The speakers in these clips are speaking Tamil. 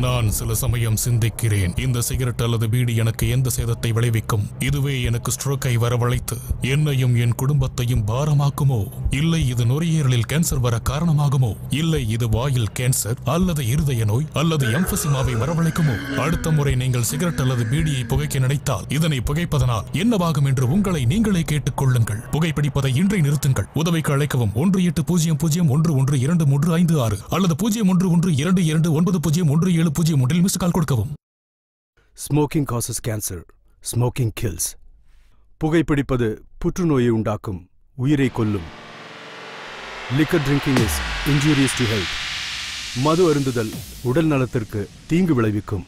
நான் சில சமயம் சிந்திக்கிறேன் இந்த சிகரெட் அல்லது பீடி எனக்கு எந்த சேதத்தை விளைவிக்கும் இதுவே எனக்கு ஸ்ட்ரோக்கை வரவழைத்து என்னையும் என் குடும்பத்தையும் பாரமாக்குமோ இல்லை இது நுரையீரலில் கேன்சர் வர காரணமாகுமோ இல்லை இது வாயில் கேன்சர் அல்லது இருதய நோய் அல்லது எம்பசிமாவை வரவழைக்குமோ அடுத்த முறை நீங்கள் சிகரெட் அல்லது பீடியை புகைக்க நினைத்தால் இதனை புகைப்பதனால் என்னவாகும் என்று உங்களை நீங்களே கேட்டுக் கொள்ளுங்கள் புகைப்பிடிப்பதை இன்றை நிறுத்துங்கள் உதவிக்கு அழைக்கவும் ஒன்று எட்டு பூஜ்ஜியம் பூஜ்ஜியம் ஒன்று ஒன்று இரண்டு மூன்று ஐந்து ஆறு அல்லது பூஜ்ஜியம் ஒன்று ஒன்று இரண்டு இரண்டு ஒன்பது பூஜ்ஜியம் ஒன்று ஏழு பூஜ்ஜியம் ஒன்றில் மிஸ் கால் கொடுக்கவும் smoking causes cancer smoking kills புகைப்பிடிப்பது புற்றுநோயை உண்டாக்கும் உயிரை கொல்லும் liquor drinking is injurious to health மது அருந்துதல் உடல் நலத்திற்கு தீங்கு விளைவிக்கும்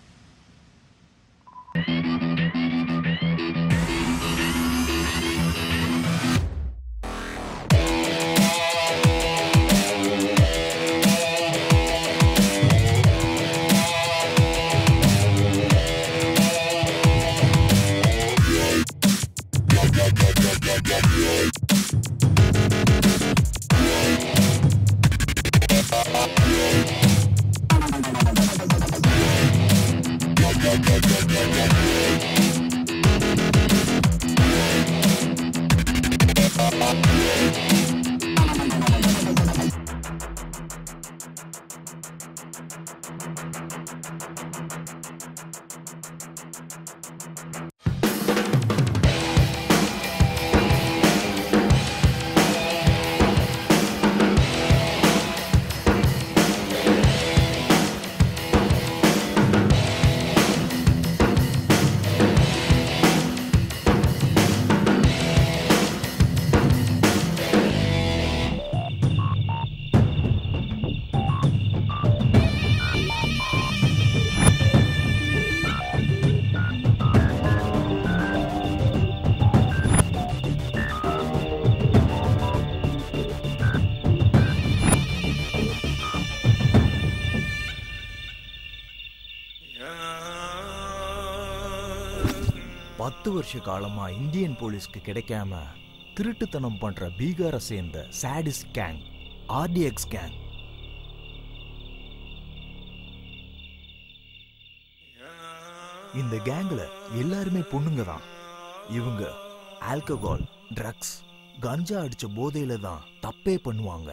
பத்து வருஷ காலமா இந்தியன் போலீஸ்க்கு கிடைக்காம திருட்டுத்தனம் பண்ற பீகாரை சேர்ந்த சாடிஸ் கேங் ஆர்டிஎக்ஸ் கேங் இந்த கேங்ல எல்லாருமே பொண்ணுங்க தான் இவங்க ஆல்கஹால் ட்ரக்ஸ் கஞ்சா அடிச்ச போதையில தான் தப்பே பண்ணுவாங்க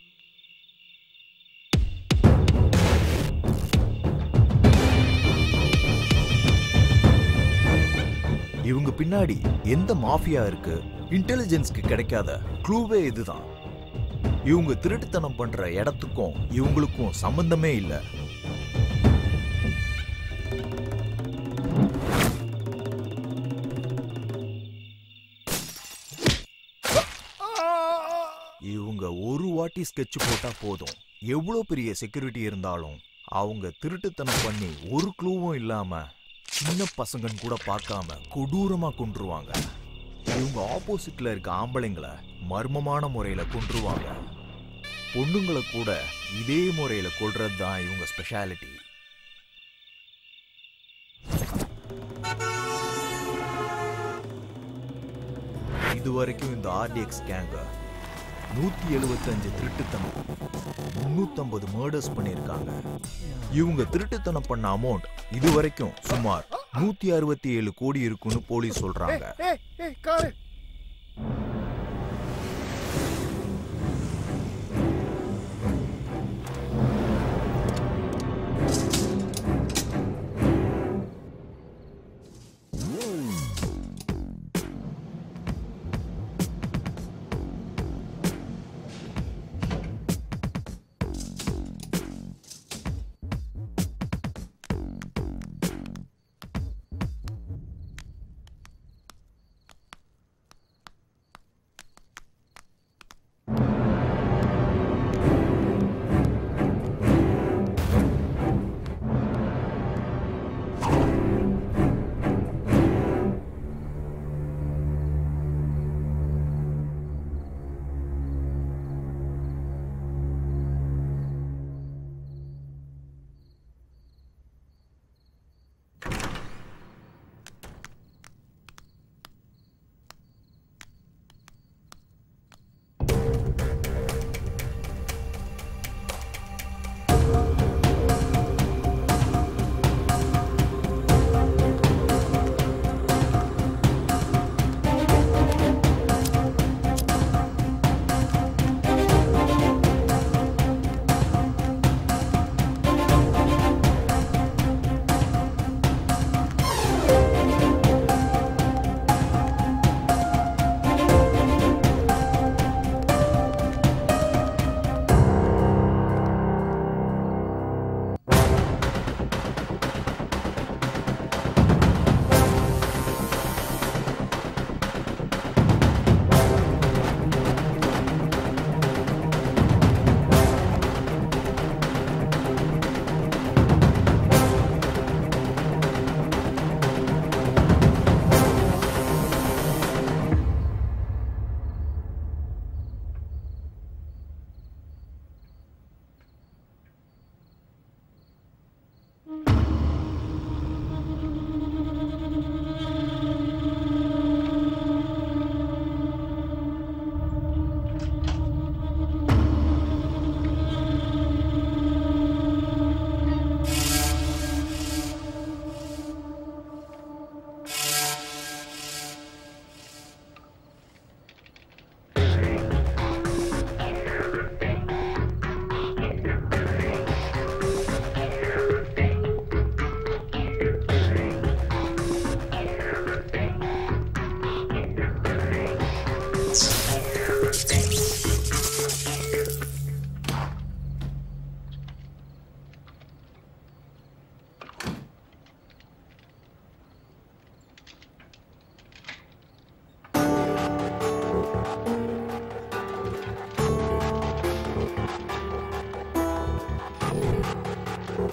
இவங்க பின்னாடி எந்த மாஃபியா இருக்கு இன்டெலிஜென்ஸ்க்கு கிடைக்காத க்ளூவே இதுதான் இவங்க திருட்டுத்தனம் பண்ற இடத்துக்கும் இவங்களுக்கும் சம்பந்தமே இல்லை இவங்க ஒரு வாட்டி ஸ்கெட்ச் போட்டா போதும் எவ்வளோ பெரிய செக்யூரிட்டி இருந்தாலும் அவங்க திருட்டுத்தனம் பண்ணி ஒரு க்ளூவும் இல்லாம சின்ன பசங்கன்னு கூட பார்க்காம கொடூரமா கொன்றுவாங்க இவங்க ஆப்போசிட்ல இருக்க ஆம்பளைங்களை மர்மமான முறையில கொன்றுவாங்க பொண்ணுங்களை கூட இதே முறையில கொல்றது தான் இவங்க ஸ்பெஷாலிட்டி இதுவரைக்கும் இந்த ஆர்டிஎக்ஸ் கேங்க நூத்தி எழுபத்தஞ்சு திருட்டுத்தனம் முன்னூத்தம்பது மர்டர்ஸ் பண்ணியிருக்காங்க இவங்க திருட்டுத்தனம் பண்ண அமௌண்ட் இதுவரைக்கும் சுமார் நூத்தி அறுபத்தி ஏழு கோடி இருக்குன்னு போலீஸ் சொல்றாங்க ஏய் ஏய் காரு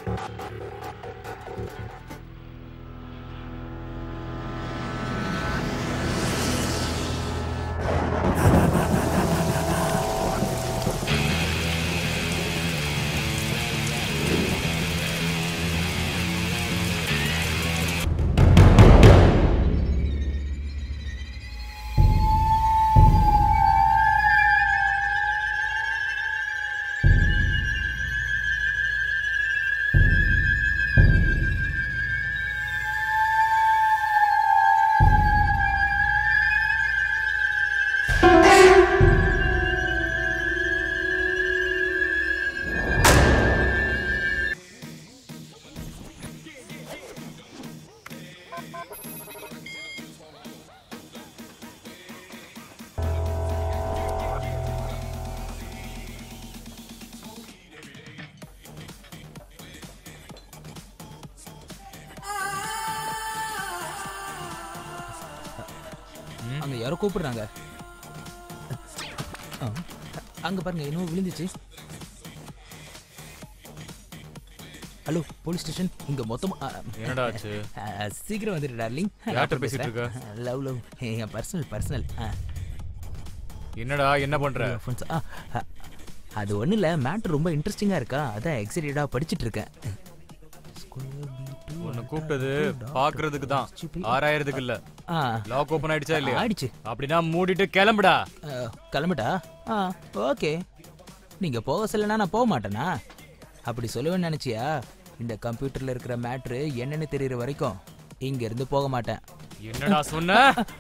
அங்க யாரோ கூப்பிடுறாங்க ஆ, அங்க பாருங்க என்னவோ விழுந்துச்சு ஹலோ போலீஸ் ஸ்டேஷன் இங்க மொத்தமா ஆ, என்னடா ஆச்சு ஆ, சீக்கிரம் வந்துடு டார்லிங் யார்கிட்ட பேசிட்டு இருக்க? லவ் லவ் என் பர்சனல் பர்சனல் என்னடா என்ன பண்ற அது ஒன்றும் இல்லை மேட்ரு ரொம்ப இன்ட்ரெஸ்டிங்காக இருக்கா அதான் எக்ஸைட்டடாக படிச்சிட்டு இருக்கேன் உன்னை கூப்பிட்டது பாக்குறதுக்கு தான் ஆறாயிரத்துக்கு இல்ல ஆ லாக் ஓபன் ஆயிடுச்சா இல்லையா ஆயிடுச்சு அப்படின்னா மூடிட்டு கிளம்புடா ஆ, கிளம்பிட்டா ஆ ஓகே நீங்கள் போக சொல்லனா நான் போக மாட்டேனா அப்படி சொல்லுவேன்னு நினச்சியா இந்த கம்ப்யூட்டரில் இருக்கிற மேட்ரு என்னன்னு தெரியுற வரைக்கும் இங்கேருந்து போக மாட்டேன் என்னடா சொன்ன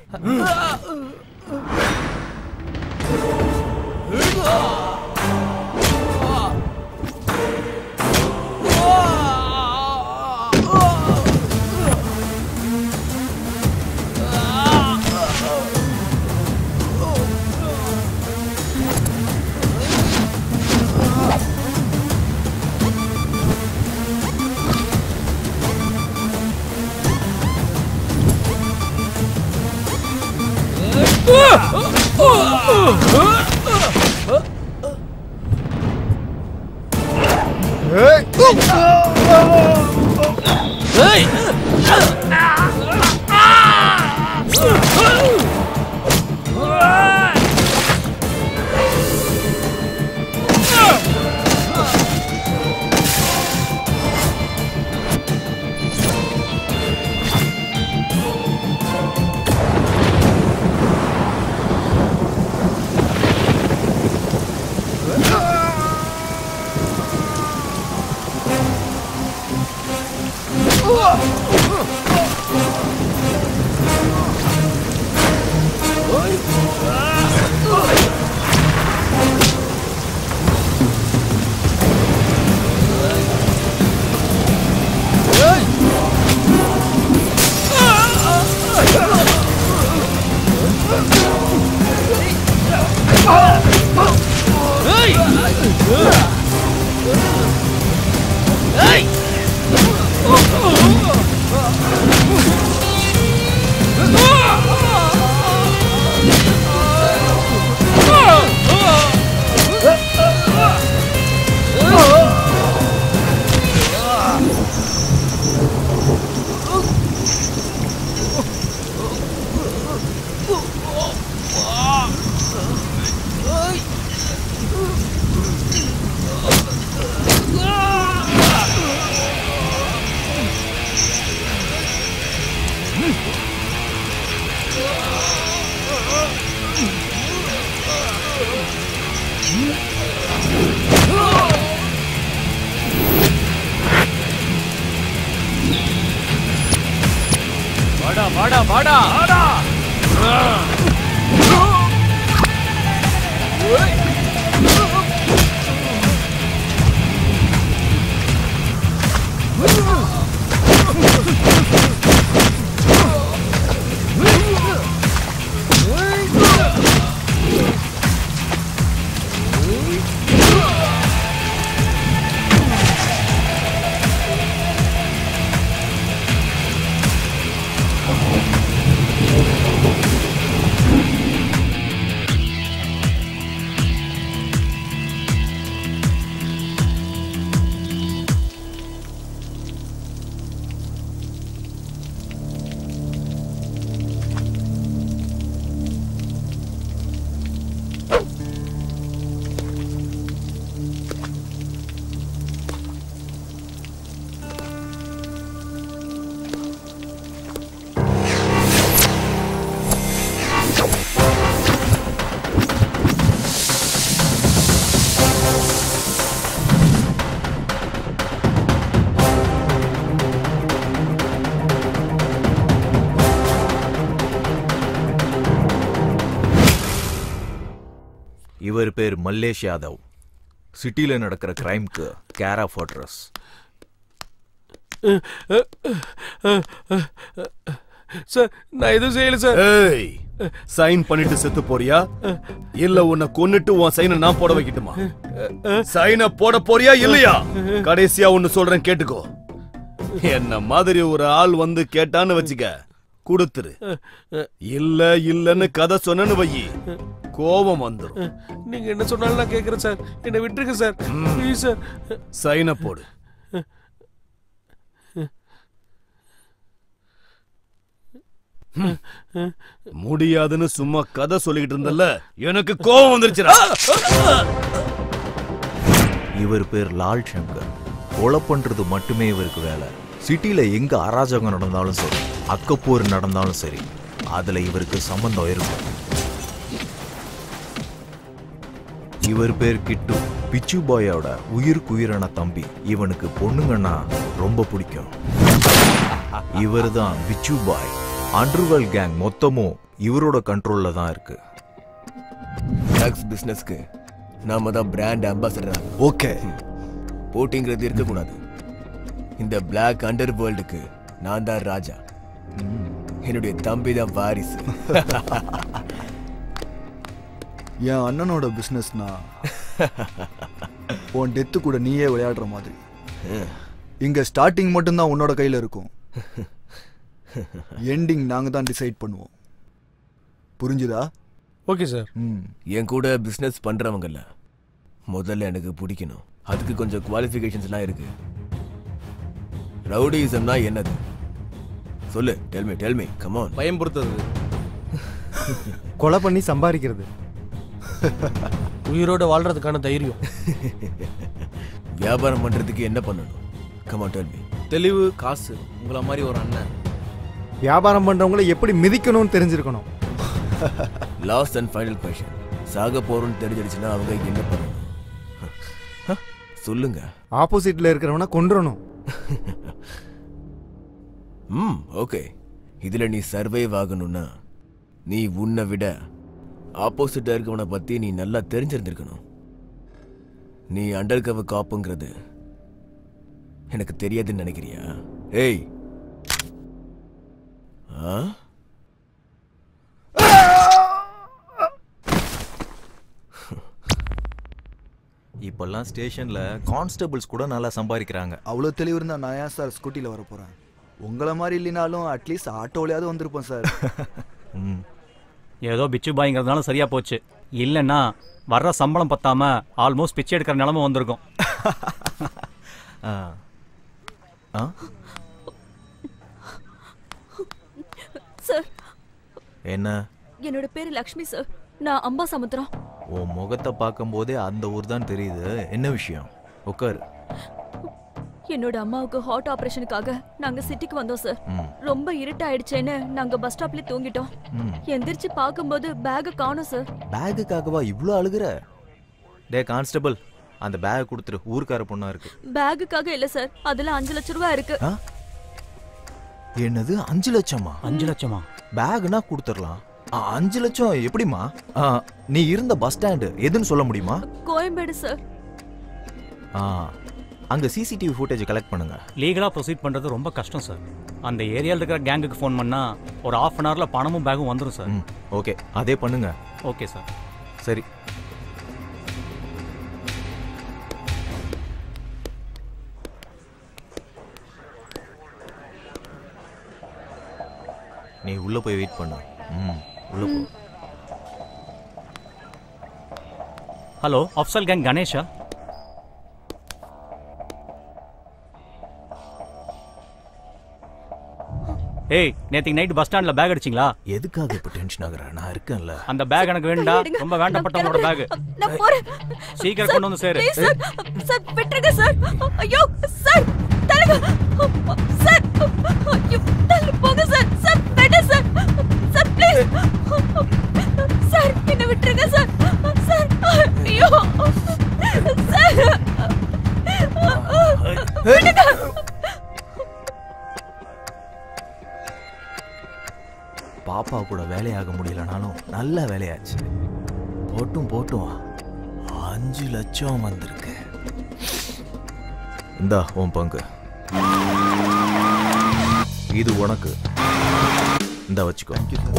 வாடா வாடா வாடா வாடா இவர் பேர் மல்லேஷ் யாதவ் சிட்டில நடக்கிற கிரைம்க்கு கேர் ஆஃப் அட்ரஸ் சார் நான் எதுவும் செய்யல சார் ஏய் சைன் பண்ணிட்டு செத்து போறியா இல்ல உன்னை கொன்னுட்டு உன் சைனை நான் போட வைக்கட்டுமா சைனை போட போறியா இல்லையா கடைசியா ஒன்னு சொல்றேன் கேட்டுக்கோ என்ன மாதிரி ஒரு ஆள் வந்து கேட்டான்னு வச்சுக்க கொடுத்துரு இல்ல இல்லன்னு கதை சொன்னேன்னு வையி கோபம் வந்துரும் நீங்க என்ன சொன்னாலும் நான் கேக்குறேன் சார் என்னை விட்டுருங்க சார் ப்ளீஸ் சார் சைனை போடு ம். முடியாதுன்னு சும்மா கதை சொல்லிக்கிட்டு இருந்தல்ல எனக்கு கோபம் வந்துருச்சுடா இவர் பேர் லால் சங்கர் கொலை பண்றது மட்டுமே இவருக்கு வேலை சிட்டில எங்க அராஜகம் நடந்தாலும் சரி அக்கப்போர் நடந்தாலும் சரி அதுல இவருக்கு சம்பந்தம் இருக்கும் இவர் பேர் கிட்டு பிச்சு பாயோட உயிருக்கு உயிரான தம்பி இவனுக்கு பொண்ணுங்கன்னா ரொம்ப பிடிக்கும் இவர்தான் பிச்சு பாய் அண்டர்வெல் கேங் மொத்தமும் இவரோட கண்ட்ரோல்ல தான் இருக்கு ட்ரக்ஸ் பிசினஸ்க்கு நாம தான் பிராண்ட் அம்பாசடர் ஓகே போட்டிங்கிறது இருக்கக்கூடாது இந்த பிளாக் அண்டர் வேர்ல்டுக்கு நான் தான் ராஜா என்னுடைய தம்பி தான் வாரிசு என் அண்ணனோட பிஸ்னஸ்னா உன் டெத்து கூட நீயே விளையாடுற மாதிரி இங்க ஸ்டார்டிங் மட்டும்தான் உன்னோட கையில இருக்கும் எண்டிங் நாங்க தான் டிசைட் பண்ணுவோம் புரிஞ்சுதா ஓகே சார் ம் என் கூட பிசினஸ் பண்றவங்கல்ல முதல்ல எனக்கு பிடிக்கணும் அதுக்கு கொஞ்சம் குவாலிஃபிகேஷன்ஸ்லாம் இருக்கு ரவுடிசம்னா என்னது சொல்லு டெல்மி டெல்மி கமான் பயம்படுத்துறது கொலை பண்ணி சம்பாதிக்கிறது உயிரோட வாழ்றதுக்கான தைரியம் வியாபாரம் பண்றதுக்கு என்ன பண்ணணும் கமான் டெல்மி தெளிவு காசு உங்கள மாதிரி ஒரு அண்ணன் வியாபாரம் பண்றவங்கள எப்படி மிதிக்கணும்னு தெரிஞ்சிருக்கணும் லாஸ்ட் அண்ட் ஃபைனல் கொஷன் சாக போறோம்னு தெரிஞ்சிடுச்சுன்னா அவங்க என்ன பண்ணணும் ஹ, சொல்லுங்க ஆப்போசிட்ல இருக்கிறவன கொன்றணும் ம் ஓகே இதுல நீ சர்வைவ் ஆகணும்னா நீ உன்னை விட ஆப்போசிட்டா இருக்கவனை பத்தி நீ நல்லா தெரிஞ்சிருந்திருக்கணும் நீ அண்டர் கவர் காப்புங்கிறது எனக்கு தெரியாதுன்னு நினைக்கிறியா ஏய் ஆ இப்பெல்லாம் ஸ்டேஷன்ல கான்ஸ்டபிள்ஸ் கூட நல்லா சம்பாதிக்கிறாங்க அவ்வளோ தெளிவு இருந்தா நான் ஏன் சார் ஸ்கூட்டியில் வர போறேன் உங்களை மாதிரி இல்லைனாலும் அட்லீஸ்ட் ஆட்டோலையாவது வந்திருப்போம் சார் ம் ஏதோ பிச்சு பாய்ங்கிறதுனால சரியா போச்சு இல்லைன்னா வர்ற சம்பளம் பத்தாம ஆல்மோஸ்ட் பிச்சை எடுக்கிற நிலைமை வந்திருக்கும் ஆ ஆ சார் என்ன என்னோட பேரு லக்ஷ்மி சார் நான் அம்பா சமுத்திரம் உன் முகத்தை பார்க்கும்போதே அந்த ஊர் தான் தெரியுது என்ன விஷயம் உட்கார் என்னோட அம்மாவுக்கு ஹார்ட் ஆபரேஷனுக்காக நாங்க சிட்டிக்கு வந்தோம் சார் ம் ரொம்ப இருட்டாயிடுச்சேன்னு நாங்க பஸ் ஸ்டாப்ல தூங்கிட்டோம் ம் எந்திரிச்சு பார்க்கும்போது பேக காணோம் சார் பேகுக்காகவா இவ்வளோ அழுகுற டே கான்ஸ்டபிள் அந்த பேக் கொடுத்துரு ஊர்க்கார பொண்ணா இருக்கு பேகுக்காக இல்ல சார் அதுல அஞ்சு லட்சம் ரூபாய் இருக்கு ஆ? என்னது அஞ்சு லட்சமா அஞ்சு லட்சமா பேக்னா கொடுத்துடலாம் ஆ, அஞ்சு லட்சம் எப்படிமா ஆ, நீ இருந்த பஸ் ஸ்டாண்டு எதுன்னு சொல்ல முடியுமா கோயம்பேடு சார் ஆ அங்க சிசிடிவி ஃபுட்டேஜ் கலெக்ட் பண்ணுங்க லீகலா ப்ரொசீட் பண்றது ரொம்ப கஷ்டம் சார் அந்த ஏரியால இருக்கிற கேங்குக்கு ஃபோன் பண்ணா ஒரு ஆஃப் அன் ஹவர்ல பணமும் பேகும் வந்துடும் சார் ம் ஓகே அதே பண்ணுங்க ஓகே சார் சரி நீ உள்ள போய் வெயிட் பண்ணு ம் உள்ள போ ஹலோ அப்சல் கேங் கணேஷா ஏய் நேத்திக்கு நைட் பஸ் ஸ்டாண்ட்ல பேக் அடிச்சிங்களா எதுக்காக இப்ப டென்ஷன் ஆகுற நான் இருக்கேன்ல அந்த பேக் எனக்கு வேண்டாம் எடுங்க. ரொம்ப வேண்டப்பட்டவங்களோட நான் பேக் கிளம்புறேன். நான் போறேன் சீக்கிரம் கொண்டு வந்து சேரு Please, சார் சார் விட்டுருங்க சார் ஐயோ சார் தள்ளுங்க சார் ஐயோ தள்ளு போங்க சார் சார் வேண்டாம் சார் சார் ப்ளீஸ் சார் என்ன விட்டுருங்க சார் சார் ஐயோ சார் விடுங்க பாப்பா கூட வேலையாக முடியலனாலும் நல்ல வேலையாச்சு போட்டும் போட்டும் அஞ்சு லட்சம் வந்திருக்கு இந்தா உன் பங்கு இது உனக்கு இந்த வச்சுக்கோ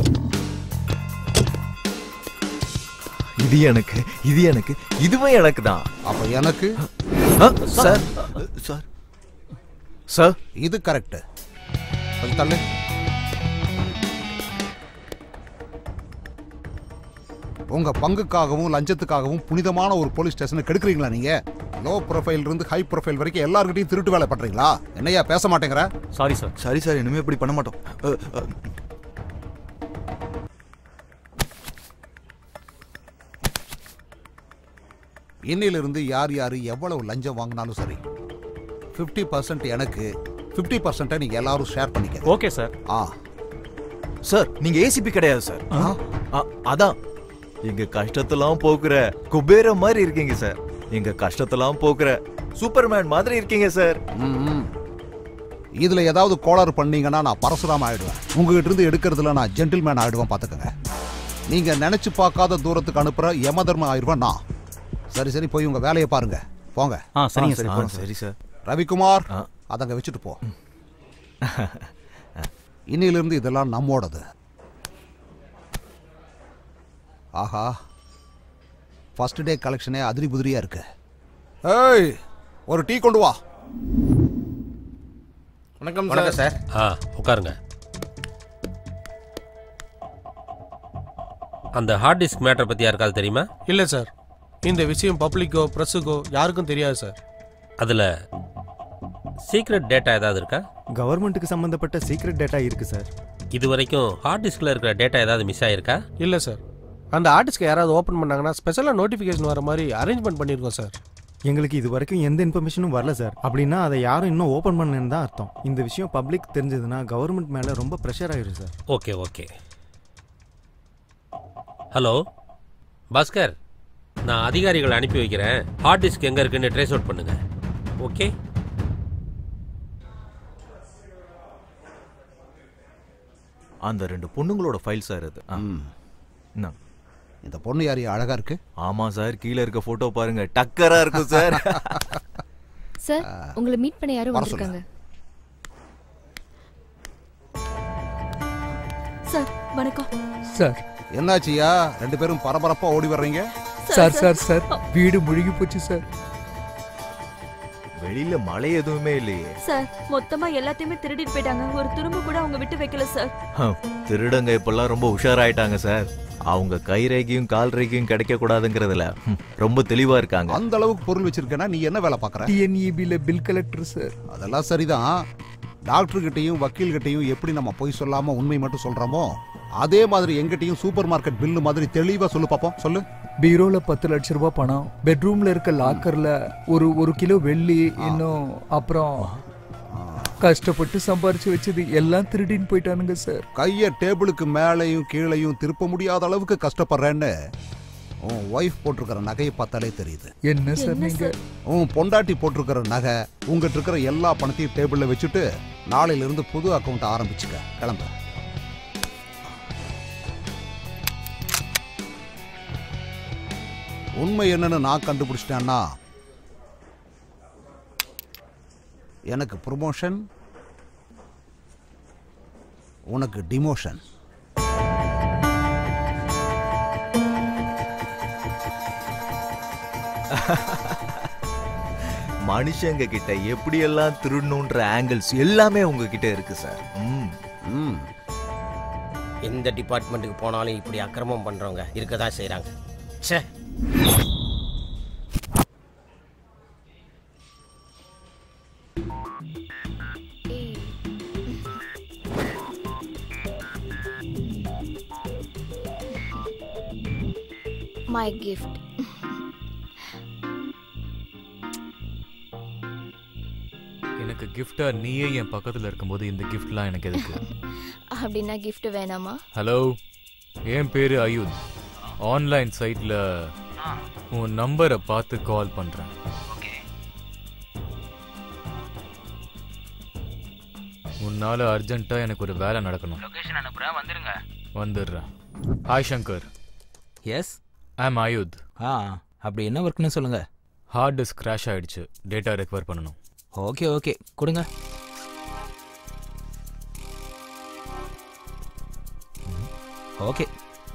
இது எனக்கு இது எனக்கு இதுவே எனக்கு தான் அப்ப எனக்கு சார் சார் சார் இது கரெக்ட் கொஞ்சம் தள்ளு உங்க பங்குக்காகவும் லஞ்சத்துக்காகவும் புனிதமான ஒரு போலீஸ் ஸ்டேஷனை கெடுக்குறீங்களா நீங்க லோ ப்ரொஃபைல் இருந்து ஹை ப்ரொஃபைல் வரைக்கும் எல்லார்கிட்டயும் திருட்டு வேலை பண்றீங்களா என்னையா பேச மாட்டேங்கிற சாரி சார் சாரி சார் இனிமே இப்படி பண்ண மாட்டோம் அ, அ, இன்னிலிருந்து யார் யார் எவ்வளவு லஞ்சம் வாங்கினாலும் சரி 50% பர்சன்ட் எனக்கு 50% பர்சன்ட்டை நீங்க எல்லாரும் ஷேர் பண்ணிக்க ஓகே சார் ஆ சார் நீங்க ஏசிபி கிடையாது சார் அ- அதான் எங்க கஷ்டத்தெல்லாம் போக்குற குபேர மாதிரி இருக்கீங்க சார் எங்க கஷ்டத்தெல்லாம் போக்குற சூப்பர்மேன் மாதிரி இருக்கீங்க சார் ம். இதுல ஏதாவது கோளாறு பண்ணீங்கன்னா நான் பரசுராம ஆயிடுவேன் உங்ககிட்ட இருந்து எடுக்கிறதுல நான் ஜென்டில்மேன் ஆயிடுவேன் பாத்துக்கங்க நீங்க நினைச்சு பார்க்காத தூரத்துக்கு அனுப்புற யம தர்மம் ஆயிடுவேன் நான் சரி சரி போய் உங்க வேலையை பாருங்க போங்க ஆ சரிங்க ஆ, சரி, சார் போறோம் சரி சார் ரவிக்குமார் அதங்க வச்சுட்டு போ இன்னிலிருந்து இதெல்லாம் நம்மோடது ஆஹா ஃபர்ஸ்ட் டே கலெக்ஷனே அதிரி புதிரியா இருக்கு ஏய் ஒரு டீ கொண்டு வா வணக்கம் வணக்கம் சார் ஆ உட்காருங்க அந்த ஹார்ட் டிஸ்க் மேட்டர் பற்றி யாருக்காவது தெரியுமா இல்ல சார் இந்த விஷயம் பப்ளிக்கோ ப்ரெஸ்ஸுக்கோ யாருக்கும் தெரியாது சார் அதில் சீக்ரெட் டேட்டா ஏதாவது இருக்கா கவர்மெண்ட்டுக்கு சம்பந்தப்பட்ட சீக்ரெட் டேட்டா இருக்கு சார் இது வரைக்கும் ஹார்ட் டிஸ்கில் இருக்கிற டேட்டா ஏதாவது மிஸ் ஆயிருக்கா இல்ல சார் அந்த ஆர்டிஸ்க்கு யாராவது ஓப்பன் பண்ணாங்கன்னா ஸ்பெஷலாக நோட்டிஃபிகேஷன் வர மாதிரி அரேஞ்ச்மெண்ட் பண்ணியிருக்கோம் சார் எங்களுக்கு இது வரைக்கும் எந்த இன்ஃபர்மேஷனும் வரல சார் அப்படின்னா அதை யாரும் இன்னும் ஓப்பன் பண்ணலன்னு தான் அர்த்தம் இந்த விஷயம் பப்ளிக் தெரிஞ்சதுன்னா கவர்மெண்ட் மேலே ரொம்ப ப்ரெஷர் ஆயிடும் sir okay okay hello Bhaskar நான் அதிகாரிகளை அனுப்பி வைக்கிறேன் ஹார்ட் டிஸ்க் எங்கே இருக்குன்னு ட்ரேஸ் அவுட் பண்ணுங்க ஓகே அந்த ரெண்டு பொண்ணுங்களோட ஃபைல் சார் இது ஆ. இந்தாங்க. இந்த பொண்ணு யார் அழகா இருக்கு ஆமா சார் கீழே இருக்க போட்டோ பாருங்க டக்கரா இருக்கும் சார் சார் உங்களை மீட் பண்ண யாரும் வர சொல்லு. வந்திருக்காங்க சார் வணக்கம் சார் என்னாச்சியா ரெண்டு பேரும் பரபரப்பா ஓடி வர்றீங்க சார் சார் சார் வீடு முழுகி போச்சு சார் வெளியில மழை எதுவுமே இல்லையே சார் மொத்தமா எல்லாத்தையுமே திருடிட்டு போயிட்டாங்க ஒரு துரும்பு கூட அவங்க விட்டு வைக்கல சார் ஹம், திருடங்க இப்பெல்லாம் ரொம்ப உஷாராயிட்டாங்க சார் அவங்க கை ரேகையும் கால் ரேகையும் கிடைக்க கூடாதுங்கிறதுல ஹம், ரொம்ப தெளிவா இருக்காங்க அந்த அளவுக்கு பொருள் வச்சிருக்கேன்னா நீ என்ன வேலை பார்க்கற டிஎன்இபியில் பில் கலெக்டர் சார் அதெல்லாம் சரிதான் டாக்டர் கிட்டையும் வக்கீல் கிட்டையும் எப்படி நம்ம பொய் சொல்லாம உண்மை மட்டும் சொல்றோமோ அதே மாதிரி எங்கிட்டயும் சூப்பர் மார்க்கெட் பில்லு மாதிரி தெளிவா சொல்லு பாப்போம் சொல்லு பீரோல பத்து லட்ச ரூபாய் பணம் பெட்ரூம்ல இருக்க லாக்கர்ல ஒரு ஒரு கிலோ வெள்ளி இன்னும் அப்புறம் கஷ்டப்பட்டு சம்பாரிச்சு வச்சது எல்லாம் திருடின்னு போயிட்டானுங்க சார் கைய டேபிளுக்கு மேலேயும் கீழேயும் திருப்ப முடியாத அளவுக்கு கஷ்டப்படுறேன்னு உன் ஒய்ஃப் போட்டிருக்கிற நகையை பார்த்தாலே தெரியுது என்ன சார் நீங்க உன் பொண்டாட்டி போட்டிருக்கிற நகை உங்ககிட்ட இருக்கிற எல்லா பணத்தையும் டேபிள்ல வச்சுட்டு நாளையில இருந்து புது அக்கவுண்ட் ஆரம்பிச்சுக்க கிளம்பு உண்மை என்னன்னு நான் கண்டுபிடிச்சிட்டேன்னா எனக்கு ப்ரொமோஷன் உனக்கு டிமோஷன் மனுஷங்க கிட்ட எப்படியெல்லாம் திருடணுன்ற ஆங்கிள்ஸ் எல்லாமே உங்ககிட்ட இருக்கு சார் ம் ம் எந்த டிபார்ட்மெண்ட்டுக்கு போனாலும் இப்படி அக்கிரமம் பண்றவங்க இருக்க தான் செய்றாங்க ச்சே மை கிஃப்ட் எனக்கு கிஃப்டா நீயே என் பக்கத்துல இருக்கும்போது இந்த கிஃப்ட்லாம் எனக்கு எதுக்கு அப்படின்னா gift வேணாமா ஹலோ என் பேரு அயுத் ஆன்லைன் சைட்ல உன் நம்பரை பார்த்து கால் பண்றேன் உன்னால அர்ஜென்ட்டா எனக்கு ஒரு வேலை நடக்கணும் லொகேஷன் அனுப்புறேன் வந்துருங்க வந்துடுறேன் ஹாய் சங்கர் எஸ் ஐம் அயுத் ஆ அப்படி என்ன ஒர்க்னு சொல்லுங்க ஹார்ட் டிஸ்க் கிராஷ் ஆயிடுச்சு டேட்டா ரெக்கவர் பண்ணணும் ஓகே ஓகே கொடுங்க ஓகே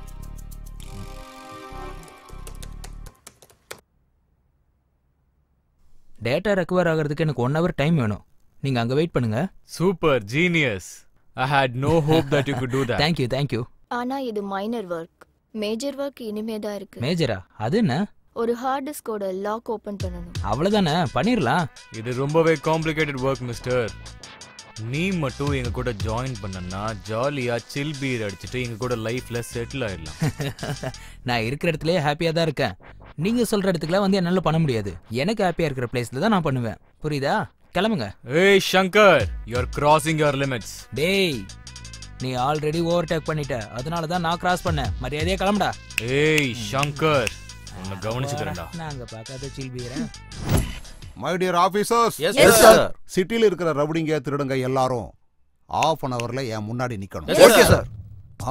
டேட்டா ரெக்கவர் ஆகிறதுக்கு எனக்கு ஒன் ஹவர் டைம் வேணும் நீங்கள் அங்கே வெயிட் பண்ணுங்க super genius I hate no hope that you could do that thank you thank you ஆனா இது மைனர் ஒர்க் மேஜர் ஒர்க் இனிமே தான் இருக்கு மேஜரா அது என்ன ஒரு ஹார்ட் டிஸ்கோட லாக் ஓபன் பண்ணணும் அவ்வளோதானே பண்ணிடலாம் இது ரொம்பவே காம்ப்ளிகேட்டட் ஒர்க் மிஸ்டர் நீ மட்டும் எங்க கூட ஜாயின் பண்ணனா ஜாலியா சில் பீர் அடிச்சுட்டு எங்க கூட லைஃப்ல செட்டில் ஆயிடலாம் நான் இருக்கிற இடத்துலயே ஹாப்பியாக தான் இருக்கேன் நீங்கள் சொல்கிற இடத்துக்குலாம் வந்து என்னால் பண்ண முடியாது எனக்கு ஹாப்பியாக இருக்கிற பிளேஸில் தான் நான் பண்ணுவேன் புரியுதா கிளம்புங்க ஏய் Shankar you are crossing your limits டேய் நீ ஆல்ரெடி ஓவர் டேக் பண்ணிட்ட அதனால தான் நான் கிராஸ் பண்ணேன் மரியாதையே கிளம்புடா ஏய் சங்கர் உன்னை கவனிச்சுக்கிறேன்டா நாங்க பார்க்காத சில்பீரன் my dear officers Yes, Yes, sir. sir. சிட்டில இருக்கிற ரவுடிங்க திருடுங்க எல்லாரும் ஆஃப் அன் அவர்ல என் முன்னாடி நிக்கணும் Yes, Okay, sir. ஆ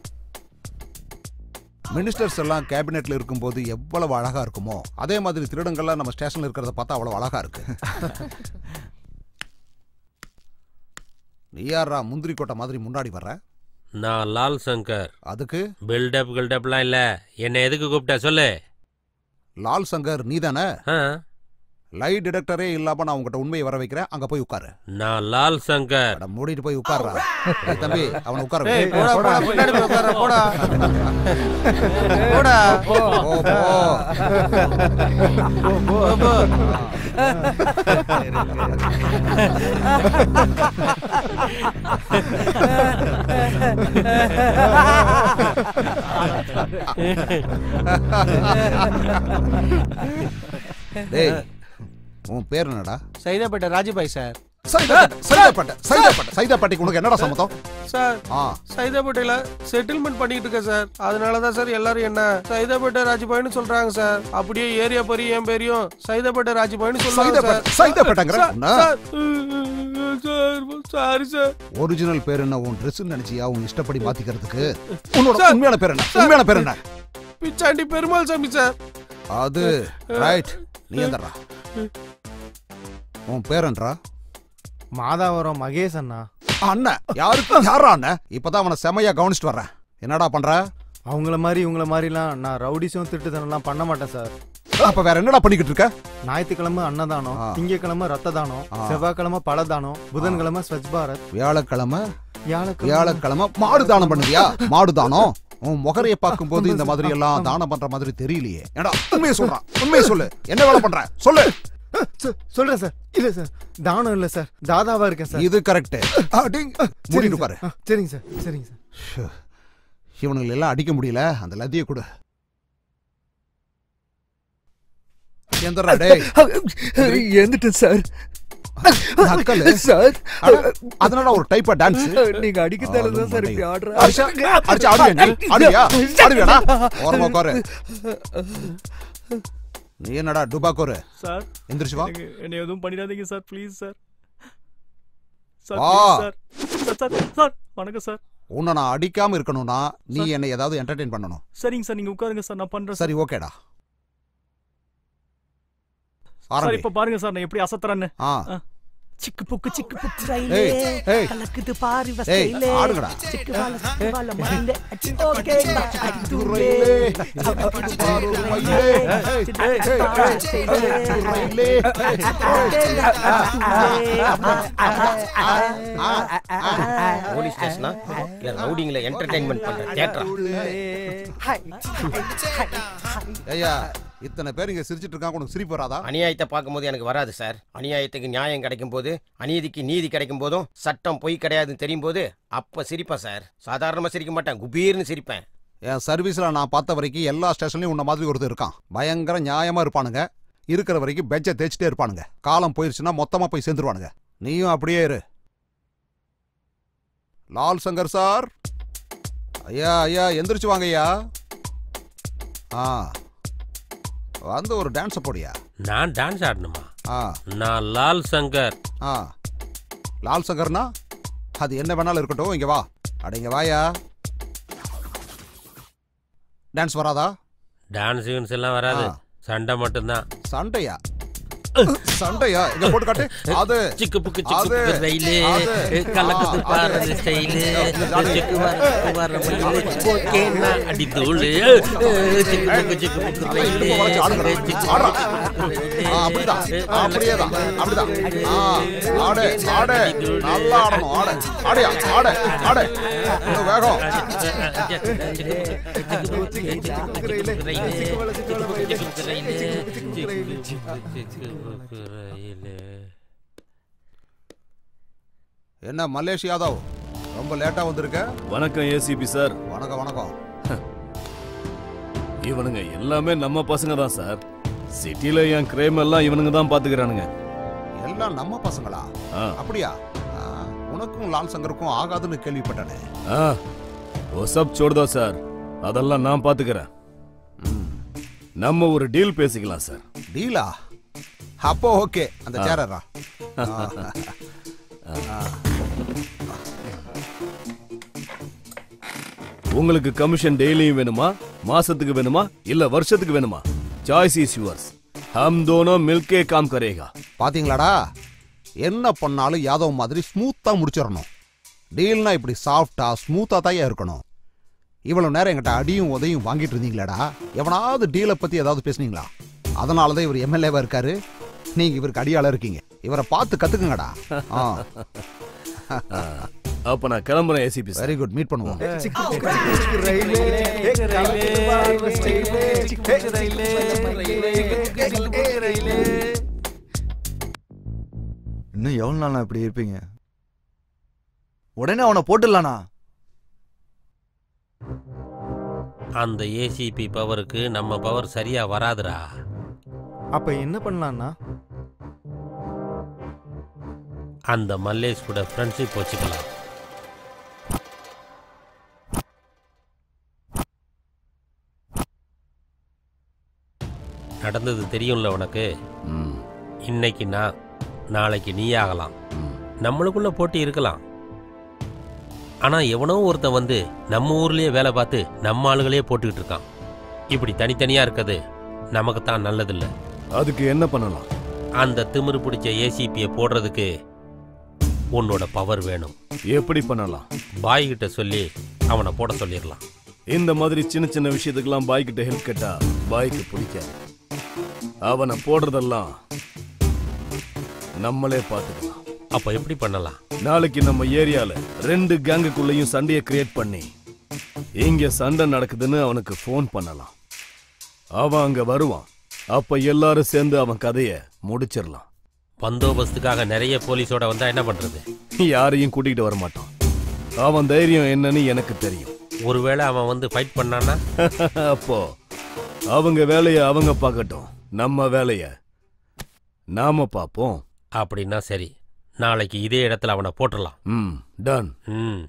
மினிஸ்டர்ஸ் எல்லாம் கேபினெட்ல இருக்கும்போது எவ்வளவு அழகா இருக்குமோ அதே மாதிரி திருடங்கள்லாம் நம்ம ஸ்டேஷன்ல இருக்கிறத பார்த்தா அவ்வளவு அழகா இருக்கு நீ யாரா முந்திரி கொட்டை மாதிரி முன்னாடி வர்ற நான் லால் சங்கர் அதுக்கு பில்டப் கில்டப்லாம் இல்ல என்னை எதுக்கு கூப்பிட்ட சொல்லு லால் சங்கர் நீதானே லை டிடெக்டரே இல்லாம நான் உங்ககிட்ட உண்மையை வர வைக்கிறேன் அங்க போய் உட்காரு நான் லால் சங்கர் மூடிட்டு போய் உட்கார்றா டேய் தம்பி அவனை உட்கார வை. ஏய், போடா, போடா, பின்னாடி போய் உட்கார்றா, போடா. போடா. போ, போ. போ, போ. டேய் உன் பேர் என்னடா சைதாப்பேட்டை ராஜபாய் சார் சைதாப்பேட்டை சைதாப்பேட்டை சைதாப்பேட்டை சைதாப்பேட்டைக்கு உனக்கு என்னடா சம்மதம் சார் ஆ சைதாப்பேட்டையில செட்டில்மெண்ட் பண்ணிட்டு இருக்கேன் சார் அதனால தான் சார் எல்லாரும் என்ன சைதாப்பேட்டை ராஜபாய்னு சொல்றாங்க சார் அப்படியே ஏரியா பரி என் பேரையும் சைதாப்பேட்டை ராஜபாய்னு சொல்றாங்க சார் சைதாப்பேட்டை சைதாப்பேட்டைங்கிற சார், உன்னை? சார் சாரி சார் ஒரிஜினல் பேர் என்ன உன் ட்ரெஸ் நினைச்சியா உன் இஷ்டப்படி மாத்திக்கிறதுக்கு உன்னோட சார். உண்மையான பேர் என்ன சார். உண்மையான பேர் என்ன பிச்சாண்டி பெருமாள் சாமி சார் அது ரைட் நீ எந்தரா உன் பேரன்றா மாதாவரம் மகேஷ் அண்ணா அண்ணன் யாருக்கு யாரா அண்ணன் இப்பதான் அவனை செமையா கவனிச்சிட்டு வர்றேன் என்னடா பண்ற அவங்கள மாதிரி இவங்கள மாதிரிலாம் நான் ரவுடிஸும் திருட்டுத்தனம்லாம் பண்ண மாட்டேன் சார் அப்ப வேற என்னடா பண்ணிக்கிட்டு இருக்க ஞாயிற்றுக்கிழமை அன்னதானம் திங்கக்கிழமை ரத்த தானம் ஆ. செவ்வாய்க்கிழமை பழதானம் புதன்கிழமை ஸ்வச் பாரத் வியாழக்கிழமை வியாழக்கிழமை வியாழக்கிழமை மாடு தானம் பண்ணுவியா மாடு தானம் உன் முகரைய பார்க்கும்போது இந்த மாதிரி எல்லாம் தானம் பண்ற மாதிரி தெரியலையே ஏடா உண்மையை சொல்றான் உண்மையை சொல்லு என்ன வேலை பண்ற சொல்லு சார், சொல்றேன் சார் இல்ல சார் தானம் இல்ல சார் தாதாவா இருக்கேன் சார் இது கரெக்ட் மூடிட்டு பாரு ஆ, சரிங்க சார் சரிங்க சார் ஷோ. இவனுங்களை எல்லாம் அடிக்க முடியல அந்த லத்திய கொடு எந்தரா டேய் எந்துட்டேன் சார் நக்கலு சார் அட, அதனால ஒரு டைப்பா டான்ஸ் நீங்க அடிக்கிறதால தான் சார் இப்படி ஆடுறேன் அடிச்சா அடிச்சா ஆடுவியா நீ ஆடுவியா ஆடுவியாடா ஓரமா உட்காரு நீ என்னடா டுபாக்கோரு சார் எந்திரிச்சு வா எனக்கு- என்னை எதுவும் பண்ணிடாதீங்க சார் ப்ளீஸ் சார் சார் வா. please sir sir sir sir வணக்கம் சார் உன்னை நான் அடிக்காம இருக்கணும்னா நீ என்னை ஏதாவது என்டர்டெயின் பண்ணணும் சரிங்க சார் நீங்க உட்காருங்க சார் நான் பண்றேன் சரி ஓகேடா சார் ஆரம்பி இப்ப பாருங்க சார் நான் எப்படி அசத்துறேன்னு ஆ ஆ. சிக்கு புக்கு சிக்கு புக்கு ஏய், ரயிலே ஏய். கலக்குது பாரு ஏய், வஸ்தையிலே ஆடுங்கடா. சிக்கு வாழ சிக்கு வாழ மண்டே அச்சி ஓகே அத்துரே ரயிலே, பாரு ரயிலே, ஏய், ஏய், ஏய், ஏய், ரயிலே, போலீஸ் ஸ்டேஷனா இல்ல ரவுடிங்ல என்டர்டைன்மெண்ட் பண்ற தியேட்டரா ஐயா இத்தனை பேர் இங்க சிரிச்சிட்டு இருக்காங்க உனக்கு சிரிப்பு வராதா அநியாயத்தை பார்க்கும்போது எனக்கு வராது சார் அநியாயத்துக்கு நியாயம் கிடைக்கும் போது அநீதிக்கு நீதி கிடைக்கும் போதும் சட்டம் பொய் கிடையாதுன்னு தெரியும் போது அப்ப சிரிப்பேன் சார் சாதாரணமா சிரிக்க மாட்டேன் குபீர்னு சிரிப்பேன் என் சர்வீஸ்ல நான் பார்த்த வரைக்கும் எல்லா ஸ்டேஷன்லயும் உன்ன மாதிரி ஒருத்தர் இருக்கான் பயங்கர நியாயமா இருப்பானுங்க இருக்கிற வரைக்கும் பெஞ்சை தேய்ச்சிட்டே இருப்பானுங்க காலம் போயிருச்சுன்னா மொத்தமா போய் சேர்ந்துருவானுங்க நீயும் அப்படியே இரு லால் சங்கர் சார் ஐயா ஐயா எந்திரிச்சு வாங்க ஐயா ஆ வந்து ஒரு டான்ஸை போடியா நான் டான்ஸ் ஆடணுமா ஆ நான் லால் சங்கர் ஆ லால் சங்கர்னா அது என்ன வேணாலும் இருக்கட்டும் இங்க வா அட இங்க வாயா டான்ஸ் வராதா டான்ஸ் கீன்ஸ் எல்லாம் வராது ஆ. சண்டை மட்டும்தான் சண்டையா சண்டையா இங்க போட்டு காட்டு அது சிக்கு புக்கு சிக்கு அது, புக்கு ரயிலு அது, கலக்குது ஆ, பாரு அது. Style jolly. சிக்கு வர வர மயிலு ஓகேண்ணா அடி தூளு சிக்கு புக்கு சிக்கு புக்கு ரயிலு சிக்கு ஆடுறா. ஆ, அப்படிதான் அப்படியே தான் அப்படிதான் ஆ, ஆடு ஆடு நல்லா ஆடணும் ஆடு ஆடியா ஆடு ஆடு இன்னும் வேகம் என்ன மல்லேஷ் யாதவ் ரொம்ப லேட்டா வந்திருக்க வணக்கம் ஏசிபி சார் வணக்கம் வணக்கம் இவனுங்க எல்லாமே நம்ம பசங்க தான் சார் சிட்டில என் கிரைம் எல்லாம் இவனுங்க தான் பாத்துக்கிறானுங்க எல்லாம் நம்ம பசங்களா ஆ. அப்படியா ஆ, உனக்கும் லால் சங்கருக்கும் ஆகாதுன்னு கேள்விப்பட்டனே ஆ ஓ சப் छोड़ சார் அதெல்லாம் நான் பாத்துக்கிறேன் நம்ம ஒரு டீல் பேசிக்கலாம் சார் டீலா அப்போ ஓகே அந்த ஆ. சேரரா உங்களுக்கு கமிஷன் டெய்லியும் வேணுமா மாசத்துக்கு வேணுமா இல்ல வருஷத்துக்கு வேணுமா சாய்ஸ் இஸ் யுவர்ஸ் ஹம் தோனோ மில்கே காம் கரேகா பாத்தீங்களாடா என்ன பண்ணாலும் யாதவ் மாதிரி ஸ்மூத்தா முடிச்சிடணும் டீல்னா இப்படி சாஃப்டா ஸ்மூத்தா தான் இருக்கணும் இவ்வளவு நேரம் என்கிட்ட அடியும் உதையும் வாங்கிட்டு இருந்தீங்களாடா எவனாவது டீலை பத்தி ஏதாவது பேசுனீங்களா அதனால தான் இவர் எம்எல்ஏவா இருக்காரு நீங்க இவருக்கு அடியாள இருக்கீங்க இவரை பார்த்து கத்துக்குங்கடா ஆ. அப்ப நான் கிளம்புறேன் ஏசிபி வெரி குட் மீட் பண்ணுவோம் இன்னும் எவ்வளவு நாள் இப்படி இருப்பீங்க உடனே அவனை போட்டுடலானா அந்த ஏசிபி பவருக்கு நம்ம பவர் சரியா வராதுடா அப்ப என்ன பண்ணலாம்னா அந்த மல்லேஷ் கூட ஃப்ரெண்ட்ஷிப் வச்சுக்கலாம் நடந்தது தெரியும்ல உனக்கு இன்னைக்கு நான் நாளைக்கு நீ ஆகலாம் நம்மளுக்குள்ள போட்டி இருக்கலாம் ஆனா எவனோ ஒருத்தன் வந்து நம்ம ஊர்லயே வேலை பார்த்து நம்ம ஆளுகளே போட்டுக்கிட்டு இருக்கான் இப்படி தனித்தனியா இருக்கிறது நமக்கு தான் நல்லதில்ல அதுக்கு என்ன பண்ணலாம் அந்த திமிரு பிடிச்ச ஏசிபியை போடுறதுக்கு உன்னோட பவர் வேணும் எப்படி பண்ணலாம் பாய் கிட்ட சொல்லி அவனை போட சொல்லிடலாம் இந்த மாதிரி சின்ன சின்ன விஷயத்துக்கெல்லாம் பாய் கிட்ட ஹெல்ப் கேட்டா பாய்க்கு பிடிக்காது அவனை போடுறதெல்லாம் நம்மளே பார்த்துக்கலாம் அப்ப எப்படி பண்ணலாம் நாளைக்கு நம்ம ஏரியால ரெண்டு கேங்குக்குள்ளேயும் சண்டையை கிரியேட் பண்ணி இங்க சண்டை நடக்குதுன்னு அவனுக்கு ஃபோன் பண்ணலாம் அவன் அங்க வருவான் அப்ப எல்லாரும் சேர்ந்து அவன் கதைய முடிச்சிடலாம் பந்தோபஸ்துக்காக நிறைய போலீஸோட வந்தா என்ன பண்றது யாரையும் கூட்டிகிட்டு வர மாட்டான் அவன் தைரியம் என்னன்னு எனக்கு தெரியும் ஒருவேளை அவன் வந்து ஃபைட் பண்ணானா அப்போ அவங்க வேலைய அவங்க பார்க்கட்டும் நம்ம வேலைய நாம பார்ப்போம் அப்படின்னா சரி நாளைக்கு இதே இடத்துல அவனை போட்டுடலாம் ம் டன் ம்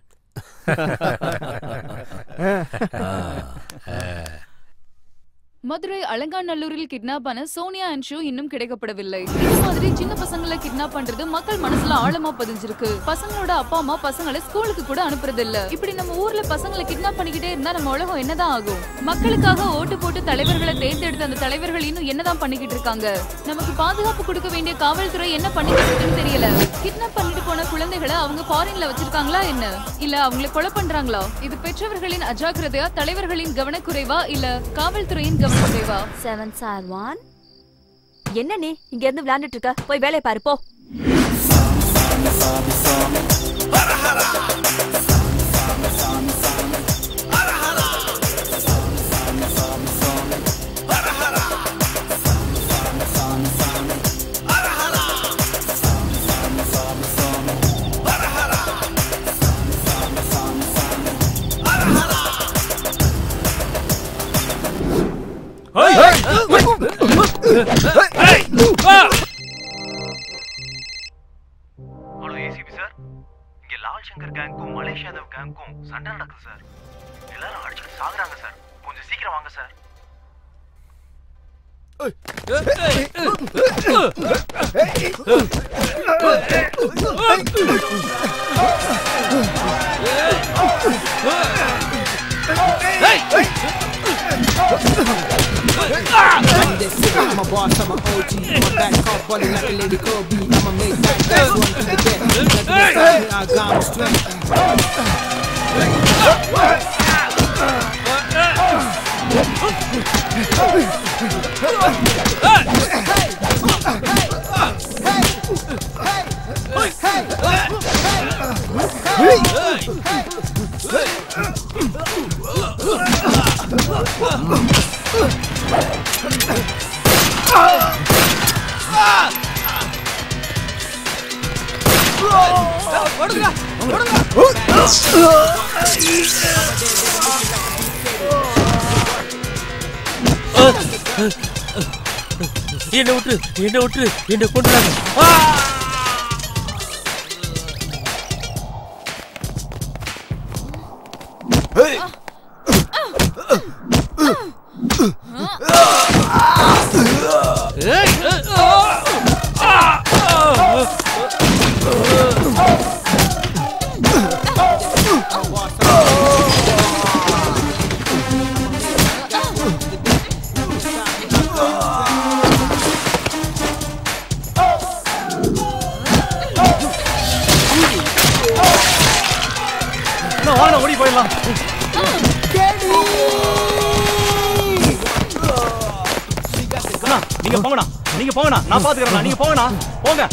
மதுரை அலங்காநல்லூரில் கிட்னாப் ஆன சோனியா அண்ட் ஷூ இன்னும் கிடைக்கப்படவில்லை இது மாதிரி சின்ன பசங்களை கிட்னாப் பண்றது மக்கள் மனசுல ஆழமா பதிஞ்சிருக்கு பசங்களோட அப்பா அம்மா பசங்களை ஸ்கூலுக்கு கூட அனுப்புறது இல்ல இப்படி நம்ம ஊர்ல பசங்களை கிட்னாப் பண்ணிக்கிட்டே இருந்தா நம்ம உலகம் என்னதான் ஆகும் மக்களுக்காக ஓட்டு போட்டு தலைவர்களை தேர்ந்தெடுத்த அந்த தலைவர்கள் இன்னும் என்னதான் பண்ணிக்கிட்டு இருக்காங்க நமக்கு பாதுகாப்பு கொடுக்க வேண்டிய காவல்துறை என்ன பண்ணிக்கிட்டு இருக்குன்னு தெரியல கிட்னாப் பண்ணிட்டு போன குழந்தைகளை அவங்க ஃபாரின்ல வச்சிருக்காங்களா என்ன இல்ல அவங்களை கொலை பண்றாங்களா இது பெற்றவர்களின் அஜாக்கிரதையா தலைவர்களின் கவனக்குறைவா இல்ல காவல்துறையின் கவனக்குறைவா செவன் சார் ஒன் என்ன நீ இங்க இருந்து விளையாண்டுட்டு இருக்க போய் வேலையை பாரு போ ஹலோ ஏசிபி சார் இங்க லால் சங்கர் கேங்க்கும் மலேஷ் யாதவ் கேங்க்கும் சண்டை நடக்குது சார் எல்லாரும் அடிச்சுட்டு சாகுறாங்க சார் கொஞ்சம் சீக்கிரம் வாங்க sir Hey! I'm a boss, I'm a OG. I'm a back cop, balling like a lady Kobe. I'ma make that guys run to the bed. Like this, I got my strength. என்ன விட்டு என்ன விட்டு என்ன கொண்டுறாங்க நான் வாங்க ஓடி போயிடலாம் அண்ணா, நீங்க போங்கண்ணா நீங்க போங்கண்ணா நான் பாத்துக்கிறேன் நீங்க போங்கண்ணா போங்க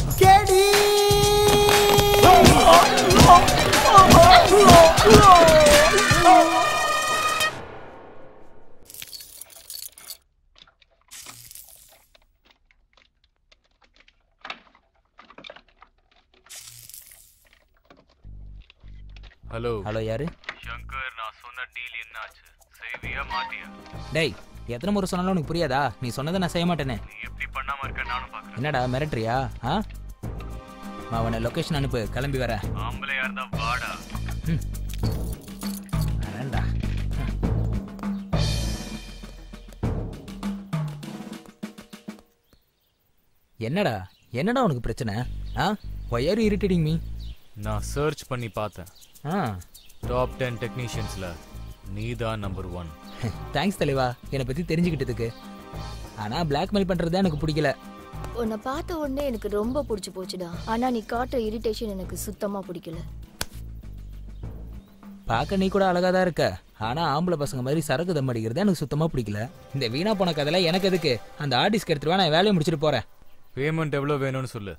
ஹலோ ஹலோ யாரு சங்கர் நான் சொன்ன டீல் என்னாச்சு செய்வியா மாட்டியா டேய் எத்தனை முறை சொன்னாலும் உனக்கு புரியாதா நீ சொன்னதை நான் செய்ய மாட்டேனே நீ எப்படி பண்ணாம இருக்க நானும் பாக்குறேன் என்னடா மிரட்டுறியா ஆ அவனை லொகேஷன் அனுப்பு கிளம்பி வரேன் ஆம்பளையா இருந்தா வாடா வரேன்டா என்னடா என்னடா உனக்கு பிரச்சனை ஆ ஒய் ஆர் இரிட்டேட்டிங் மீ நான் சர்ச் பண்ணி பார்த்தேன் ஆ டாப் டென் டெக்னீஷியன்ஸ்ல நீ தான் நம்பர் ஒன் தேங்க்ஸ் தலைவா என்னை பற்றி தெரிஞ்சுக்கிட்டதுக்கு ஆனால் பிளாக்மெயில் பண்ணுறது தான் எனக்கு பிடிக்கல உன்னை பார்த்த உடனே எனக்கு ரொம்ப பிடிச்சி போச்சுடா ஆனா நீ காட்டுற இரிட்டேஷன் எனக்கு சுத்தமா பிடிக்கல பார்க்க நீ கூட அழகாக தான் இருக்க ஆனால் ஆம்பளை பசங்க மாதிரி சரக்கு தம் அடிக்கிறது எனக்கு சுத்தமாக பிடிக்கல இந்த வீணா போன கதையில எனக்கு எதுக்கு அந்த ஆர்டிஸ்க்கு எடுத்துருவா நான் வேலையை முடிச்சுட்டு போகிறேன் பேமெண்ட் எவ்வளோ வேணும்னு சொல்லு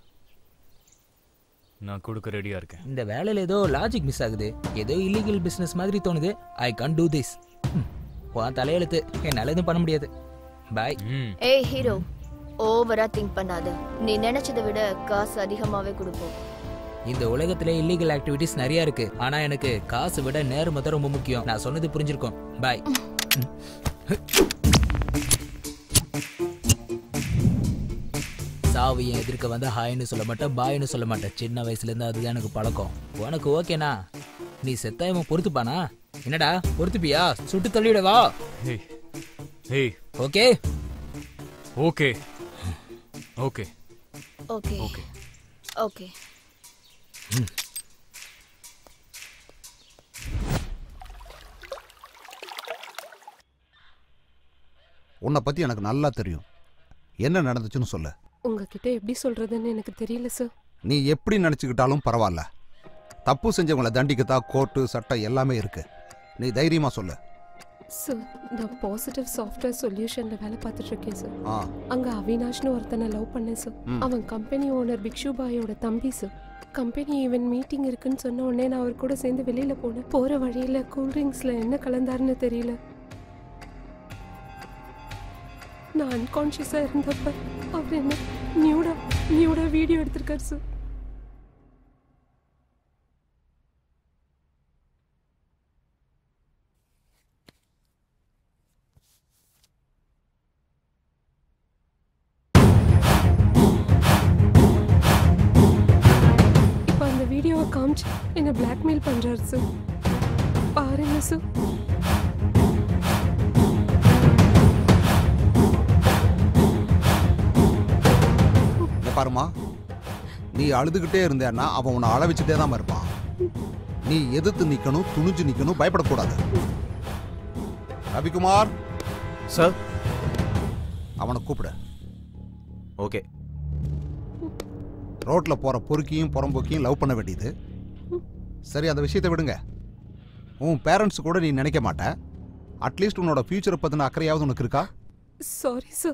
நான் கொடுக்க ரெடியா இருக்கேன் இந்த வேலையில் ஏதோ லாஜிக் மிஸ் ஆகுது ஏதோ இல்லீகல் பிஸ்னஸ் மாதிரி தோணுது ஐ கன் டூ திஸ் உன் தலையெழுத்து என்னால் எதுவும் பண்ண முடியாது பாய் ஏய் ஹீரோ ஓவரா திங்க் பண்ணாத நீ நினைச்சதை விட காசு அதிகமாவே கொடுப்போம் இந்த உலகத்திலே இல்லீகல் ஆக்டிவிட்டிஸ் நிறைய இருக்கு ஆனா எனக்கு காசு விட நேர்மை தான் ரொம்ப முக்கியம் நான் சொன்னது புரிஞ்சிருக்கும் பாய் சாவு என் எதிர்க்க வந்து ஹாய்னு சொல்ல மாட்டேன் பாய்னு சொல்ல மாட்டேன் சின்ன வயசுல இருந்து அதுதான் எனக்கு பழக்கம் உனக்கு ஓகேனா நீ செத்தா இவன் பொறுத்துப்பானா என்னடா பொறுத்துப்பியா சுட்டு தள்ளிவிடவா hey hey okay okay okay okay okay okay உன்னை பத்தி எனக்கு நல்லா தெரியும் என்ன நடந்துச்சுன்னு சொல்லு உங்ககிட்ட எப்படி சொல்றதுன்னு எனக்கு தெரியல சார் நீ எப்படி நினச்சிக்கிட்டாலும் பரவாயில்ல தப்பு செஞ்சவங்களை தண்டிக்கத்தான் கோர்ட்டு சட்டம் எல்லாமே இருக்கு நீ தைரியமா சொல்லு சார் நான் பாசிட்டிவ் சாஃப்ட்வேர் சொல்யூஷன்ல வேலை பார்த்துட்டு இருக்கேன் சார் ஆ அங்க அவினாஷ்னு ஒருத்தனை லவ் பண்ணேன் சார் ம். அவன் கம்பெனி ஓனர் பிக்ஷு பாயோட தம்பி சார் கம்பெனி ஈவன் மீட்டிங் இருக்குன்னு சொன்ன உடனே நான் அவர் கூட சேர்ந்து வெளியில போனேன் போற வழியில கூல் ட்ரிங்க்ஸ்ல என்ன கலந்தாருன்னு தெரியல நான் அன்கான்ஷியஸா இருந்தப்ப அவர் என்ன நியூடா நியூடா வீடியோ எடுத்திருக்காரு சார் இப்போ அந்த வீடியோவை காமிச்சு என்ன பிளாக்மெயில் பண்றாரு சார் பாருங்க சார் இங்க பாருமா நீ அழுதுகிட்டே இருந்தேன்னா அவன் உன்னை அழ வச்சுட்டே தான் இருப்பான் நீ எதிர்த்து நிக்கணும் துணிஞ்சு நிக்கணும் பயப்படக்கூடாது ரவிக்குமார் சார் அவனை கூப்பிடு ஓகே ரோட்ல போற பொறுக்கியும் புறம்போக்கியும் லவ் பண்ண வேண்டியது சரி அந்த விஷயத்தை விடுங்க உன் பேரண்ட்ஸ் கூட நீ நினைக்க மாட்ட அட்லீஸ்ட் உன்னோட ஃபியூச்சரை பத்தின அக்கறையாவது உனக்கு இருக்கா சாரி சார்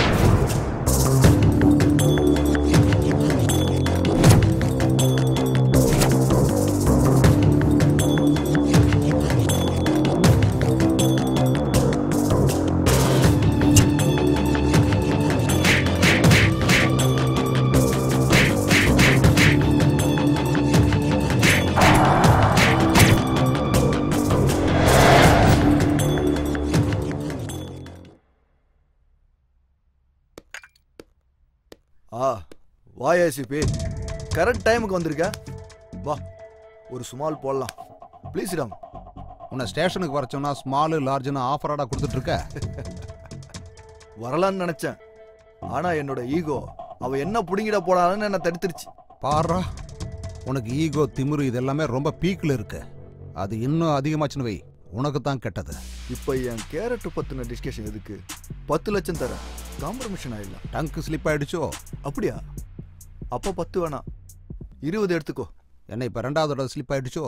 ஆ வா ஏசிபி கரெக்ட் டைமுக்கு வந்திருக்க வா ஒரு சுமால் போடலாம் ப்ளீஸ் ராம் உன்னை ஸ்டேஷனுக்கு வர சொன்னா ஸ்மாலு லார்ஜ்னு ஆஃபராடா கொடுத்துட்டு இருக்க வரலான்னு நினைச்சேன் ஆனா என்னோட ஈகோ அவ என்ன புடுங்கிட போடான்னு என்ன தடுத்துருச்சு பாடுறா உனக்கு ஈகோ திமிரு இதெல்லாமே ரொம்ப பீக்கில் இருக்கு அது இன்னும் அதிகமாச்சுன்னு வை உனக்கு தான் கெட்டது இப்போ என் கேரட் பத்தின டிஸ்கஷன் எதுக்கு பத்து லட்சம் தரேன் காம்ப்ரமிஷன் ஆயிடலாம் டங்கு ஸ்லிப் ஆயிடுச்சோ அப்படியா அப்போ பத்து வேணாம் இருபது எடுத்துக்கோ என்ன இப்போ ரெண்டாவது தடவை ஸ்லிப் ஆயிடுச்சோ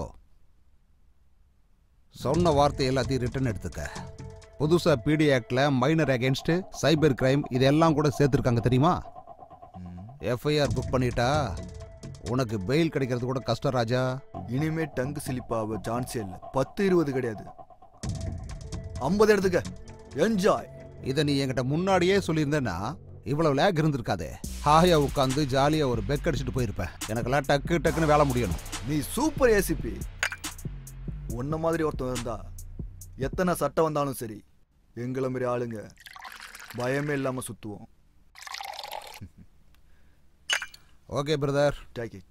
சொன்ன வார்த்தை எல்லாத்தையும் ரிட்டர்ன் எடுத்துக்க புதுசா பிடி ஆக்ட்ல மைனர் அகேன்ஸ்ட் சைபர் கிரைம் இதெல்லாம் கூட சேர்த்துருக்காங்க தெரியுமா எஃப்ஐஆர் புக் பண்ணிட்டா உனக்கு பெயில் கிடைக்கிறது கூட கஷ்டம் ராஜா இனிமே டங்கு சிலிப்பாவ சான்ஸே இல்லை பத்து இருபது கிடையாது ஐம்பது எடுத்துக்க என்ஜாய் இதை நீ என்கிட்ட முன்னாடியே சொல்லியிருந்தேன்னா இவ்வளவு லேக் இருந்திருக்காதே ஹாயா உட்காந்து ஜாலியா ஒரு பெக் அடிச்சுட்டு போயிருப்பேன் எனக்கெல்லாம் டக்கு டக்குன்னு வேலை முடியணும் நீ சூப்பர் ஏசிபி உன்ன மாதிரி ஒருத்தன் இருந்தா எத்தனை சட்டம் வந்தாலும் சரி எங்களை மாதிரி ஆளுங்க பயமே இல்லாம சுத்துவோம் okay brother take it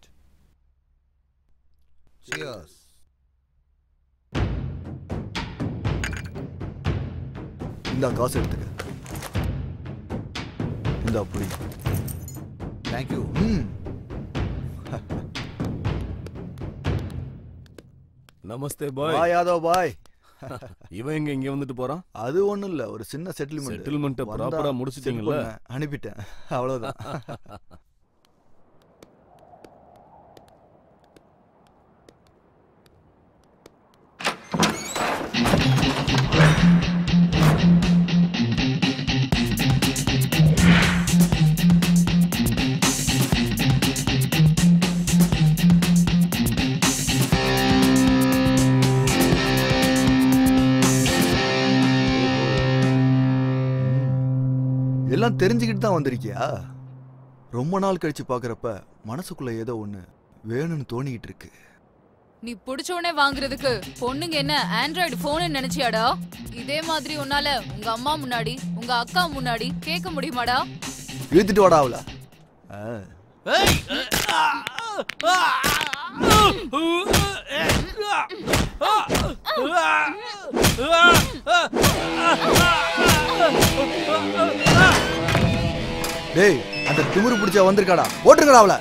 Cheers. இந்த காசு எடுத்துக்க இந்த அப்படி தேங்க்யூ ம் நமஸ்தே பாய் பாய் யாதவ் பாய் இவன் எங்க இங்க வந்துட்டு போறான் அது ஒண்ணும் இல்ல ஒரு சின்ன செட்டில்மெண்ட் Settlement அ proper ஆ முடிச்சிட்டீங்கல்ல? அனுப்பிட்டேன் அவ்வளவுதான் எல்லாம் தெரிஞ்சுக்கிட்டு தான் வந்திருக்கியா ரொம்ப நாள் கழிச்சு பாக்குறப்ப மனசுக்குள்ள ஏதோ ஒண்ணு வேணும்னு தோணிக்கிட்டு இருக்கு நீ புடிச்ச உடனே வாங்குறதுக்கு பொண்ணுங்க என்ன ஆண்ட்ராய்டு போன் நினைச்சியாடா இதே மாதிரி உன்னால உங்க அம்மா முன்னாடி உங்க அக்கா முன்னாடி கேட்க முடியுமாடா இழுத்துட்டு வாடா அவள டேய் அந்த திமிரு பிடிச்சா வந்திருக்காடா போட்டுருங்கடா அவள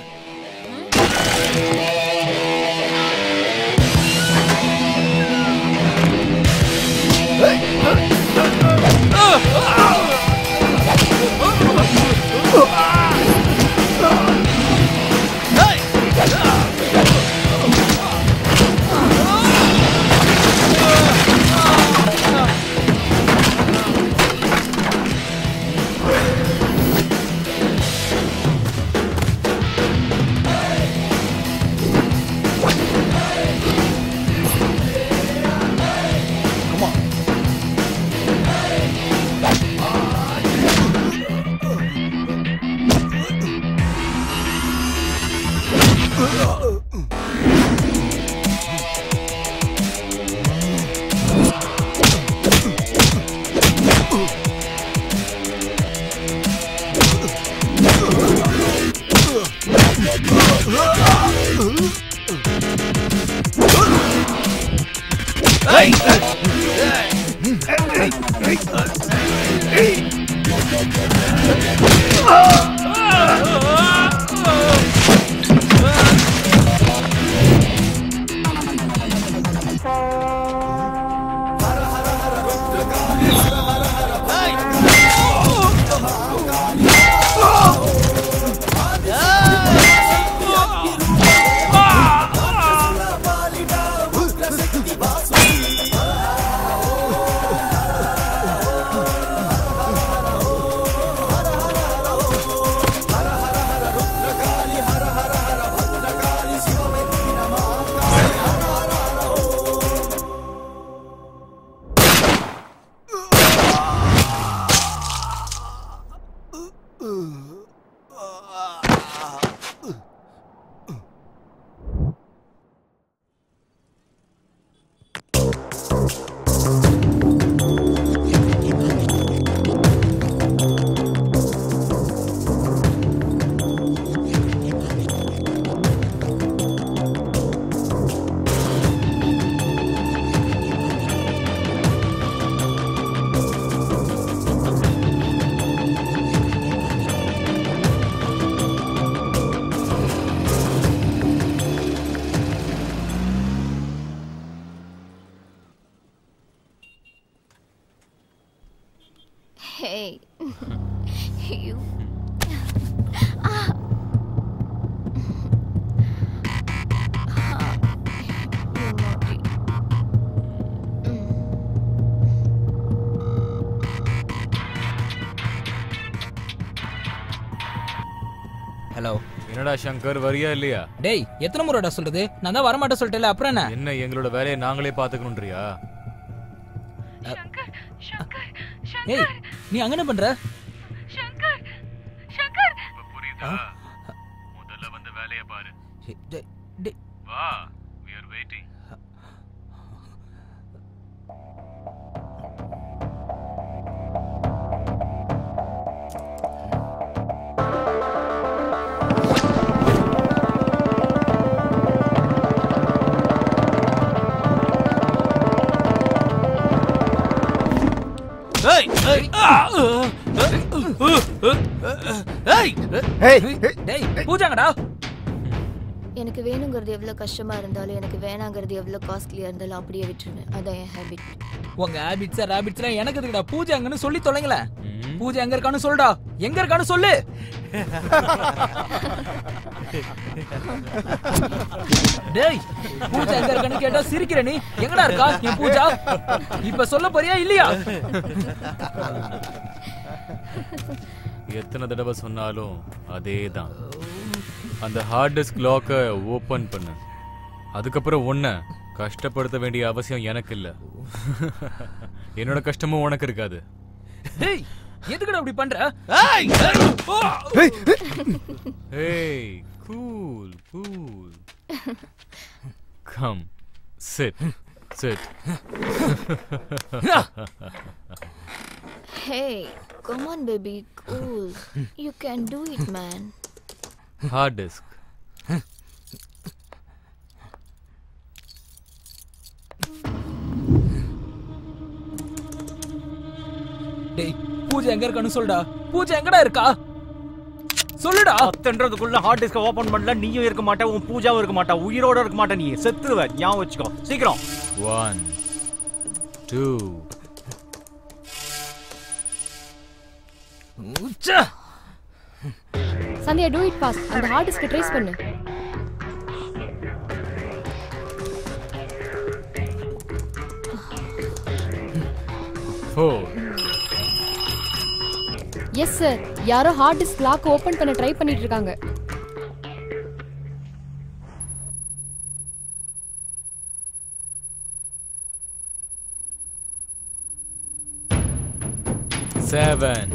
You. ஹலோ என்னடா சங்கர் வரியா இல்லையா டேய் எத்தனை முறைடா சொல்றது நான் தான் வரமாட்டேன் சொல்லிட்டேல அப்புறம் என்ன என்ன எங்களோட வேலையை நாங்களே பாத்துக்கணும்ன்றியா ஏய் நீ அங்க என்ன பண்ற புரியுதா முதல்ல வந்து வேலையை பாரு டேய், டேய். வா we are waiting ஏய் ஏய் ஏய் டேய் பூஜாங்கடா எனக்கு வேணுங்கிறது எவ்வளோ கஷ்டமா இருந்தாலும் எனக்கு வேணாங்கிறது எவ்வளோ காஸ்ட்லியா இருந்தாலும் அப்படியே விட்டுருவேன் அதான் என் ஹேபிட் உங்க ஹேபிட்ஸ் ரேபிட்ஸ்லாம் எனக்கு எதுக்குடா பூஜை அங்கன்னு சொல்லி தொலைங்களேன் பூஜை எங்க இருக்கான்னு சொல்லுடா எங்க இருக்கான்னு சொல்லு டேய் பூஜா எங்க இருக்கான்னு கேட்டா சிரிக்கிற நீ எங்கடா இருக்கா என் பூஜா இப்ப சொல்ல போறியா இல்லையா எத்தனை தடவை சொன்னாலும் அதே தான் அந்த ஹார்ட் டிஸ்க் லாக்கை ஓபன் பண்ணு அதுக்கப்புறம் ஒன்ன கஷ்டப்படுத்த வேண்டிய அவசியம் எனக்கு இல்ல என்னோட கஷ்டமும் உனக்கு இருக்காது டேய் எதுக்குடா இப்படி பண்ற ஏய் cool cool come sit sit Hey, come on, baby. Cool. You can do it, man. Hard disk டேய் பூஜை எங்க இருக்கான்னு சொல்லுடா பூஜை எங்கடா இருக்கா சொல்லுடா பத்துன்றதுக்குள்ள ஹார்ட் டிஸ்க ஓபன் பண்ணல நீயும் இருக்க மாட்ட உன் பூஜாவும் இருக்க மாட்டா உயிரோட இருக்க மாட்ட நீ செத்துருவ ஞாபகம் வச்சுக்கோ சீக்கிரம் one two Sandhya do it boss அந்த ஹார்ட் டிஸ்க் ட்ரேஸ் பண்ணு ஃபோர் எஸ் சார் யாரோ ஹார்ட் டிஸ்க் லாக் ஓபன் பண்ண ட்ரை பண்ணிட்டு இருக்காங்க செவன்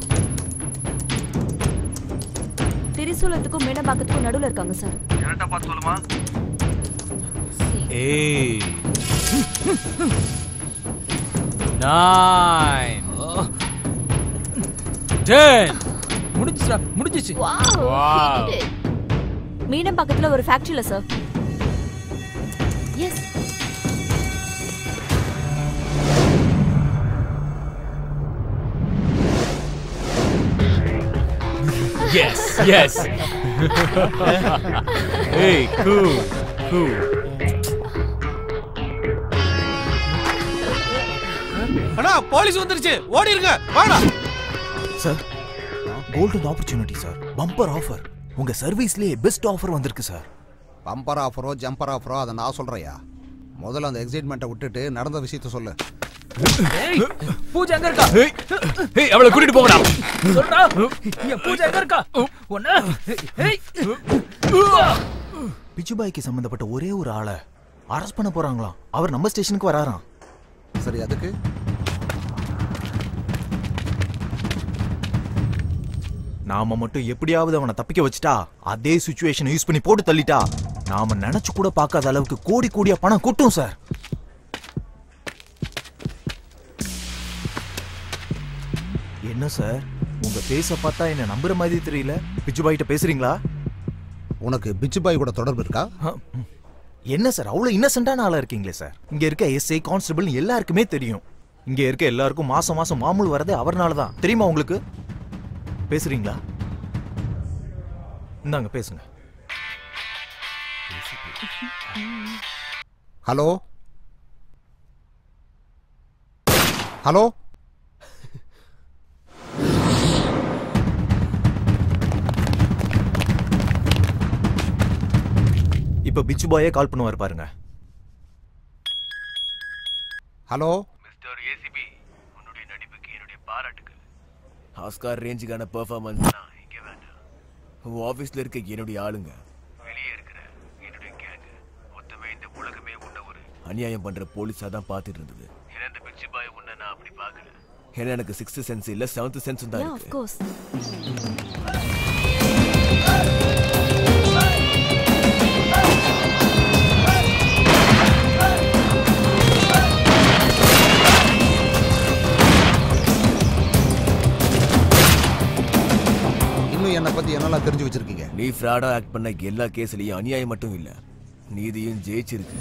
திரிசூலத்துக்கும் மேடம்பாக்கத்துக்கும் நடுவுல இருக்காங்க சார் கரெக்டா பார்த்து சொல்லுமா eight, nine, ten. முடிஞ்சுடா முடிஞ்சிச்சு Wow. மீனம் பக்கத்துல ஒரு ஃபேக்டரியில sir yes Yes, yes. hey, cool, cool. அண்ணா போலீஸ் வந்துருச்சு ஓடி இருங்க வாடா sir golden opportunity sir bumper offer உங்க சர்வீஸ்லயே பெஸ்ட் ஆஃபர் வந்திருக்கு சார் பம்பர் ஆஃபரோ ஜம்பர் ஆஃபரோ அதை நான் சொல்றையா முதல்ல அந்த எக்ஸைட்மெண்ட்டை விட்டுட்டு நடந்த விஷயத்த சொல்லு ஏய் பூஜை எங்க இருக்கா ஏய் அவளை கூட்டிட்டு போங்கடா சொல்றா என் பூஜை எங்க இருக்கா ஒண்ணு ஏய் பிச்சுபாய்க்கு சம்பந்தப்பட்ட ஒரே ஒரு ஆளை அரெஸ்ட் பண்ண போறாங்களாம் அவர் நம்ம ஸ்டேஷனுக்கு வராராம் சரி அதுக்கு நாம மட்டும் எப்படியாவது அவனை தப்பிக்க வச்சுட்டா அதே சுச்சுவேஷனை யூஸ் பண்ணி போட்டு தள்ளிட்டா நாம நினைச்சு கூட பார்க்காத அளவுக்கு கோடி கோடியா பணம் கொட்டும் சார் என்ன சார் உங்க பேச பார்த்தா என்ன நம்புற மாதிரி தெரியல பிச்சுபாய்கிட்ட பேசுறீங்களா உனக்கு பிச்சுபாய் கூட தொடர்பு இருக்கா என்ன சார் அவ்வளவு இன்னசென்ட்டான ஆளா இருக்கீங்களே சார் இங்க இருக்க எஸ்ஐ கான்ஸ்டபிள் எல்லாருக்குமே தெரியும் இங்க இருக்க எல்லாருக்கும் மாசம் மாசம் மாமூல் வரதே அவர்னால தான் தெரியுமா உங்களுக்கு பேசுறீங்களா இந்தாங்க பேசுங்க ஹலோ ஹலோ இப்ப பிச்சு பாயே கால் பண்ணுவார் பாருங்க ஹலோ மிஸ்டர் ஏசிபி உன்னுடைய நடிப்புக்கு என்னுடைய பாராட்டுகள் ஆஸ்கார் ரேஞ்சுக்கான பெர்ஃபார்மன்ஸ் இங்க வேண்டாம் உன் ஆபீஸ்ல இருக்க என்னுடைய ஆளுங்க வெளியே இருக்கிற என்னுடைய கேங் மொத்தமே இந்த உலகமே உன்ன ஒரு அநியாயம் பண்ற போலீஸா தான் பார்த்துட்டு இருந்தது ஏன்னா இந்த பிச்சு பாய் உன்னை நான் அப்படி பார்க்கல ஏன்னா எனக்கு சிக்ஸ்த் சென்ஸ் இல்ல செவன்த் சென்ஸ் தான் யா இருக்கு ஆஃப் கோர்ஸ் இன்னும் என்னை பத்தி என்னெல்லாம் தெரிஞ்சு வச்சிருக்கீங்க நீ ஃப்ராடா ஆக்ட் பண்ண எல்லா கேஸ்லயும் அநியாயம் மட்டும் இல்ல நீதியும் ஜெயிச்சிருக்கு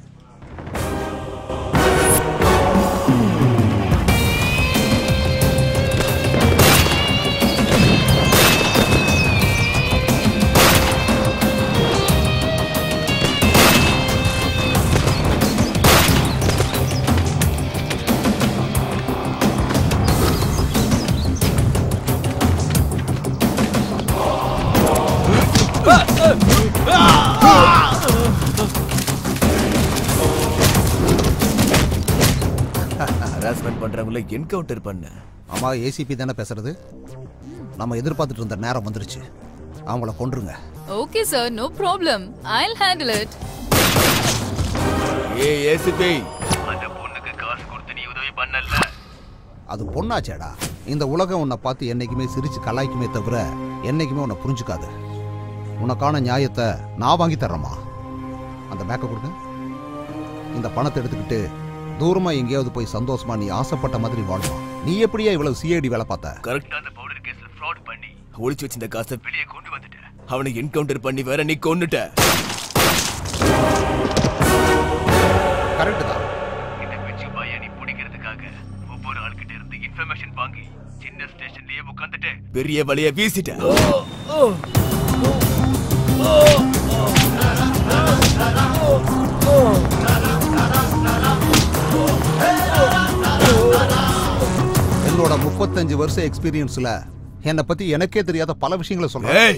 ஹராஸ்மெண்ட் பண்றவங்கள என்கவுண்டர் பண்ண ஆமா ஏசிபி தானே பேசுறது நம்ம எதிர்பார்த்துட்டு இருந்த நேரம் வந்துருச்சு அவங்கள கொன்றுங்க okay sir no problem I'll handle it A ACP அந்த பொண்ணுக்கு காசு கொடுத்து நீ உதவி பண்ணல அது பொண்ணாச்சேடா இந்த உலகம் உன்னை பார்த்து என்னைக்குமே சிரிச்சு கலாய்க்குமே தவிர என்னைக்குமே உன்னை புரிஞ்சுக்காது உனக்கான நியாயத்தை நான் வாங்கி தர்றேம்மா அந்த பேக்கை கொடுங்க இந்த பணத்தை எடுத்துக்கிட்டு தூரமா எங்கேயாவது போய் சந்தோஷமா நீ ஆசைப்பட்ட மாதிரி வாழலாம் நீ எப்படியா இவ்வளவு சிஐடி வேலை பார்த்த கரெக்டா அந்த பவுடர் கேஸ்ல ஃப்ராட் பண்ணி ஒளிச்சு வச்சிருந்த காசை வெளியே கொண்டு வந்துட்ட அவனை என்கவுண்டர் பண்ணி வேற நீ கொன்னுட்ட கரெக்ட் தான் இந்த பிச்சு பாயை நீ பிடிக்கிறதுக்காக ஒவ்வொரு ஆள்கிட்ட இருந்து இன்ஃபர்மேஷன் வாங்கி சின்ன ஸ்டேஷன்லயே உட்காந்துட்டு பெரிய வழிய வீசிட்ட என்னோட முப்பத்தஞ்சு வருஷம் எக்ஸ்பீரியன்ஸ்ல என்னை பத்தி எனக்கே தெரியாத பல விஷயங்களை சொல்றேன் ஏய்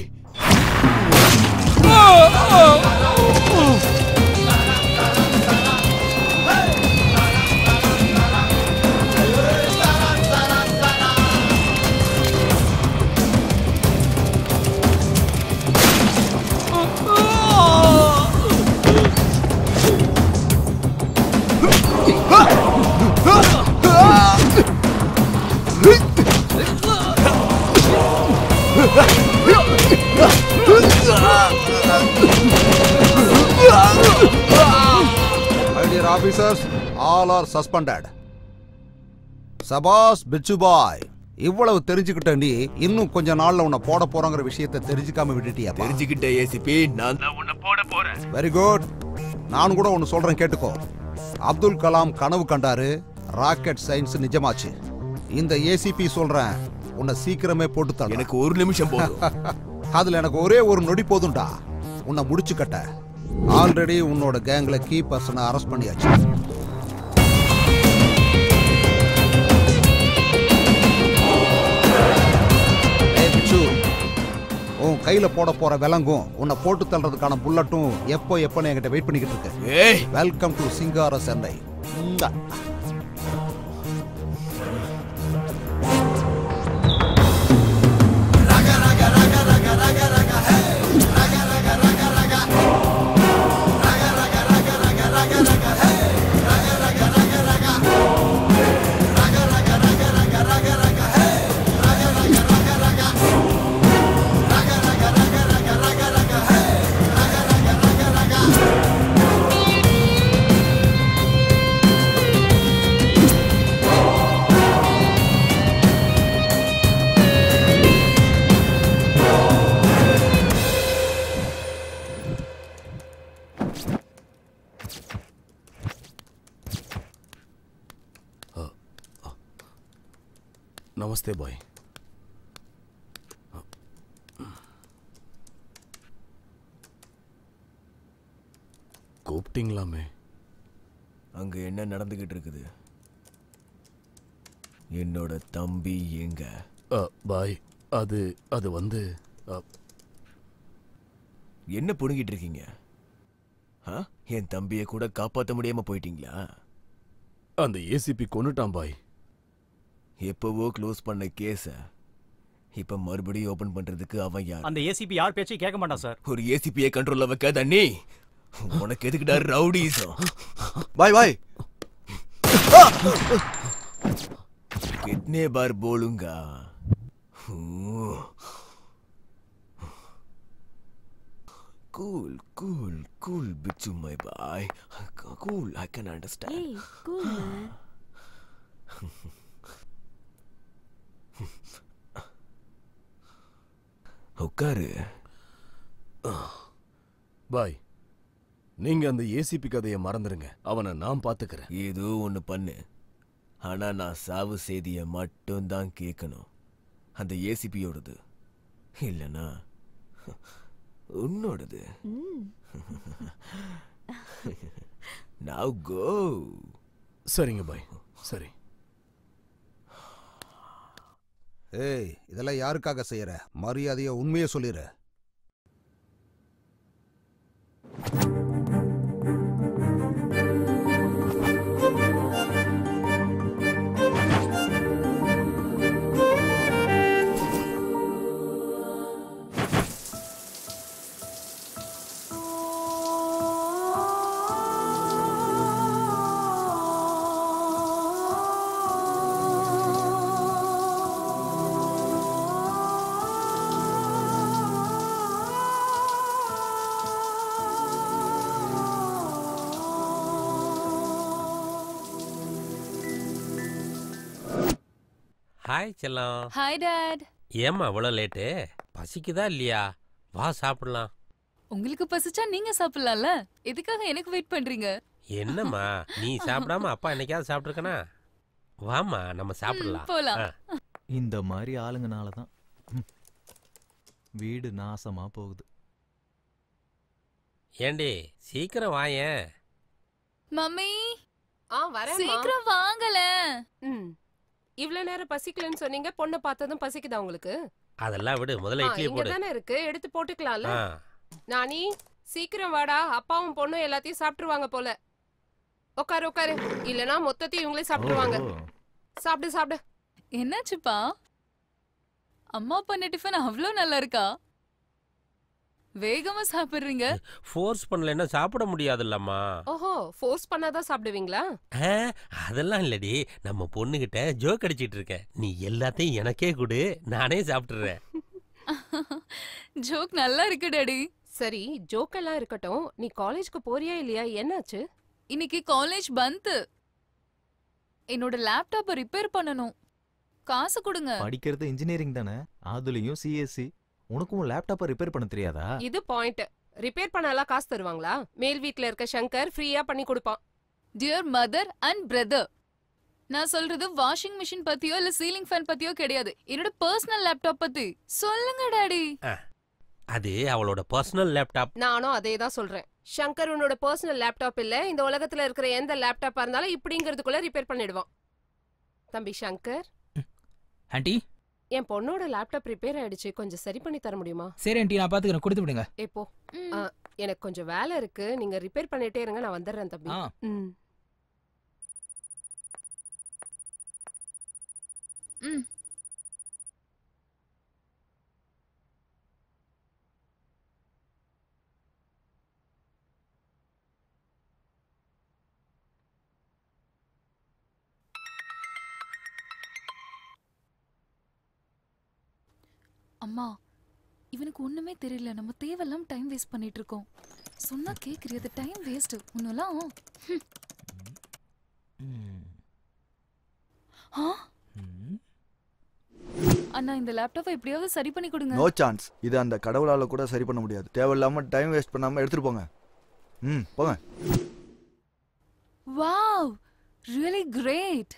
My dear officers, all are suspended. சபாஸ் பிச்சு பாய் இவ்வளவு தெரிஞ்சுக்கிட்ட நீ இன்னும் கொஞ்ச நாள்ல உன்னை போட போறோங்கிற விஷயத்தை தெரிஞ்சுக்காம விட்டுட்டியா தெரிஞ்சுக்கிட்ட ஏசிபி நான் நான் உன்னை போட போறேன் வெரி குட் நான் கூட ஒன்னு சொல்றேன் கேட்டுக்கோ அப்துல் கலாம் கனவு கண்டாரு ராக்கெட் சயின்ஸ் நிஜமாச்சு இந்த ஏசிபி சொல்றேன் உன்னை சீக்கிரமே போட்டு தள்ள எனக்கு ஒரு நிமிஷம் போதும் அதுல எனக்கு ஒரே ஒரு நொடி போதும்டா உன்னை முடிச்சு கட்ட ஆல்ரெடி உன்னோட கேங்ல கீ பர்சனை அரெஸ்ட் பண்ணியாச்சு ஏய் பிச்சு, உன் கையில போட போற விலங்கும் உன்னை போட்டு தள்ளுறதுக்கான புல்லட்டும் எப்போ எப்போன்னு என்கிட்ட வெயிட் பண்ணிக்கிட்டு இருக்கு ஏய் வெல்கம் டு சிங்கார சென்னை ம்ம். நமஸ்தே பாய் கூப்பிட்டீங்களாமே அங்க என்ன நடந்துகிட்டு இருக்குது என்னோட தம்பி எங்க அ, பாய் அது அது வந்து அ, என்ன புடுங்கிட்டு இருக்கீங்க ஆ? என் தம்பியை கூட காப்பாத்த முடியாம போயிட்டீங்களா அந்த ஏசிபி கொன்னுட்டான் பாய் எப்பவோ க்ளோஸ் பண்ண கேஸ இப்ப மறுபடியும் ஓபன் பண்றதுக்கு அவன் யார் அந்த ஏசிபி யார் பேச்சையும் கேட்க மாட்டான் சார் ஒரு ஏசிபியை கண்ட்ரோல்ல வைக்காத நீ உனக்கு எதுக்குடா ரவுடிசம் பாய் பாய் कितने बार बोलूंगा cool cool cool bichu my boy cool i can understand Hey, cool man. உட்காரு பாய் நீங்க அந்த ஏசிபி கதையை மறந்துருங்க அவனை நான் பாத்துக்கிறேன் ஏதோ ஒண்ணு பண்ணு ஆனா நான் சாவு செய்தியை மட்டும்தான் கேட்கணும் அந்த ஏசிபியோடது இல்லனா உன்னோடது now go சரிங்க பாய் சரி ஏய் இதெல்லாம் யாருக்காக செய்யற மரியாதைய உண்மையை சொல்லிடு ஹாய் செல்லம் ஹாய் டாட் ஏம்மா இவ்வளோ லேட்டு பசிக்குதா இல்லையா வா சாப்பிடலாம் உங்களுக்கு பசிச்சா நீங்க சாப்பிடலாம்ல எதுக்காக எனக்கு வெயிட் பண்றீங்க என்னம்மா நீ சாப்பிடாம அப்பா என்னைக்காவது சாப்பிட்ருக்கனா வாம்மா நம்ம சாப்பிடலாம் போலாம். ஆ. இந்த மாதிரி ஆளுங்கனால தான் வீடு நாசமா போகுது ஏண்டி சீக்கிரம் வாயேன் மம்மி ஆ வரேன் சீக்கிரம் வாங்கல ம் இவ்ளோ நேரம் பசிக்கலன்னு சொன்னீங்க பொண்ணை பார்த்ததும் பசிக்குதா உங்களுக்கு அதெல்லாம் விடு முதல்ல இட்லி இங்க போடு தானே இருக்கு எடுத்து போட்டுக்கலாம்ல ஆ நானி சீக்கிரம் வாடா அப்பாவும் பொண்ணும் எல்லாத்தையும் சாப்பிட்டுருவாங்க போல உட்காரு உட்காரு இல்லனா மொத்தத்தையும் இவங்களே சாப்பிட்டுருவாங்க சாப்பிடு சாப்பிடு என்னாச்சுப்பா அம்மா பண்ண டிஃபன் அவ்வளோ நல்லா இருக்கா வேகமா சாப்பிடுறீங்க ஃபோர்ஸ் பண்ணலைன்னா சாப்பிட முடியாதுல்லம்மா ஓஹோ ஃபோர்ஸ் பண்ணாதான் சாப்பிடுவீங்களா ஆ, அதெல்லாம் இல்லடி நம்ம பொண்ணுகிட்ட ஜோக் அடிச்சிட்டு இருக்கேன் நீ எல்லாத்தையும் எனக்கே கொடு நானே சாப்பிட்டுறேன் ஜோக் நல்லா இருக்கு டாடி சரி ஜோக் எல்லாம் இருக்கட்டும் நீ காலேஜ்க்கு போறியா இல்லையா என்னாச்சு இன்னைக்கு காலேஜ் பந்த் என்னோட லேப்டாப்பை ரிப்பேர் பண்ணணும் காசு கொடுங்க படிக்கிறது இன்ஜினியரிங் தானே அதுலயும் சிஎஸ்சி உனக்கும் லேப்டாப்பை ரிப்பேர் பண்ண தெரியாதா இது பாயிண்ட் ரிப்பேர் பண்ணலாம் காசு தருவாங்களா மேல் வீட்ல இருக்க சங்கர் ஃப்ரீயா பண்ணி கொடுப்பான் டியர் மதர் அண்ட் பிரதர் நான் சொல்றது வாஷிங் மிஷின் பத்தியோ இல்ல சீலிங் ஃபேன் பத்தியோ கிடையாது என்னோட பர்சனல் லேப்டாப் பத்தி சொல்லுங்க டாடி ஆ, அது அவளோட பர்சனல் லேப்டாப் நானும் அதே தான் சொல்றேன் சங்கர் உன்னோட பர்சனல் லேப்டாப் இல்ல இந்த உலகத்துல இருக்கிற எந்த லேப்டாப்பா இருந்தாலும் இப்படிங்கிறதுக்குள்ள ரிப்பேர் பண்ணிடுவான் தம்பி சங்கர் ஆண்டி என் பொண்ணோட லேப்டாப் ரிப்பேர் ஆயிடுச்சு கொஞ்சம் சரி பண்ணி தர முடியுமா சரி ஆண்டி நான் பாத்துக்கிறேன் கொடுத்து விடுங்க எப்போ ஆ, எனக்கு கொஞ்சம் வேலை இருக்கு நீங்க ரிப்பேர் பண்ணிட்டே இருங்க நான் வந்துடுறேன் தம்பி ஆ. ம் ம் அம்மா இவனுக்கு ஒண்ணுமே தெரியல நம்ம தேவையில்லாம டைம் வேஸ்ட் பண்ணிட்டு இருக்கோம் சொன்னா கேக்குறியது டைம் வேஸ்ட் ஒன்னெல்லாம் ஆ அண்ணா இந்த லேப்டாப்பை எப்படியாவது சரி பண்ணி கொடுங்க நோ சான்ஸ் இது அந்த கடவுளால கூட சரி பண்ண முடியாது தேவையில்லாம டைம் வேஸ்ட் பண்ணாம எடுத்துட்டு போங்க ம் போங்க வாவ் ரியலி கிரேட்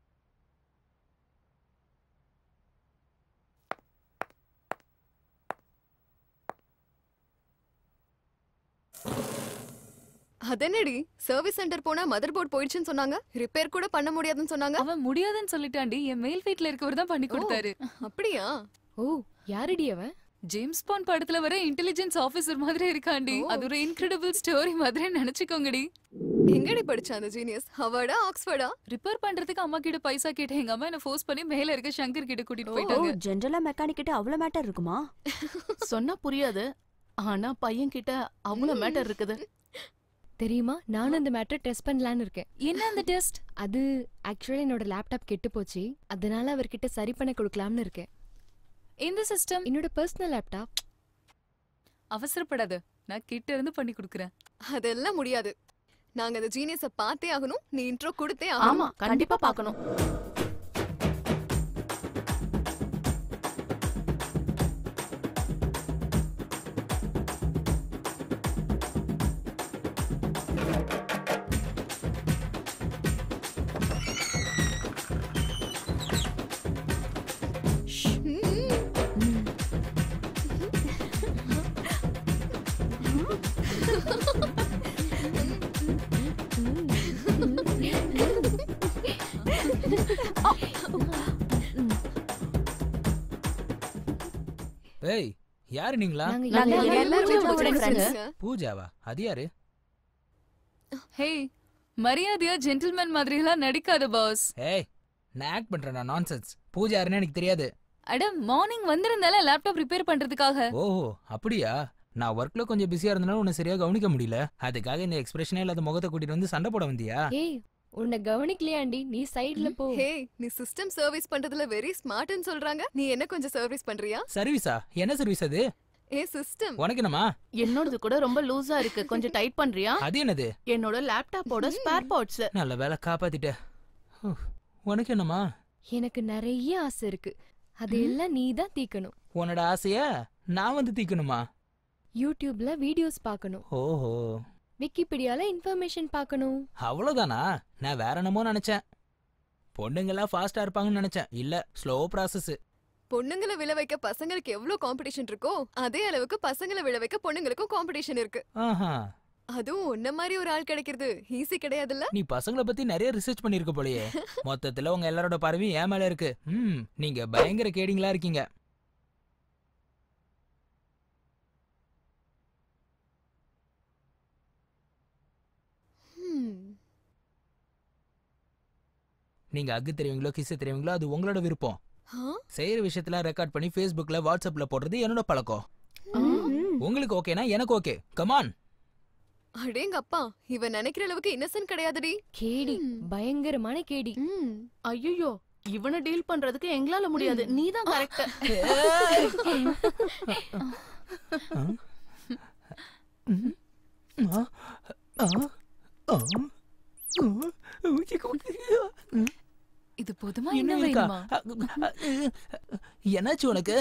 அதென்னடி சர்வீஸ் சென்டர் போனா மதர் போர்ட் போயிடுச்சுன்னு சொன்னாங்க ரிப்பேர் கூட பண்ண முடியாதுன்னு சொன்னாங்க அவன் முடியாதுன்னு சொல்லிட்டாண்டி என் மேல் வீட்ல இருக்கவர் தான் பண்ணி கொடுத்தாரு அப்படியா ஓ யாரடி அவன் ஜேம்ஸ் பாண்ட் படத்துல வர இன்டெலிஜென்ஸ் ஆபீசர் மாதிரி இருக்காண்டி அது ஒரு இன்கிரெடிபிள் ஸ்டோரி மாதிரி நினைச்சுக்கோங்கடி எங்கடி படிச்சா அந்த ஜீனியஸ் ஹவார்டா ஆக்ஸ்ஃபோர்டா ரிப்பேர் பண்றதுக்கு அம்மா கிட்ட பைசா கேட்டு எங்க அம்மா என்ன ஃபோர்ஸ் பண்ணி மேல இருக்க சங்கர் கிட்ட கூட்டிட்டு போயிட்டாங்க ஜென்ரலா மெக்கானிக் கிட்ட அவ்வளவு மேட்டர் இருக்குமா சொன்னா புரியாது ஆனா பையன் கிட்ட அவ்வளவு மேட்டர் இருக்குது தெரியுமா நானும் அந்த மேட்டர் டெஸ்ட் பண்ணலான்னு இருக்கேன் என்ன அந்த டெஸ்ட் அது ஆக்சுவலா என்னோட லேப்டாப் கெட்டு போச்சு அதனால அவர்கிட்ட சரி பண்ண கொடுக்கலாம்னு இருக்கேன் இந்த சிஸ்டம் என்னோட பர்சனல் லேப்டாப் அவசரப்படாத நான் கிட்ட இருந்து பண்ணி கொடுக்குறேன் அதெல்லாம் முடியாது நாங்க அந்த ஜீனியஸ பார்த்தே ஆகணும் நீ இன்ட்ரோ கொடுத்தே ஆமா ஆகணும் கண்டிப்பா பார்க்கணும் ஏய் யாரு நீங்களா நாங்க நாங்க எல்லாரும் பூஜாவோட friends. பூஜாவா அது யாரு ஹே மரியாதையா ஜென்டில்மேன் மாதிரி எல்லாம் நடிக்காத பாஸ் ஏய் நான் ஆக்ட் பண்றேன் நான்சென்ஸ் பூஜா யாருன்னு எனக்கு தெரியாது அட மார்னிங் வந்திருந்தால லேப்டாப் ரிப்பேர் பண்றதுக்காக ஓஹோ அப்படியா நான் ஒர்க்ல கொஞ்சம் பிஸியா இருந்தனால உன்னை சரியா கவனிக்க முடியல அதுக்காக இந்த எக்ஸ்பிரஷனே இல்லாத முகத்தை கூட்டிட்டு வந்து சண்டை போட வந்தியா ஏய் உன்னை கவனிக்கலையாண்டி நீ சைடுல போ ஹே நீ சிஸ்டம் சர்வீஸ் பண்றதுல வெரி ஸ்மார்ட்னு சொல்றாங்க நீ என்ன கொஞ்சம் சர்வீஸ் பண்றியா சர்வீஸா என்ன சர்வீஸ் அது ஏ சிஸ்டம் உனக்கு என்னமா என்னோடது கூட ரொம்ப லூசா இருக்கு கொஞ்சம் டைட் பண்றியா அது என்னது என்னோட லேப்டாப்போட ஸ்பேர் பார்ட்ஸ் நல்ல வேலை காப்பாத்திட்ட ஹூ, உனக்கு என்னமா எனக்கு நிறைய ஆசை இருக்கு அது எல்லாம் நீ தான் தீக்கணும் உன்னோட ஆசைய நான் வந்து தீக்கணுமா யூடியூப்ல வீடியோஸ் பார்க்கணும் ஓஹோ விக்கிபீடியால இன்ஃபர்மேஷன் பார்க்கணும் அவ்வளவுதானா நான் வேற என்னமோ நினைச்சேன் பொண்ணுங்கெல்லாம் ஃபாஸ்டா இருப்பாங்கன்னு நினைச்சேன் இல்ல ஸ்லோ ப்ராசஸ் பொண்ணுங்களை விழ வைக்க பசங்களுக்கு எவ்வளவு காம்படிஷன் இருக்கோ அதே அளவுக்கு பசங்களை விழ வைக்க பொண்ணுங்களுக்கும் காம்படிஷன் இருக்கு ஆஹா அதுவும் உன்ன மாதிரி ஒரு ஆள் கிடைக்கிறது ஈஸி கிடையாதுல்ல நீ பசங்கள பத்தி நிறைய ரிசர்ச் பண்ணிருக்க போலயே மொத்தத்துல உங்க எல்லாரோட பார்வையும் என் மேல இருக்கு ம் நீங்க பயங்கர கேடிங்களா இருக்கீங்க ஹம். நீங்க அக்கு தெரியுங்களோ கிஸ் தெரியுங்களோ அது உங்களோட விருப்பம் ஆ? செய்யற விஷயத்துல ரெக்கார்ட் பண்ணி ஃபேஸ்புக்ல வாட்ஸ்அப்ல போடுறது என்னோட பழக்கம் உங்களுக்கு ஓகேனா எனக்கு ஓகே கமான் அடேங்க அப்பா இவன் நினைக்கிற அளவுக்கு இன்னசென்ட் கிடையாதுடி கேடி பயங்கரமான கேடி ஐயோ இவனை டீல் பண்றதுக்கு எங்களால முடியாது நீ தான் கரெக்ட் இது போதுமா என்ன இன்னும் இருக்கா? வேணுமா என்னாச்சு உனக்கு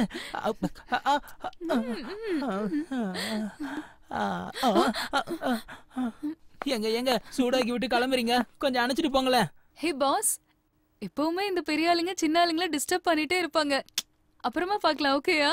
எங்க எங்க சூடாக்கி விட்டு கிளம்புறீங்க கொஞ்சம் அணைச்சிட்டு போங்களேன் ஹே பாஸ் எப்பவுமே இந்த பெரிய ஆளுங்க சின்ன ஆளுங்கள டிஸ்டர்ப் பண்ணிட்டே இருப்பாங்க அப்புறமா பார்க்கலாம் ஓகேயா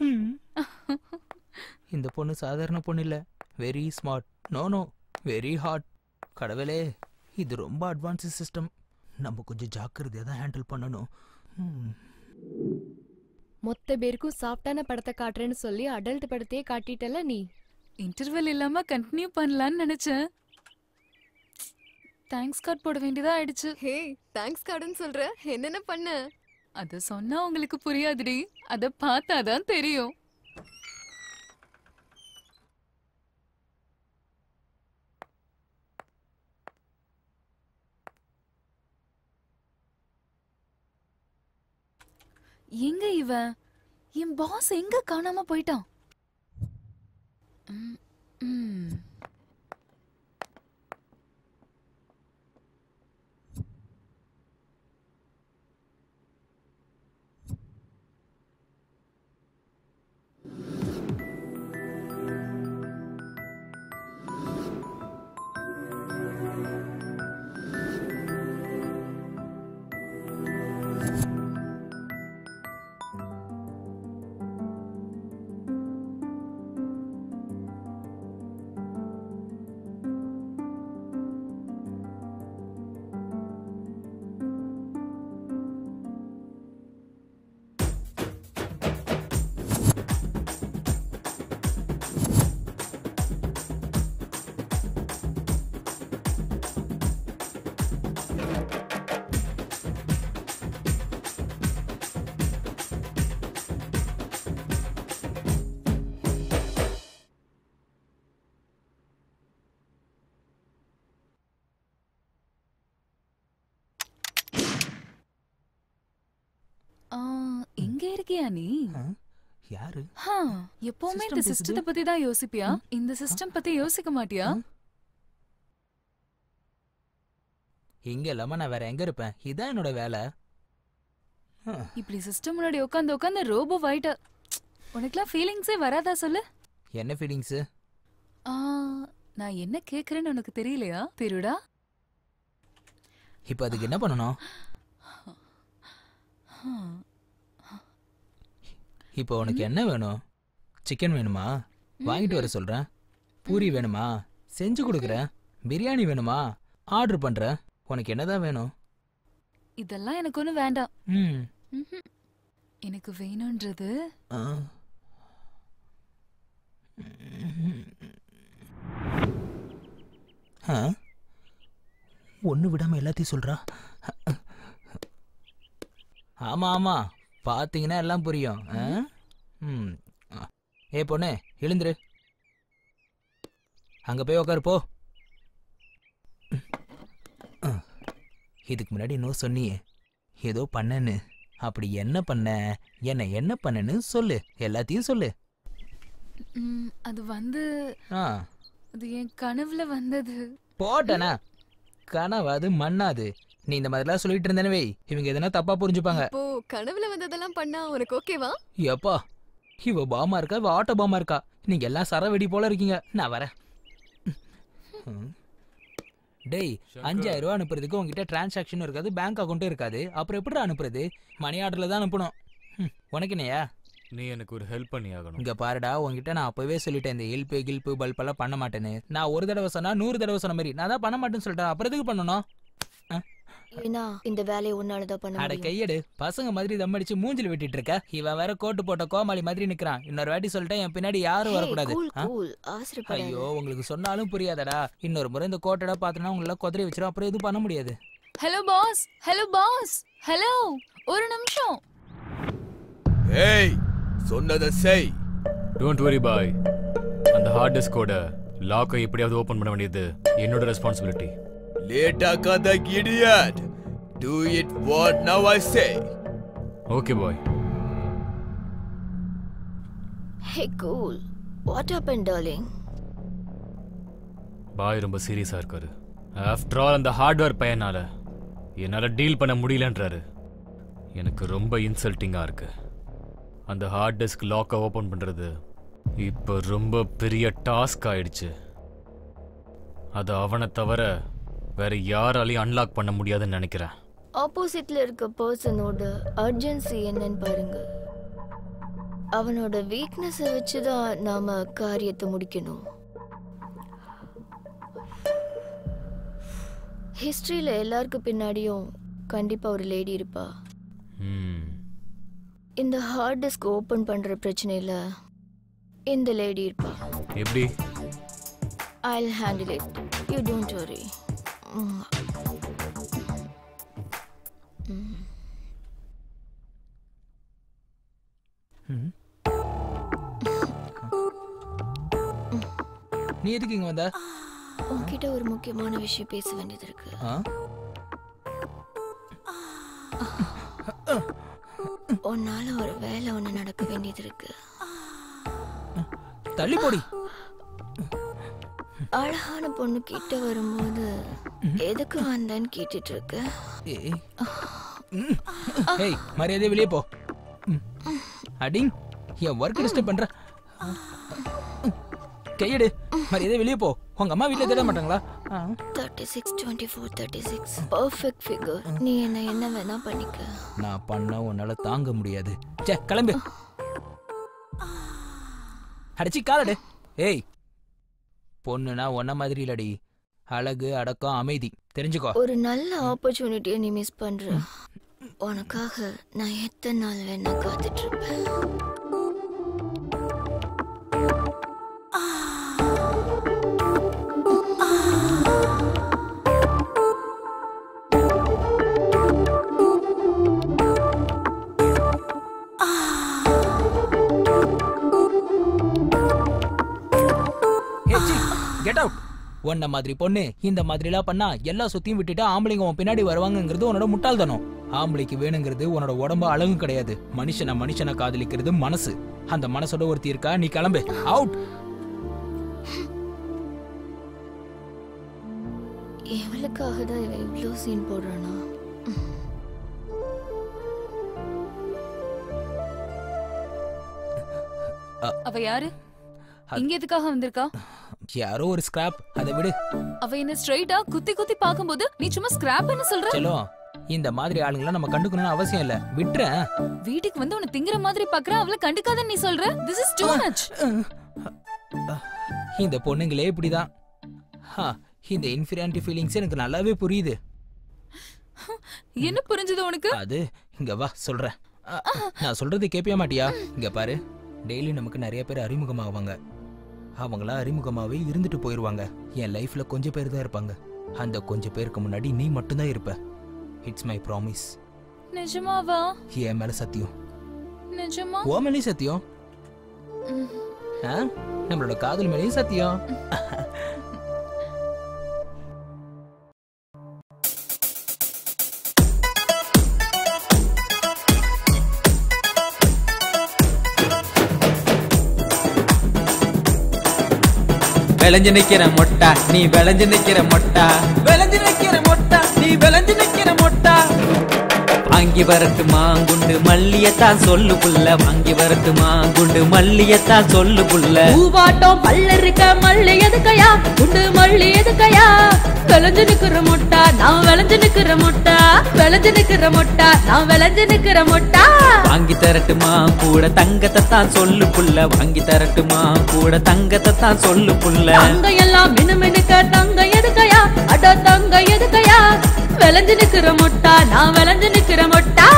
இந்த பொண்ணு சாதாரண பொண்ணு இல்ல very smart no no very hot கடவுளே இது ரொம்ப அட்வான்ஸ் சிஸ்டம் நம்ம கொஞ்சம் ஜாக்கிரதையா தான் ஹேண்டில் பண்ணணும் ம். மொத்த பேருக்கும் சாஃப்டான படத்தை காட்டுறேன்னு சொல்லி அடல்ட் படத்தையே காட்டிட்டல நீ இன்டர்வெல் இல்லாம கண்டினியூ பண்ணலாம்னு நினைச்சேன் தேங்க்ஸ் கார்டு போட வேண்டியதா ஆயிடுச்சு ஹே தேங்க்ஸ் கார்டுன்னு சொல்ற என்னென்ன பண்ண அத சொன்னா உங்களுக்கு புரியாதுடி அத பார்த்தாதான் தெரியும் எங்க இவன் என் பாஸ் எங்க காணாம போயிட்டான் ம், ம். இங்க இருக்கியா நீ யாரு ஹா, எப்பவுமே இந்த System சிஸ்டத்தை பத்தி தான் யோசிப்பியா இந்த சிஸ்டம் பத்தி யோசிக்க மாட்டியா இங்க இல்லாம நான் வேற எங்க இருப்பேன் இதான் என்னோட வேலை இப்படி சிஸ்டம் முன்னாடி உட்காந்து உட்காந்து ரோபோ ஆயிட்ட உனக்குலாம் ஃபீலிங்ஸே வராதா சொல்லு என்ன ஃபீலிங்ஸ் ஆ, நான் என்ன கேக்குறேன்னு உனக்கு தெரியலையா திருடா இப்போ அதுக்கு என்ன பண்ணணும் இப்போ உனக்கு என்ன வேணும் சிக்கன் வேணுமா வாங்கிட்டு வர சொல்றேன் பூரி வேணுமா செஞ்சு கொடுக்குறேன் பிரியாணி வேணுமா ஆர்டர் பண்றேன் உனக்கு என்னதான் வேணும் இதெல்லாம் எனக்கு ஒன்றும் வேண்டாம் ம் ம்ஹும். எனக்கு வேணும்ன்றது ஆ. ஆ ஒன்று விடாம எல்லாத்தையும் சொல்றா ஆமா ஆமா பார்த்தீங்கன்னா எல்லாம் புரியும் ஆ? ம் ஆ. ஏ பொண்ணு எழுந்துரு அங்க போய் உக்காரு போ ஆ. இதுக்கு முன்னாடி இன்னும் சொன்னியே ஏதோ பண்ணேன்னு அப்படி என்ன பண்ண என்ன என்ன பண்ணேன்னு சொல்லு எல்லாத்தையும் சொல்லு ம், அது வந்து ஆ அது என் கனவுல வந்தது போட்டனா கனவாது மண்ணாது நீ இந்த மாதிரிலாம் சொல்லிட்டு இருந்தேனவே இவங்க எதனா தப்பா புரிஞ்சுப்பாங்க இப்போ கனவுல வந்ததெல்லாம் பண்ணா உனக்கு ஓகேவா எப்பா இவ பாமா இருக்கா இவ ஆட்டோ பாமா இருக்கா நீங்க எல்லாம் சரவெடி போல இருக்கீங்க நான் வரேன் ம். டேய் அஞ்சாயிரம் ரூபா அனுப்புறதுக்கு உங்ககிட்ட டிரான்சாக்ஷனும் இருக்காது பேங்க் அக்கௌண்ட்டும் இருக்காது அப்புறம் எப்படி அனுப்புறது மணி ஆர்டர்ல தான் அனுப்பணும் ம், உனக்கு என்னையா நீ எனக்கு ஒரு ஹெல்ப் பண்ணி ஆகணும் இங்க பாருடா உன்கிட்ட நான் அப்பவே சொல்லிட்டேன் இந்த ஹெல்ப்பு கில்ப்பு பல்ப் எல்லாம் பண்ண மாட்டேன்னு நான் ஒரு தடவை சொன்னா நூறு தடவை சொன்ன மாதிரி நான் தான் பண்ண மாட்டேன்னு சொல்லிட்டேன் அப்புறம் எதுக்கு பண்ணணும் ஏன்னா இந்த வேலையை உன்னாலதான் பண்ண அட முடியும் கையடு பசங்க மாதிரி தம் அடிச்சு மூஞ்சில விட்டுட்டு இருக்க இவன் வேற கோட்டு போட்ட கோமாளி மாதிரி நிக்கிறான் இன்னொரு வாட்டி சொல்லிட்டேன் என் பின்னாடி யாரும் Hey, வரக்கூடாது cool, ஆ? cool. அவசரப்படாத. ஐயோ உங்களுக்கு சொன்னாலும் புரியாதடா இன்னொரு முறை இந்த கோட்டடா பார்த்தனா உங்களை குதிரை வச்சிரும் அப்புறம் எதுவும் பண்ண முடியாது hello boss hello boss hello ஒரு நிமிஷம் ஏய் சொன்னதை செய் டோன்ட் வரி பாய் அந்த ஹார்ட் டிஸ்கோட லாக்கை எப்படியாவது ஓபன் பண்ண வேண்டியது என்னோட ரெஸ்பான்சிபிலிட்டி லேட்டா கதை idiot do it what now I say okay bye Hey, cool. What happened, darling? பாய் ரொம்ப சீரியஸா இருக்காரு ஆஃப்டர் ஆல் அந்த ஹார்ட்வேர் பையனால என்னால டீல் பண்ண முடியலன்றாரு எனக்கு ரொம்ப இன்சல்ட்டிங்கா இருக்கு அந்த ஹார்ட் டிஸ்க் லாக்கை ஓபன் பண்றது இப்போ ரொம்ப பெரிய டாஸ்க் ஆயிடுச்சு அது அவனை தவிர வேற யாராலையும் அன்லாக் பண்ண முடியாதுன்னு நினைக்கிறேன் ஆப்போசிட்ல இருக்க பர்சனோட அர்ஜென்சி என்னன்னு பாருங்க அவனோட வீக்னஸை வச்சு தான் நாம காரியத்தை முடிக்கணும் ஹிஸ்டரியில எல்லாருக்கு பின்னாடியும் கண்டிப்பா ஒரு லேடி இருப்பா ம் இந்த ஹார்ட் டிஸ்க் ஓபன் பண்ற பிரச்சனையில இந்த லேடி இருப்பா எப்படி I'll handle it. You don't worry. Mm. Mm. நீ எதுக்கு இங்க வந்த உன்கிட்ட ஒரு முக்கியமான விஷயம் பேச வேண்டியது இருக்கு ஆ? உன்னால ஒரு வேலை ஒண்ணு நடக்க வேண்டியது இருக்கு தள்ளி போடி அழகான பொண்ணு கிட்ட வரும்போது எதுக்கு வந்தேன்னு கேட்டுட்டு இருக்க ஏய் ம். ஏய் மரியாதை வெளியே போ ம். அடிங் என் ஒர்க் டிஸ்டர்ப் பண்ற கையெடு மரியாதை வெளியே போ உங்க அம்மா வீட்ல தேட மாட்டாங்களா ஆ. Thirty six twenty four thirty six perfect figure நீ என்ன என்ன வேணா பண்ணிக்க நான் பண்ண உன்னால தாங்க முடியாது சே கிளம்பு அடிச்சு காலடு ஏய் பொண்ணுனா உன்ன மாதிரி இல்லடி அழகு அடக்கம் அமைதி தெரிஞ்சுக்கோ ஒரு நல்ல ஆப்பர்ச்சுனிட்டியை நீ மிஸ் பண்ற உனக்காக நான் எத்தனை நாள் வேணா காத்துட்டு இருப்பேன் ஏய் சி கெட் அவுட் உன்ன மாதிரி பொண்ணு இந்த மாதிரிலாம் பண்ணா எல்லா சுத்தியும் விட்டுட்டு ஆம்பளைங்க உன் பின்னாடி வருவாங்கங்கிறது உன்னோட முட்டாள்தனம் ஆம்பளைக்கு வேணுங்கிறது உன்னோட உடம்பு அழகு கிடையாது மனுஷனை மனுஷனை காதலிக்கிறது மனசு அந்த மனசோட ஒருத்தி இருக்கா நீ கிளம்பு அவுட் எவளுக்காக தான் இவன் இவ்வளோ சீன் போடுறானா அவ யாரு இங்க எதுக்காக வந்திருக்கா யாரோ ஒரு ஸ்கிராப் அதை விடு அவ என்ன ஸ்ட்ரைட்டா குத்தி குத்தி பாக்கும்போது நீ சும்மா ஸ்கிராப்னு சொல்ற செல்லம் இந்த மாதிரி ஆளுங்களை நம்ம கண்டுக்கணும்னு அவசியம் இல்ல விட்டுறேன் வீட்டுக்கு வந்து உன்னை திங்கிற மாதிரி பாக்குற அவளை கண்டுக்காதன்னு நீ சொல்ற திஸ் இஸ் டூ மச் இந்த பொண்ணுங்களே இப்படிதான் ஹா, இந்த இன்ஃபீரியாரிட்டி ஃபீலிங்ஸ் எனக்கு நல்லாவே புரியுது என்ன புரிஞ்சது உனக்கு அது இங்க வா சொல்றேன் அ, நான் சொல்றது கேப்பியா மாட்டியா இங்க பாரு டெய்லி நமக்கு நிறைய பேர் அறிமுகமாவாங்க அவங்களா அறிமுகமாவே இருந்துட்டு போயிருவாங்க என் லைஃப்ல கொஞ்சம் பேர் தான் இருப்பாங்க அந்த கொஞ்சம் பேருக்கு முன்னாடி நீ மட்டும்தான் இருப்ப இட்ஸ் மை ப்ராமிஸ் நிஜமாவா என் மேல சத்தியம் நிஜமா ஓ மேலேயும் சத்தியம் ம். ஆ? நம்மளோட காதல் மேலேயும் சத்தியம் விளைஞ்சு நிக்கிற மொட்டா நீ விளைஞ்சு நிக்கிற மொட்டா விளைஞ்சு நிக்கிற மொட்டா நீ விளைஞ்சு நிக்கிற மொட்டா வாங்கி வரட்டுமா குண்டு மல்லியத்தான் சொல்லு புள்ள வாங்கி வரட்டுமா குண்டு மல்லியத்தான் சொல்லு புள்ள பூவாட்டம் பல்ல இருக்க மல்லி எதுக்கையா குண்டு மல்லி எதுக்கையா விளைஞ்சு நிக்கிற மொட்டா நான் விளைஞ்சு நிக்கிற மொட்டா விளைஞ்சு நிக்கிற மொட்டா நான் விளைஞ்சு நிக்கிற மொட்டா வாங்கி தரட்டுமா கூட தங்கத்தை தான் சொல்லு புள்ள வாங்கி தரட்டுமா கூட தங்கத்தை தான் சொல்லு புள்ள தங்க எல்லாம் மினு மினுக்க தங்க எதுக்கையா அட தங்க எதுக்கையா விளைஞ்சு நிக்கிற மொட்டா நான் விளைஞ்சு நிக்கிற மொட்டா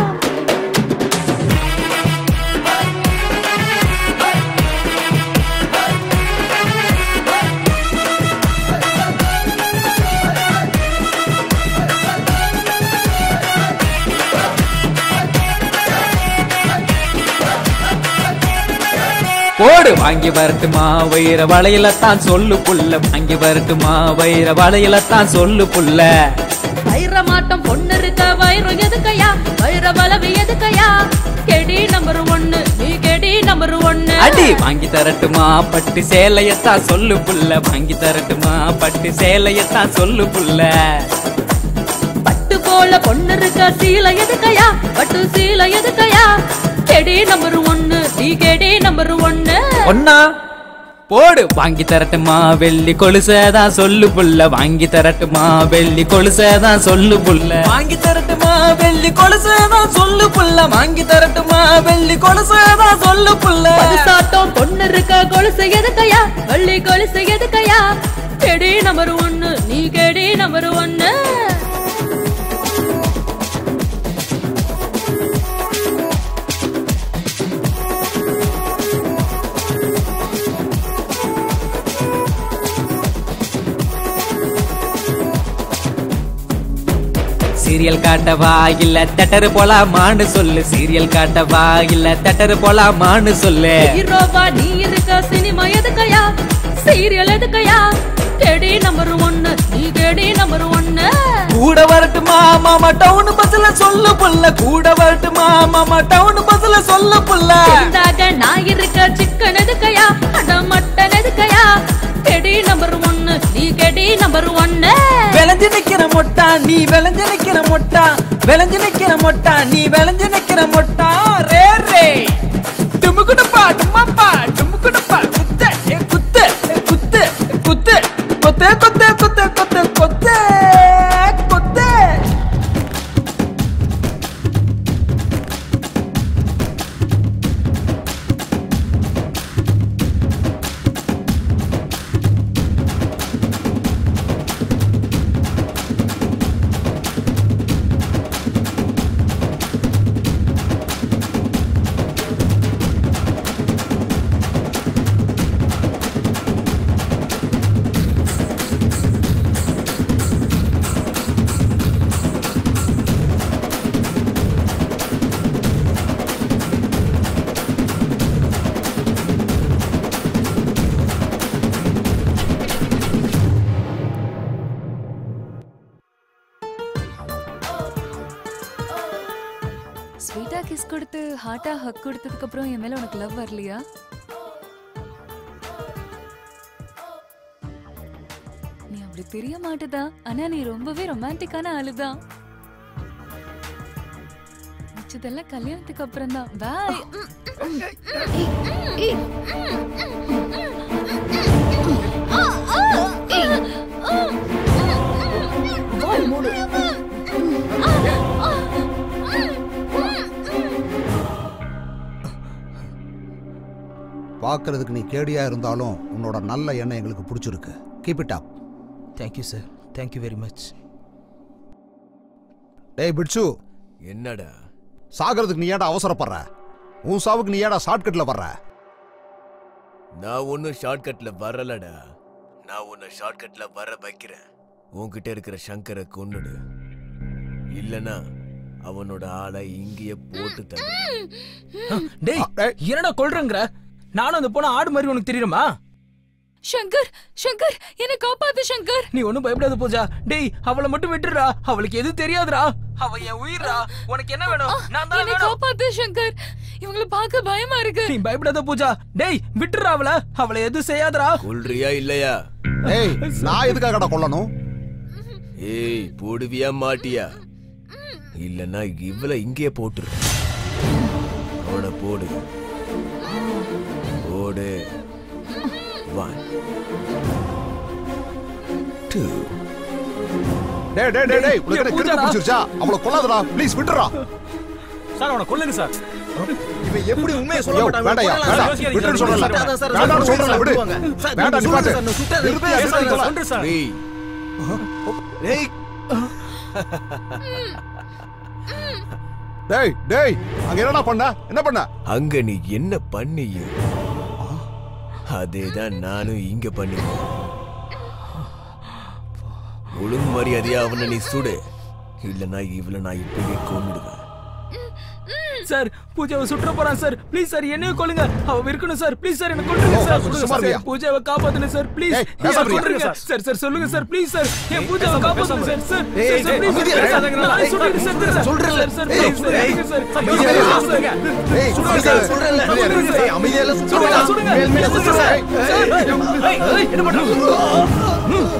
போடு வாங்கி வரட்டுமா வைர வளையல தான் சொல்லு புள்ள வாங்கி வரட்டுமா வைர வளையல தான் சொல்லு புள்ள வைர மாட்டம் பொண்ணு இருக்க வைரம் எதுக்கையா வைர பலவி எதுக்கையா கெடி நம்பர் ஒன்னு நீ கெடி நம்பர் ஒன்னு அடி வாங்கி தரட்டுமா பட்டு சேலையத்தான் சொல்லு புள்ள வாங்கி தரட்டுமா பட்டு சேலையத்தான் சொல்லு புள்ள பட்டு போல பொண்ணு இருக்க சீலை எதுக்கையா பட்டு சீலை எதுக்கையா கெடி நம்பர் ஒன்னு நீ கெடி நம்பர் ஒன்னு ஒன்னா போடு வாங்கி தரட்டுமா வெள்ளி கொலுசதான் சொல்லு புள்ள வாங்கி தரட்டுமா வெள்ளி கொலுசதான் சொல்லு புள்ள வாங்கி தரட்டுமா வெள்ளி கொலுசதான் சொல்லு புள்ள வாங்கி தரட்டுமா வெள்ளி கொலுசதான் சொல்லு புள்ள பதுசாட்டம் பொண்ணு இருக்க கொலுசு எதுக்கையா வள்ளி கொலுசு எதுக்கையா கெடி நம்பர் ஒன்னு நீ கெடி நம்பர் ஒன்னு சீரியல் காட்டவா இல்ல தட்டரு போலாமான்னு சொல்லு சீரியல் காட்டவா இல்ல தட்டரு போலாமான்னு சொல்லு ஹீரோவா நீ இருக்க சினிமா எதுக்கையா சீரியல் எதுக்கையா கெடி நம்பர் ஒன்னு நீ கெடி நம்பர் ஒன்னு கூட வரட்டுமா மாமா டவுன் பஸ்ல சொல்லு புள்ள கூட வரட்டுமா மாமா டவுன் பஸ்ல சொல்லு புள்ள இருந்தாக நான் இருக்க சிக்கன் எதுக்கையா அட மட்டன் எதுக்கையா கெடி நம்பர் ஒன்னு நீ கெடி நம்பர் ஒன்னு விளைஞ்சு நிக்கிற மொட்டா நீ விளைஞ்சு நிக்கிற மொட்டா விளைஞ்சு நிக்கிற மொட்டா நீ விளைஞ்சு நிக்கிற மொட்டா ரே ரே டுமுக்குடுப்பா டும்மப்பா டுமுக்குடுப்பா குத்து ஏ குத்து ஏ குத்து குத்து கொத்து கொத்து கொத்து கொத்து கொத்து கொத்து கிஸ் கொடுத்து ஹார்ட்டா ஹக் கொடுத்ததுக்கு அப்புறம் என் மேல உனக்கு லவ் வரலையா நீ அப்படி தெரிய மாட்டுதா ஆனா நீ ரொம்பவே ரொமான்டிக்கான ஆளுதான் மிச்சதெல்லாம் கல்யாணத்துக்கு அப்புறம் தான் பாய் பார்க்கறதுக்கு நீ கேடியா இருந்தாலும் உன்னோட நல்ல எண்ணம் எங்களுக்கு பிடிச்சிருக்கு keep it up thank you sir thank you very much டேய் பிட்சு என்னடா சாகிறதுக்கு நீ ஏன்டா அவசரப்படுற உன் சாவுக்கு நீ ஏன்டா ஷார்ட்கட்ல வர்ற நான் ஒன்றும் ஷார்ட்கட்ல வரலடா நான் உன்னை ஷார்ட்கட்ல வர வைக்கிறேன் உன்கிட்ட இருக்கிற சங்கரை கொன்னுடு இல்லனா அவனோட ஆளை இங்கேயே போட்டு தள்ளு டேய் என்னடா கொல்றங்கற நானும் அந்த பொண்ணு ஆடு மாதிரி உனக்கு தெரியுமா சங்கர் சங்கர் என்ன காப்பாத்து சங்கர் நீ ஒண்ணும் பயப்படாத பூஜா டேய் அவளை மட்டும் விட்டுடுறா அவளுக்கு எதுவும் தெரியாதுடா அவ என் உயிர்டா உனக்கு என்ன வேணும் நான் தான் என்ன காப்பாத்து சங்கர் இவங்கள பார்க்க பயமா இருக்கு நீ பயப்படாத பூஜா டேய் விட்டுடுறா அவளை அவளை எதுவும் செய்யாதடா கொல்றியா இல்லையா ஏய் நான் எதுக்காகடா கொல்லணும் ஏய் போடுவியா மாட்டியா இல்லனா இவளை இங்கே போட்டுரு அவனை போடு போடு ஒன் டூ டேய் டேய் டேய் டேய் உனக்கு என்ன கிறுக்கு பிடிச்சிருச்சா அவளை கொல்லாதடா ப்ளீஸ் விட்டுறா சார் அவனை கொல்லுங்க சார் இவன் எப்படி உண்மையை சொல்ல யோ, மாட்டான் வேண்டாம்யா, வேண்டாம். விட்டுன்னு சொல்றேன்ல. வேண்டாம்னு சொல்றேன்ல, விடு. வேண்டாம், நிப்பாட்டு. நிறுத்தியா, நிறுத்தியா. டேய் டேய் டேய் டேய் அங்க என்னடா பண்ண என்ன பண்ண அங்க நீ என்ன பண்ணியோ அதேதான் நானும் இங்க பண்ணிருக்கேன் ஒழுங்கு மரியாதையா அவனை நீ சுடு இல்லனா இவளை நான் இப்பயே கொன்னுடுவேன் சார் பூஜாவை சுற்ற போறான் சார் ப்ளீஸ் சார் என்னையும் கொல்லுங்க அவ இருக்கணும் சார் ப்ளீஸ் சார் என்ன கொல்லுங்க ஓ, சார் சும்மா இருக்கியா? சார், பூஜாவை காப்பாத்துங்க சார் ப்ளீஸ் ஏய், பேசாம இரு. கொல்லுங்க சார் சார் சொல்லுங்க சார் ப்ளீஸ் சார் என் பூஜாவை பேசாம, காப்பாத்துங்க சார் சார் ஏய், சார், சார், ஏய், please, அமைதியா சார், இரு. சார், நான் சொல்லிடுறேன் சார், சார், சொல்றேன்ல. சார், சார், ஏய், please, சார், ஏய், இருங்க சார். சார், அமைதியா please, இரு. சார், சொல்லுங்க. ஏய், சொல்லுங்க அமைதியா சார், இரு. சொல்றேன்ல. அமைதியா இரு. சொல்லுங்க சார். ஏய், அமைதியா இரு. சொல்லுங்க, சொல்லுங்க. சொல்லுங்க. மேல் மேல சொல்லுங்க சொல்லுங்க. சார். ஏய், சார், ஏய், ஏய், என்ன பண்ற?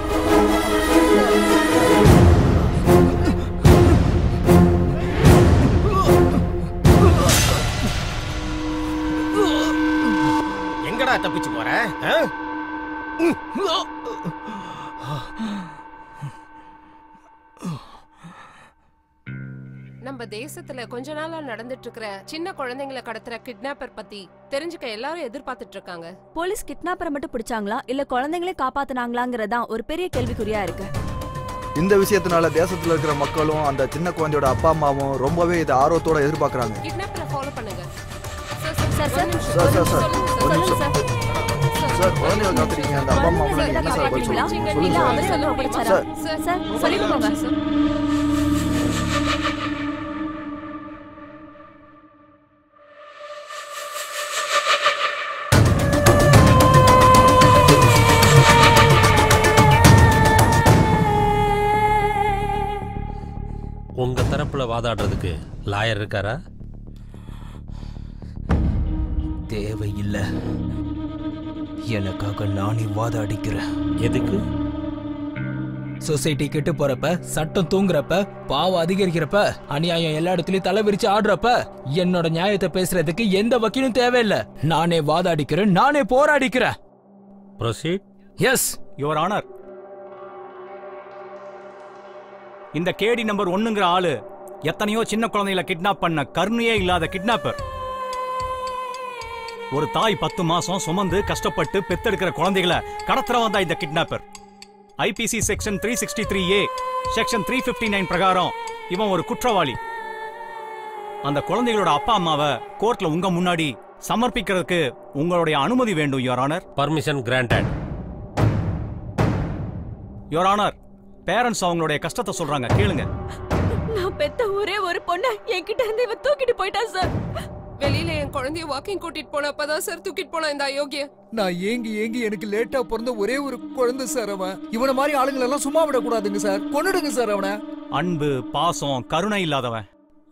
எங்கடா தப்பிச்சு போற ஆ? நம்ம தேசத்துல கொஞ்ச நாளா நடந்துட்டு இருக்கிற சின்ன குழந்தைங்களை கடத்துற கிட்னாப்பர் பத்தி தெரிஞ்சுக்க எல்லாரும் எதிர்பார்த்துட்டு இருக்காங்க போலீஸ் கிட்னாப்பரை மட்டும் பிடிச்சாங்களா இல்ல குழந்தைங்களே காப்பாத்துனாங்களாங்கறதான் ஒரு பெரிய கேள்விக்குறியா இருக்கு இந்த விஷயத்தினால தேசத்துல இருக்கிற மக்களும் அந்த சின்ன குழந்தையோட அப்பா அம்மாவும் ரொம்பவே இதை ஆர்வத்தோட எதிர்பார்க்கறாங்க கிட்னாப்பரை ஃபாலோ பண்ணுங்க sir sir sir sir sir ஒரு சொல்லுங்க நிமிஷம் சார் சார் குழந்தைய காத்துறீங்க அந்த அப்பா அம்மா குழந்தைங்களை என்ன சார் பதில் காப்பாத்துறீங்களா? சொல்லுங்க இல்ல அவரே சொல்லுங்க வந்து சார் ஒப்படைச்சாரா? சார் சார் சொல்லிட்டு போங்க உங்க தரப்புல வாதாடுறதுக்கு லாயர் இருக்காரா தேவையில்லை எனக்காக நானே வாதாடிக்கிறேன் எதுக்கு சொசைட்டி கெட்டு போறப்ப சட்டம் தூங்குறப்ப பாவம் அதிகரிக்கிறப்ப அநியாயம் எல்லா இடத்துலயும் தலை விரிச்சு ஆடுறப்ப என்னோட நியாயத்தை பேசுறதுக்கு எந்த வக்கீலும் தேவையில்லை நானே வாதாடிக்கிறேன் நானே போராடிக்கிறேன் ப்ரொசீட் எஸ் யுவர் ஆனர் இந்த கேடி நம்பர் ஒண்ணுங்கிற ஆளு எத்தனையோ சின்ன குழந்தைகளை கிட்னாப் பண்ண கருணையே இல்லாத கிட்னாப்பர் ஒரு தாய் பத்து மாசம் சுமந்து கஷ்டப்பட்டு பெத்தெடுக்கிற குழந்தைகளை கடத்துறவன் தான் இந்த kidnapper IPC section three sixty three A section three fifty nine பிரகாரம் இவன் ஒரு குற்றவாளி அந்த குழந்தைகளோட அப்பா அம்மாவை கோர்ட்ல உங்க முன்னாடி சமர்ப்பிக்கிறதுக்கு உங்களுடைய அனுமதி வேண்டும் your honour permission granted your honour parents அவங்களுடைய கஷ்டத்தை சொல்றாங்க கேளுங்க நான் பெத்த ஒரே ஒரு பொண்ண என்கிட்ட இருந்து இவ தூக்கிட்டு போயிட்டா சார் வெளியில என் குழந்தைய வாக்கிங் கூட்டிட்டு போனப்பதான் சார் தூக்கிட்டு போனா இந்த அயோக்கிய நான் ஏங்கி ஏங்கி எனக்கு லேட்டா பிறந்த ஒரே ஒரு குழந்தை சார் அவன் இவன மாதிரி ஆளுங்களை எல்லாம் சும்மா விடக்கூடாதுங்க சார் கொன்னுடுங்க சார் அவனை அன்பு பாசம் கருணை இல்லாதவன்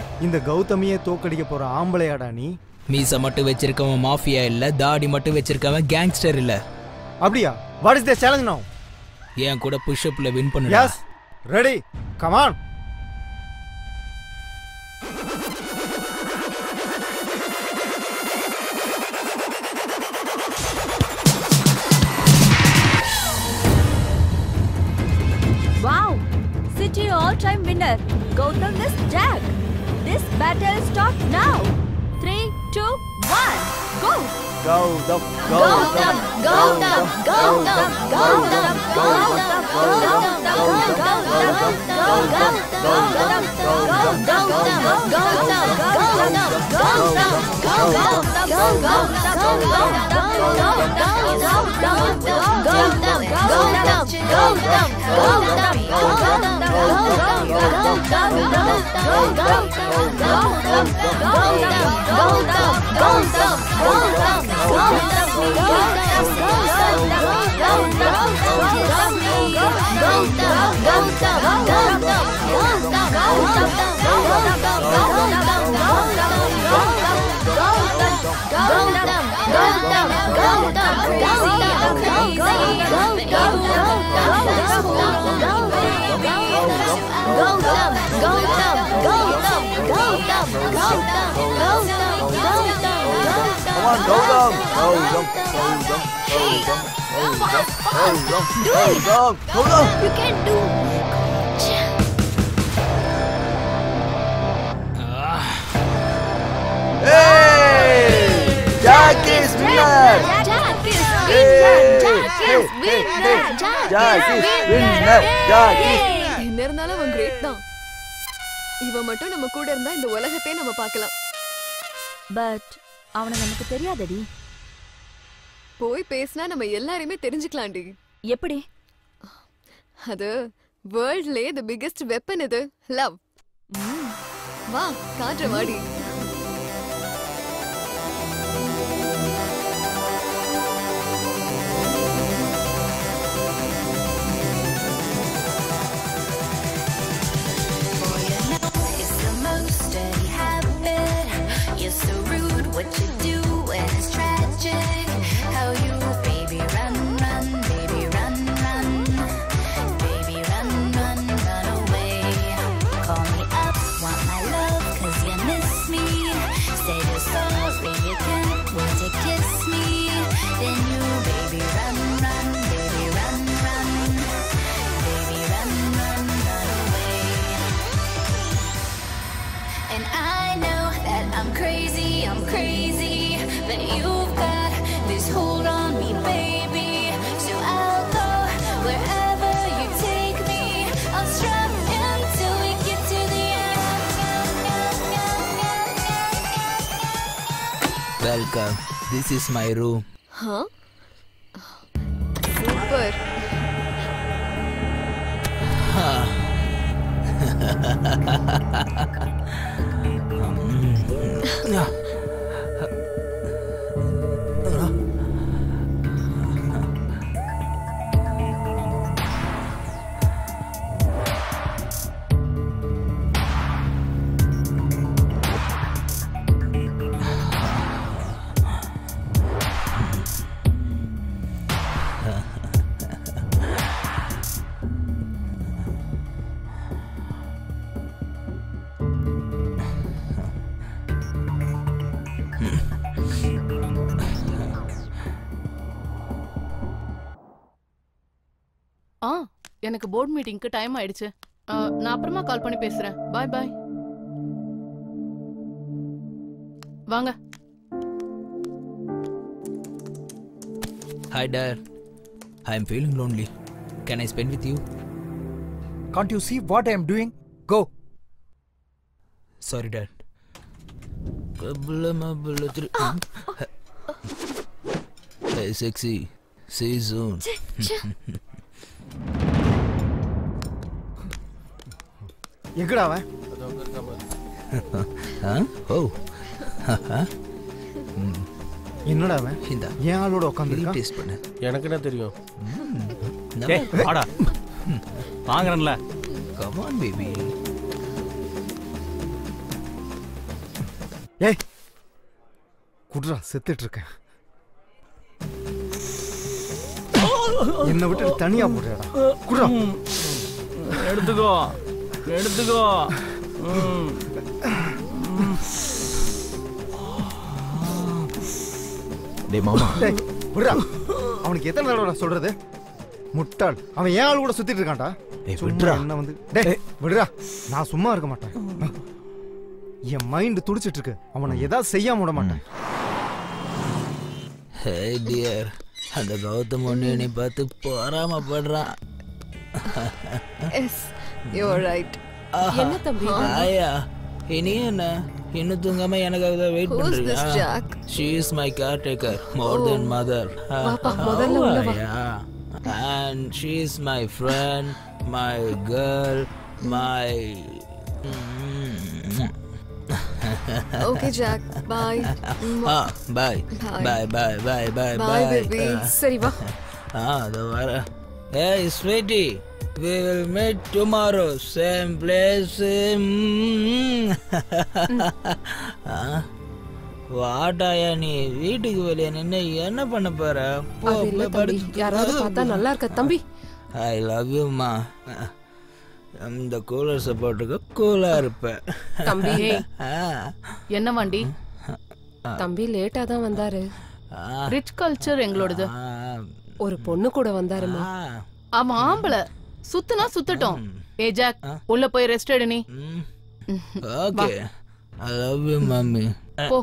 இந்த கௌதமியை தோக்கடிக்க போற ஆம்பளையாடா நீ மீசை மட்டும் வச்சிருக்கவன் மாஃபியா இல்ல தாடி மட்டும் வச்சிருக்கவன் கேங்ஸ்டர் இல்ல அப்படியா what is the challenge now என் கூட புஷ்அப்ல வின் பண்ணுடா yes ready come on Wow! City all-time winner, Gautam is Jack. This battle starts now. Three, two, one, go! Gautam, Gautam, Gautam, Gautam, Gautam, Gautam, Gautam, Gautam, Come on, Gautam. Gautam, Gautam, Gautam, Gautam, Gautam, Gautam, Gautam. You can do. Hey! Jack is winner! Jack is Hey! Jack is Hey, winner. hey, Jack Jack is is winner. winner. Jack is என்ன இருந்தாலும் அவன் கிரேட் தான் இவன் மட்டும் நம்ம கூட இருந்தா இந்த உலகத்தையே நம்ம பார்க்கலாம் பட் அவனை நமக்கு தெரியாதடி போய் பேசினா நம்ம எல்லாரையுமே தெரிஞ்சுக்கலாம்டி எப்படி அது வேர்ல்ட்லயே தி பிக்கெஸ்ட் வெப்பன் இது லவ் வா காட்டுற வாடி It's the most dirty habit. You're so rude. What you do when it's tragic. How you, baby, run, run, baby, run, run. Baby, run, run, run away. Call me up, want my love, cause you miss me. Say you're sorry, you can't wait to kiss me. Then you, baby, run, run, baby, run, run. Baby, run, run, run away. And I know that I'm crazy, I'm crazy. But you've got this hold on me, baby. So I'll go wherever you take me. I'll strap until we get to the welcome this is my room ஹா சூப்பர் ஆ எனக்கு போர்ட் மீட்டிங்க்கு டைம் ஆயிடுச்சு ஆ, நான் அப்புறமா கால் பண்ணி பேசுறேன் பாய் பாய் வாங்க hi dear I am feeling lonely can I spend with you Can't you see what I am doing? Go. Sorry dear பிரபல மபல திரு hey sexy see you soon எங்கடா அவன் ஆ ஓ என்னடா அவன் இந்த ஏன் ஆளோட உட்காந்துருக்கான் டேஸ்ட் பண்ணு எனக்கு என்ன தெரியும் ஏய் வாடா வாங்குறேன்ல கம் ஆன் பேபி ஏய் குட்ரா செத்துட்டு இருக்கேன் என்னை விட்டு தனியா போடுறா குட்ரா எடுத்துக்கோ எடுத்துக்கோ ம். டேய் மாமா டேய் விடுறா அவனுக்கு எத்தனை தடவை சொல்றது முட்டாள் அவன் ஏன் ஆள் கூட சுத்திட்டு இருக்கான்டா ஏய், சும்மா விட்றா. என்ன வந்து டேய் விடுறா நான் சும்மா இருக்க மாட்டேன் என் மைண்ட் துடிச்சிட்டு இருக்கு அவனை ஏதாவது செய்யாம விட மாட்டேன் ஹே டியர் அந்த கௌதம் ஒன்று என்னை பார்த்து பொறாமப்படுறான் எஸ் யூ ரைட் என்ன தம்பி இது? ஆயா இனி என்ன இன்னும் தூங்காம எனக்காக தான் வெயிட் Who's this பண்றீங்க Jack? She is my caretaker மோர் Oh. தென் மதர் வாப்பா, முதல்ல உள்ள வா. And she is my friend my girl my okay Jack bye ஆ bye Bye. Bye bye bye bye Bye, baby. சரி வா ஆ அதோ வர ஏய் sweetie we will meet tomorrow same place வாட்டாயா நீ வீட்டுக்கு வெளியே நின்று என்ன பண்ண போற போ அது இல்ல போய் தம்பி யாராவது பார்த்தா நல்லா இருக்க தம்பி ஐ லவ் யூம்மா இந்த கூலர் சப்போர்ட்டுக்கு கூலா இருப்பேன் தம்பி என்ன வண்டி தம்பி லேட்டா தான் வந்தாரு ரிச் கல்ச்சர் எங்களோடது ஒரு பொண்ணு கூட வந்தாருமா அவன் ஆம்பளை சுத்துனா சுத்தட்டும் ஏ ஜாக் உள்ள போய் ரெஸ்ட் எடு நீ okay I love you mummy போ.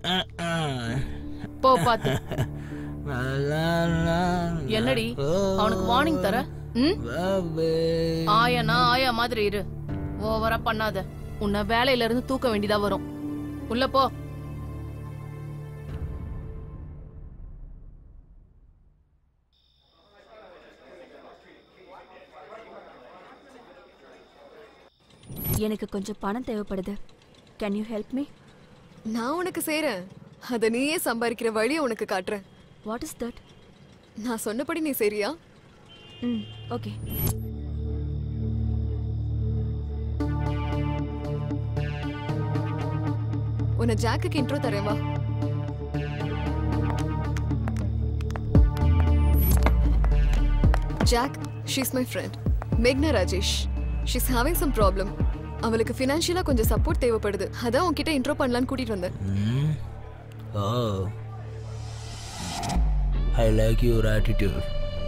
போ பாத்து என்னடி அவனுக்கு வார்னிங் தர ம்? ஆயானா ஆயா மாதிரி இரு ஓவரா பண்ணாத உன்னை வேலையில இருந்து தூக்க வேண்டியதா வரும் உள்ள போ எனக்கு கொஞ்சம் பணம் தேவைப்படுது கேன் யூ ஹெல்ப் மீ நான் உனக்கு செய்றேன் அத நீயே சம்பாதிக்கிற வழியை உனக்கு காட்டுறேன் வாட் இஸ் தட் நான் சொன்னபடி நீ சரியா ம் ஓகே உன்னை ஜாக்குக்கு இன்ட்ரோ தரேன் வா ஜாக் ஷீஸ் மை ஃப்ரெண்ட் மேக்னா Rajesh she's having some problem அவளுக்கு ஃபினான்ஷியலா கொஞ்சம் சப்போர்ட் தேவைப்படுது அதான் உன்கிட்ட இன்ட்ரோ பண்ணலான்னு கூட்டிட்டு வந்தேன் oh I like your attitude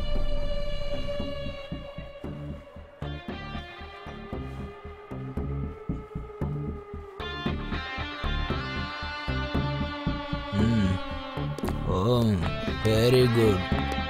oh very good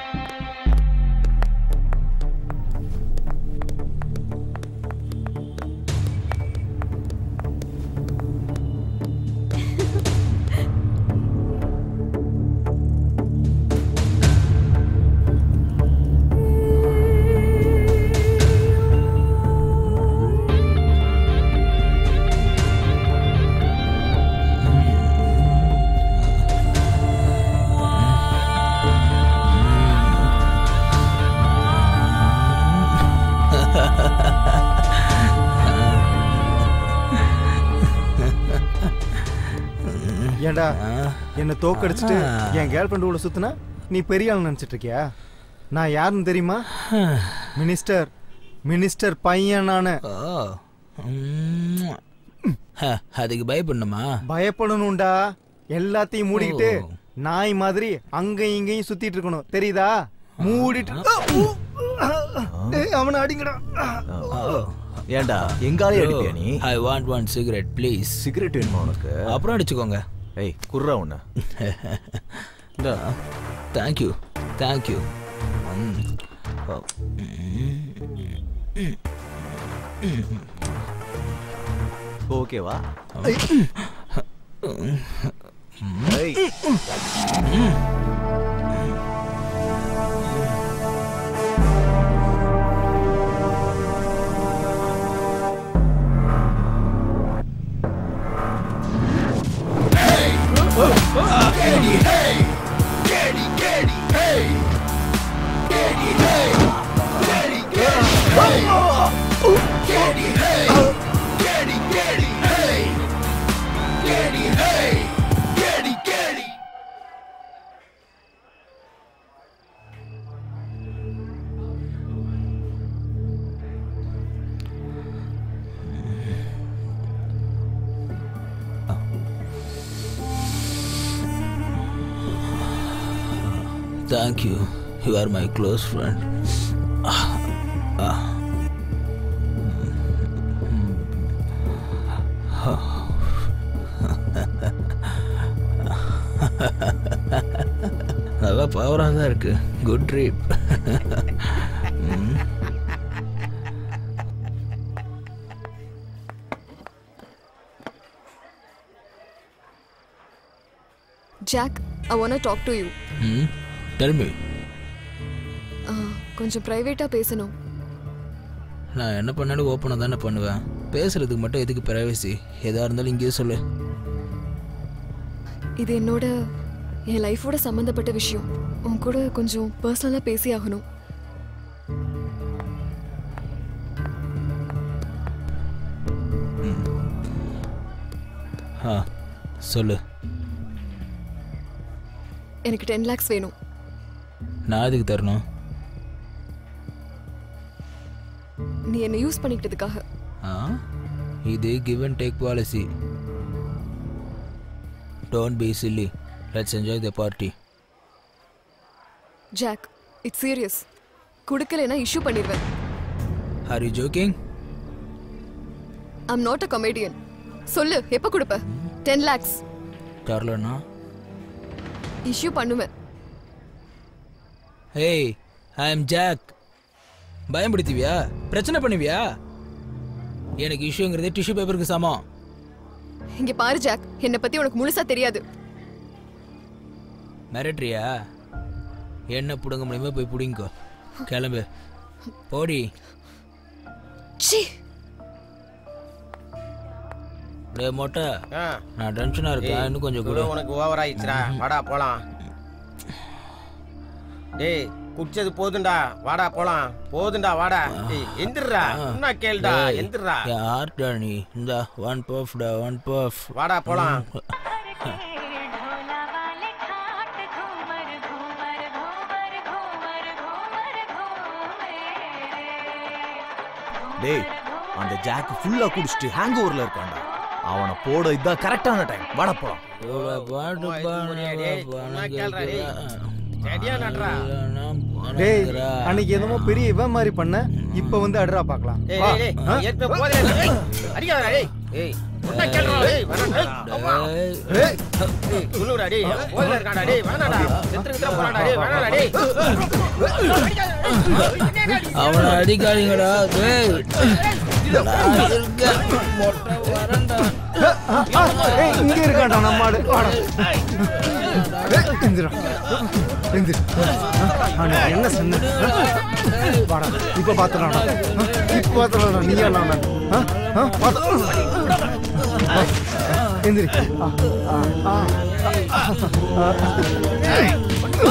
ஏன்டா என்ன தோக்கடிச்சிட்டு என் கேர்ள் ஃப்ரெண்டு கூட சுத்துனா நீ பெரிய ஆள் நினைச்சிட்டு இருக்கியா நான் யாருன்னு தெரியுமா மினிஸ்டர் மினிஸ்டர் பையன் நானு அதுக்கு பயப்படணுமா பயப்படணும்டா எல்லாத்தையும் மூடிக்கிட்டு நாய் மாதிரி அங்கேயும் இங்கேயும் சுத்திட்டு இருக்கணும் தெரியுதா மூடிட்டு டேய், அவனை அடிங்கடா ஏன்டா எங்காலே அடிப்பியா நீ I want one cigarette please cigarette வேணுமா உனக்கு அப்புறம் அடிச்சுக்கோங்க ஏய் குர்ரா உன்ன தேங்க்யூ தேங்க்யூ ஓகேவா ஏய் Hey! K T hey K T K T Thank you. You are my close friend. Ah, ah. நல்லா பவராக தான் இருக்கு good trip Jack I want talk to you ம் டெல் மீ கொஞ்சம் ப்ரைவேட்டாக பேசணும் நான் என்ன பண்ணாலும் ஓப்பனாக தானே பண்ணுவேன் பேசுறதுக்கு மட்டும் எதுக்கு பிரைவசி எதாக இருந்தாலும் இங்கேயே சொல்லு இது என்னோட என் லைஃபோட சம்மந்தப்பட்ட விஷயம் உன் கூட கொஞ்சம் பர்சனலாக பேசி ஆகணும் ஆ சொல்லு எனக்கு டென் லேக்ஸ் வேணும் நான் எதுக்கு தரணும் நீ என்னை யூஸ் பண்ணிக்கிட்டதுக்காக ஆ இது give and take policy don't be silly let's enjoy the party Jack it's serious கொடுக்கலைன்னா இஷ்யூ பண்ணிடுவேன் are you joking I'm not a comedian சொல்லு எப்போ கொடுப்ப டென் லேக்ஸ் தரலண்ணா இஷ்யூ பண்ணுவேன் ஹேய் ஐ அம் ஜாக் பயன்படுத்துவியா பிரச்சனை பண்ணுவியா எனக்கு இஷ்யூங்கிறது டிஷ்யூ பேப்பருக்கு சமம் இங்க பாரு ஜாக் என்னை பத்தி உனக்கு முழுசா தெரியாது மிரட்டுறியா என்ன பிடுங்க முடியுமோ போய் பிடிங்கோ கிளம்பு போடி சி டேய் மொட்டை ஆ. நான் டென்ஷனா இருக்கேன் ஏய், இன்னும் கொஞ்சம் குடு, கூட உனக்கு ஓவர் ஆயிடுச்சுடா வாடா போலாம் டேய் குடிச்சது போதும்டா வாடா போலாம் போதும்டா வாடா டேய் எந்திரா என்ன கேளுடா எந்திரா யார்டா நீ இந்த ஒன் பஃப் டா ஒன் பஃப் வாடா போலாம் டேய் அந்த ஜாக் ஃபுல்லா குடிச்சிட்டு ஹேங் ஓவர்ல இருக்கான்டா அவனை போட இதான் கரெக்டான டைம் வாட போலாம் சரியா நட்றா டேய் அன்னைக்கு என்னமோ பெரிய இவன் மாதிரி பண்ண இப்ப வந்து அடுறா பார்க்கலாம் டேய் வா. டேய் ஆ? டேய் ஏற்கனவே போதே டேய் அடிக்காதடா டேய் ஏய் என்ன கேளுடா டேய் வேணாடா டேய் அம்மா ஏய். டேய் சொல்லுடா டேய் போதல இருக்காடா டேய் வேணாடா செத்துக்கு தான் போறாடா டேய் வேணாடா டேய் அவனை அடிக்காதீங்கடா டேய் நான் இருக்கேன் மொட்டை வரேன்டா ஆ, ஆ, ஏய், இங்க இருக்கான்டா நம்ம ஆளு வாடா ஏய், எந்திரா எந்திரு ஆ, நான் என்ன சொன்னேன் ஆ? வாடா இப்ப பாத்துடா இப்ப பாத்துடா நீயா நான் ஆ ஆ பாத்து வா, எந்திரி ஆ, ஆ, ஆ, ஆ, ஆ.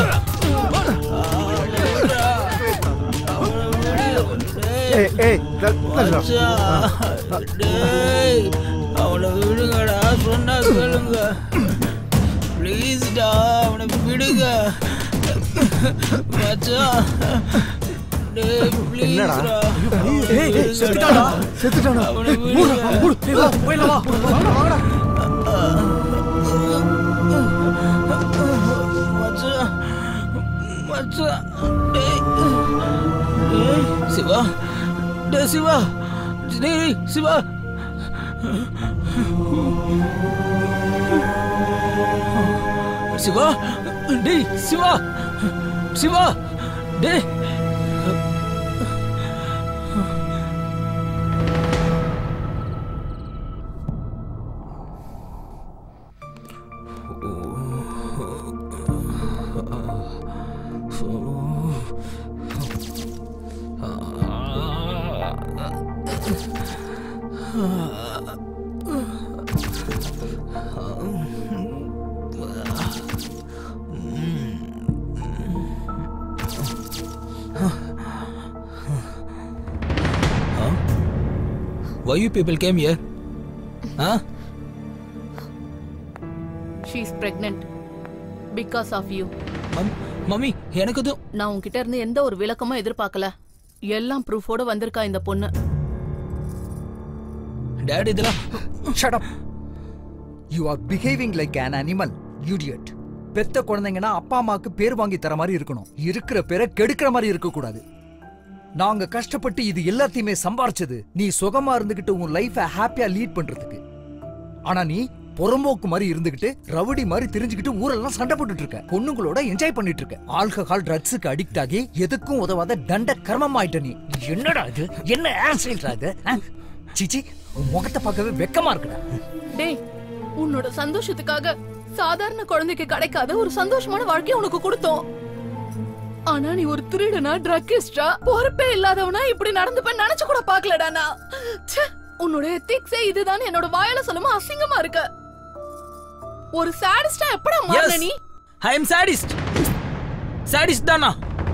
ஏய் ஏய் தல்- தள்ளுடா. டேய் அவனை விடுங்கடா சொன்னா கேளுங்க ப்ளீஸ்டா அவனை விடுங்க மச்சான் டேய் என்னடா ப்ளீஸ்டா ஏய் ஏய் செத்துட்டானா செத்துட்டானா அவனை ஏய், மூடுடா, விடுங்க. மூடு. ஏய், வா, போயிடலாம் வா. வாங்கடா, வாங்கடா. மச்சான் மச்சான் டேய் டேய் சிவா டேய் சிவா டேய் சிவா சிவா டேய் சிவா சிவா டேய் Why you people came here? Huh? She is pregnant because of you mummy எனக்கு இது நான் உன்கிட்ட இருந்து எந்த ஒரு விளக்கமும் எதிர்பார்க்கல எல்லாம் ப்ரூஃபோட வந்திருக்கா இந்த பொண்ணு டேடி இதெல்லாம் shut up you are behaving like an animal idiot பெத்த குழந்தைங்கன்னா அப்பா அம்மாக்கு பேர் வாங்கி தர மாதிரி இருக்கணும் இருக்கிற பேரை கெடுக்கிற மாதிரி இருக்க கூடாது நாங்க கஷ்டப்பட்டு இது எல்லாத்தையுமே சம்பாரிச்சது நீ சுகமா இருந்துகிட்டு உன் லைஃப ஹாப்பியா லீட் பண்றதுக்கு ஆனா நீ புறம்போக்கு மாதிரி இருந்துகிட்டு ரவுடி மாதிரி தெரிஞ்சுக்கிட்டு ஊரெல்லாம் சண்டை போட்டுட்டு இருக்க பொண்ணுங்களோட என்ஜாய் பண்ணிட்டு இருக்க ஆல்கஹால் ட்ரக்ஸுக்கு அடிக்ட் ஆகி எதுக்கும் உதவாத தண்ட கர்மம் ஆயிட்ட நீ என்னடா இது என்ன ஆசில்டா இது ஆ? சிச்சி உன் முகத்தை பார்க்கவே வெக்கமா இருக்குடா டேய் உன்னோட சந்தோஷத்துக்காக சாதாரண குழந்தைக்கு கிடைக்காத ஒரு சந்தோஷமான வாழ்க்கையை உனக்கு கொடுத்தோம் ஆனா நீ ஒரு திருடனா ட்ரக்கிஸ்டா பொறுப்பே இல்லாதவனா இப்படி நடந்துப்ப நினைச்சு கூட பாக்கலடா நான் ச்சே, உன்னோட எத்திக்ஸே இதுதான் என்னோட வாயால சொல்லுமா அசிங்கமா இருக்கு ஒரு சாடிஸ்டா எப்படா மாறின நீ ஐ எம் சாடிஸ்ட் சாடிஸ்ட் தானா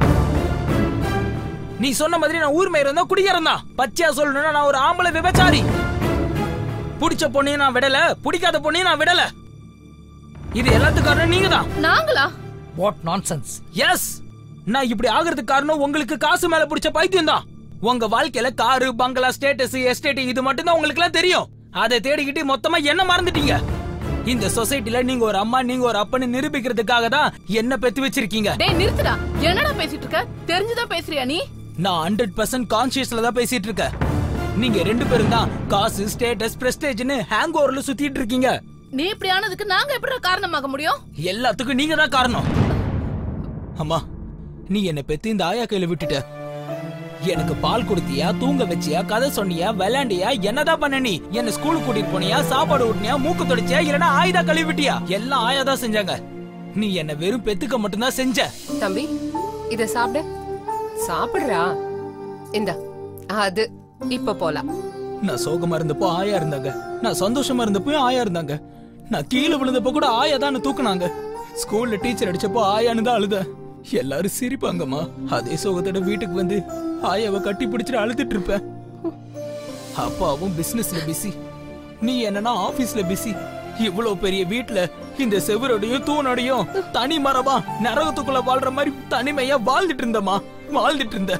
நீ சொன்ன மாதிரி நான் ஊர் மயிரம் தான் குடிக்கிறேன் தான் பச்சையா சொல்லணும்னா நான் ஒரு ஆம்பளை விபச்சாரி பிடிச்ச பொண்ணையும் நான் விடல பிடிக்காத பொண்ணையும் நான் விடல இது எல்லாத்துக்கும் காரணம் நீங்க தான் நாங்களா வாட் நான்சென்ஸ் எஸ் நான் இப்படி ஆகிறதுக்கு காரணம் உங்களுக்கு காசு மேல பிடிச்ச பைத்தியம் தான் உங்க வாழ்க்கையில காரு பங்களா ஸ்டேட்டஸ் எஸ்டேட் இது மட்டும் தான் உங்களுக்கு எல்லாம் தெரியும் அதை தேடிக்கிட்டு மொத்தமா என்ன மறந்துட்டீங்க இந்த சொசைட்டில நீங்க ஒரு அம்மா நீங்க ஒரு அப்பன்னு நிரூபிக்கிறதுக்காக தான் என்ன பெத்து வச்சிருக்கீங்க டேய் நிறுத்துடா என்னடா பேசிட்டு இருக்க தெரிஞ்சுதான் பேசுறியா நீ நான் ஹண்ட்ரட் பர்சன்ட் கான்சியஸ்ல தான் பேசிட்டு இருக்கேன் நீங்க ரெண்டு பேரும் தான் காசு ஸ்டேட்டஸ் பிரஸ்டேஜ்னு ஹேங் ஓவர்ல சுத்திட்டு இருக்கீங்க நீ இப்படி ஆனதுக்கு நாங்க எப்படி காரணமாக முடியும் எல்லாத்துக்கும் நீங்க தான் காரணம் அம்மா நீ என்ன பெத்து இந்த ஆயா கையில விட்டுட்ட எனக்கு பால் கொடுத்தியா தூங்க வச்சியா கதை சொன்னியா விளையாண்டியா என்னதான் பண்ண நீ என்ன ஸ்கூலுக்கு கூட்டிட்டு போனியா சாப்பாடு ஊட்டினியா மூக்கு தொடச்சியா இல்லனா ஆயுதா கழுவி விட்டியா எல்லாம் ஆயா தான் செஞ்சாங்க நீ என்ன வெறும் பெத்துக்க மட்டும்தான் செஞ்ச தம்பி இத சாப்பிடு சாப்பிடுறா இந்த அது இப்ப போலாம் நான் சோகமா இருந்தப்போ ஆயா இருந்தாங்க நான் சந்தோஷமா இருந்தப்போ ஆயா இருந்தாங்க நான் கீழே விழுந்தப்போ கூட ஆயா தான் தூக்குனாங்க ஸ்கூல்ல டீச்சர் அடிச்சப்போ ஆயான்னு தான் அழுத எல்லாரும் சிரிப்பாங்கம்மா அதே சோகத்தோட வீட்டுக்கு வந்து ஆயாவை கட்டி பிடிச்சிட்டு அழுதுட்டு இருப்பேன் அப்பாவும் பிசினஸ்ல பிஸி நீ என்னன்னா ஆபீஸ்ல பிஸி இவ்வளவு பெரிய வீட்ல இந்த செவரோடையும் தூணோடையும் தனி மரமா நரகத்துக்குள்ள வாழ்ற மாதிரி தனிமையா வாழ்ந்துட்டு இருந்தம்மா வாழ்ந்துட்டு இருந்த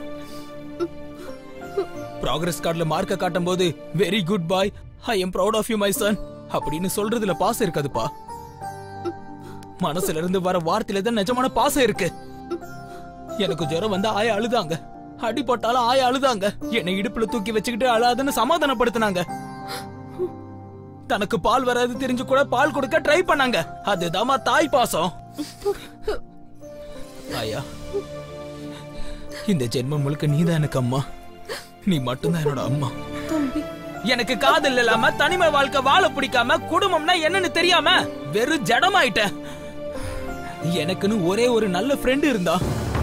ப்ராக்ரஸ் கார்டுல மார்க்க காட்டும் போது very good boy I am proud of you my son அப்படின்னு சொல்றதுல பாசம் இருக்காதுப்பா மனசுல இருந்து வர வார்த்தையில தான் நிஜமான பாசம் இருக்கு எனக்கு ஜுரம் வந்தா ஆயா அழுதாங்க அடிபட்டாலும் ஆயா அழுதாங்க என்னை இடுப்புல தூக்கி வச்சுக்கிட்டு அழாதுன்னு சமாதானப்படுத்தினாங்க தனக்கு பால் வராது தெரிஞ்சு கூட பால் கொடுக்க ட்ரை பண்ணாங்க அதுதாம்மா தாய் பாசம் ஆயா இந்த ஜென்மம் முழுக்க நீதான் எனக்கு அம்மா நீ மட்டும்தான் என்னோட அம்மா எனக்கு காதல் இல்லாம தனிமை வாழ்க்கை வாழ பிடிக்காம குடும்பம்னா என்னன்னு தெரியாம வெறும் ஜடமாயிட்டேன் எனக்குன்னு ஒரே ஒரு நல்ல ஃப்ரெண்ட் இருந்தா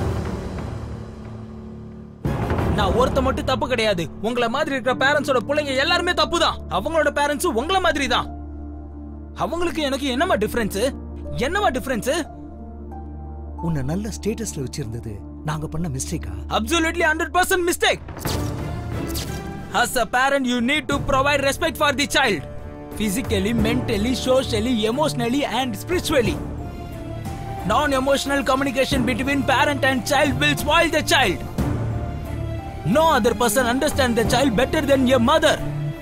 நான் ஒருத்த மட்டும் தப்பு கிடையாது உங்கள மாதிரி இருக்கிற பேரண்ட்ஸோட பிள்ளைங்க எல்லாருமே தப்பு தான் அவங்களோட பேரண்ட்ஸ் உங்கள மாதிரி தான் அவங்களுக்கு எனக்கு என்னமா டிஃபரன்ஸ் என்னமா டிஃபரன்ஸ் உன்னை நல்ல ஸ்டேட்டஸ்ல வச்சிருந்தது நாங்க பண்ண மிஸ்டேக்கா absolutely 100% mistake. As a parent, you need to provide respect for the child. Physically, mentally, socially, emotionally, and spiritually. Non-emotional communication between parent and child will spoil the child. No other person understands the child better than your mother.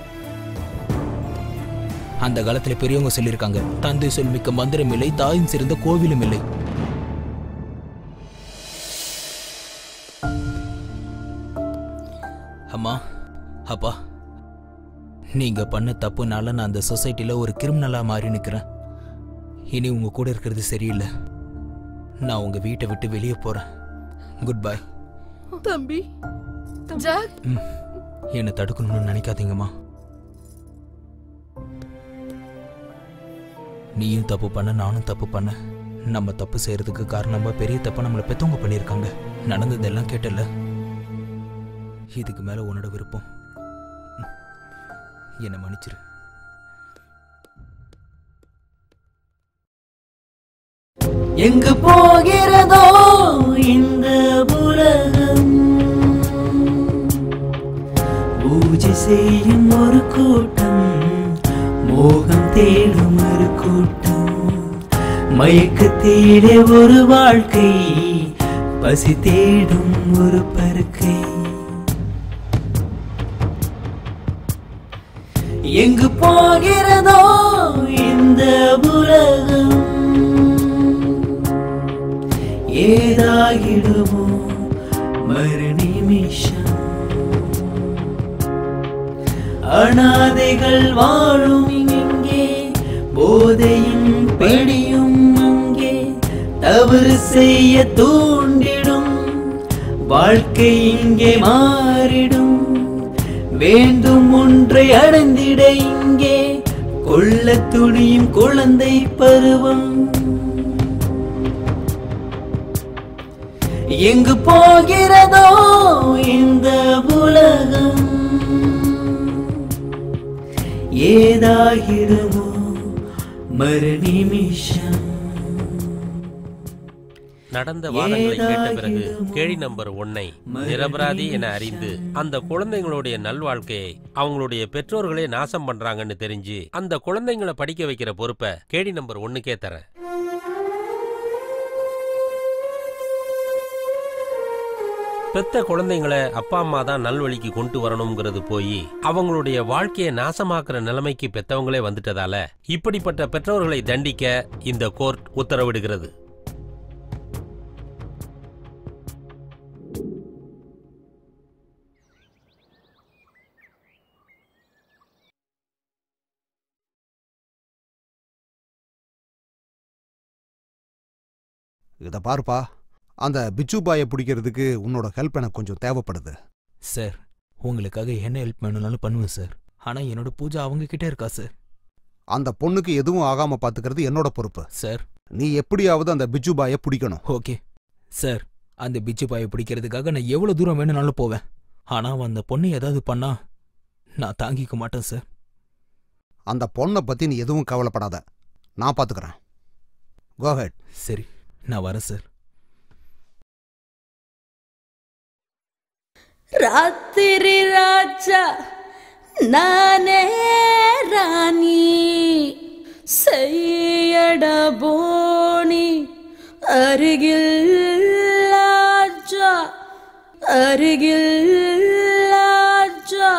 அந்த காலத்துல பெரியவங்க சொல்லியிருக்காங்க தந்தை சொல் மிக்க மந்திரம் இல்லை தாயின் சிறந்த கோவிலும் இல்லை அம்மா அப்பா நீங்க பண்ண தப்புனால நான் அந்த சொசைட்டில ஒரு கிரிமினலா மாறி நிக்கிறேன் இனி உங்க கூட இருக்கிறது சரியில்லை நான் உங்க வீட்டை விட்டு வெளியே போறேன் குட் பை தம்பி ஜாக் என்னை தடுக்கணும்னு நினைக்காதீங்கம்மா நீயும் தப்பு பண்ண நானும் தப்பு பண்ண நம்ம தப்பு செய்யறதுக்கு காரணமா பெரிய தப்பை நம்மளை பெத்தவங்க பண்ணியிருக்காங்க நடந்ததெல்லாம் கேட்டல இதுக்கு மேல உன்னோட விருப்பம் என்னை மன்னிச்சிரு எங்கு போகிறதோ இந்த உலகம் பூஜை செய்யும் ஒரு கூட்டம் மோகம் தேடும் ஒரு கூட்டம் மயக்கத்திலே ஒரு வாழ்க்கை பசி தேடும் ஒரு பருக்கை எங்கு போகிறதோ இந்த உலகம் ஏதாகிடுமோ மறு நிமிஷம் அனாதைகள் வாழும் இங்கே போதையும் பிடியும் அங்கே தவறு செய்ய தூண்டிடும் வாழ்க்கை இங்கே மாறிடும் வேண்டும் ஒன்றை அடைந்திட இங்கே கொள்ள துணியும் குழந்தை பருவம் எங்கு போகிறதோ இந்த உலகம் ஏதாகிடுமோ மறு நிமிஷம் நடந்த வாதங்களை கேட்ட பிறகு கேள்வி நம்பர் ஒன்னை நிரபராதி என அறிந்து அந்த குழந்தைங்களுடைய நல்வாழ்க்கையை அவங்களுடைய பெற்றோர்களே நாசம் பண்றாங்கன்னு தெரிஞ்சு அந்த குழந்தைங்களை படிக்க வைக்கிற பொறுப்பை கேடி நம்பர் ஒன்னுக்கே தரேன் பெத்த குழந்தைங்களை அப்பா அம்மா தான் நல்வழிக்கு கொண்டு வரணுங்கிறது போய் அவங்களுடைய வாழ்க்கையை நாசமாக்குற நிலைமைக்கு பெத்தவங்களே வந்துட்டதால இப்படிப்பட்ட பெற்றோர்களை தண்டிக்க இந்த கோர்ட் உத்தரவிடுகிறது இதை பாருப்பா அந்த பிச்சு பாயை பிடிக்கிறதுக்கு உன்னோட ஹெல்ப் எனக்கு கொஞ்சம் தேவைப்படுது சார் உங்களுக்காக என்ன ஹெல்ப் வேணும்னாலும் பண்ணுவேன் சார் ஆனா என்னோட பூஜா அவங்க கிட்ட இருக்கா சார் அந்த பொண்ணுக்கு எதுவும் ஆகாம பாத்துக்கிறது என்னோட பொறுப்பு சார் நீ எப்படியாவது அந்த பிச்சு பாயை பிடிக்கணும் ஓகே சார் அந்த பிச்சு பாயை பிடிக்கிறதுக்காக நான் எவ்வளவு தூரம் வேணும்னாலும் போவேன் ஆனா அவன் அந்த பொண்ணு ஏதாவது பண்ணா நான் தாங்கிக்க மாட்டேன் சார் அந்த பொண்ணை பத்தி நீ எதுவும் கவலைப்படாத நான் பாத்துக்கிறேன் கோஹெட் சரி நான் வரேன் சார் ராத்திரி ராஜா நானே ராணி செய்யட போனி அருகில் ராஜா அருகில் ராஜா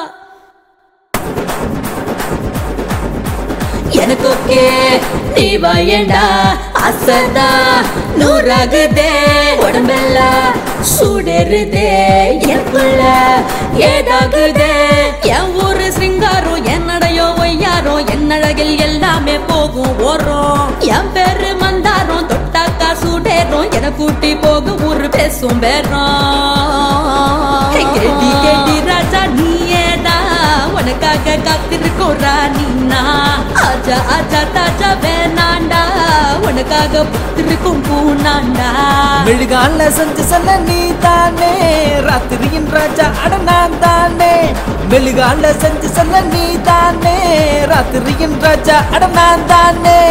எனக்கு ஓகே நீ வாயண்டா அசதா நூறாகுதே உடம்பெல்லாம் சூடருதே எனக்குள்ள ஏதாகுதே என் ஊரு சிங்காரம் என்னடையோ ஒய்யாரோ என்னழகில் எல்லாமே போகும் ஓரம் என் பேரு மந்தாரம் தொட்டாக்கா சூடேறும் என கூட்டி போகும் ஊரு பேசும் பேரம் கேட்டி கேட்டி ராஜா நீயேதா உனக்காக காத்திருக்கோம் ராணினா ஆஜா ஆஜா தாஜா வேணாண்டா உனக்காக புத்திருக்கும் பூனாண்டா மெழுகால செஞ்சு சொன்ன நீ தானே ராத்திரியின் ராஜா அட நான் தானே மெழுகால செஞ்சு சொன்ன நீ தானே ராத்திரியின் ராஜா அட நான் தானே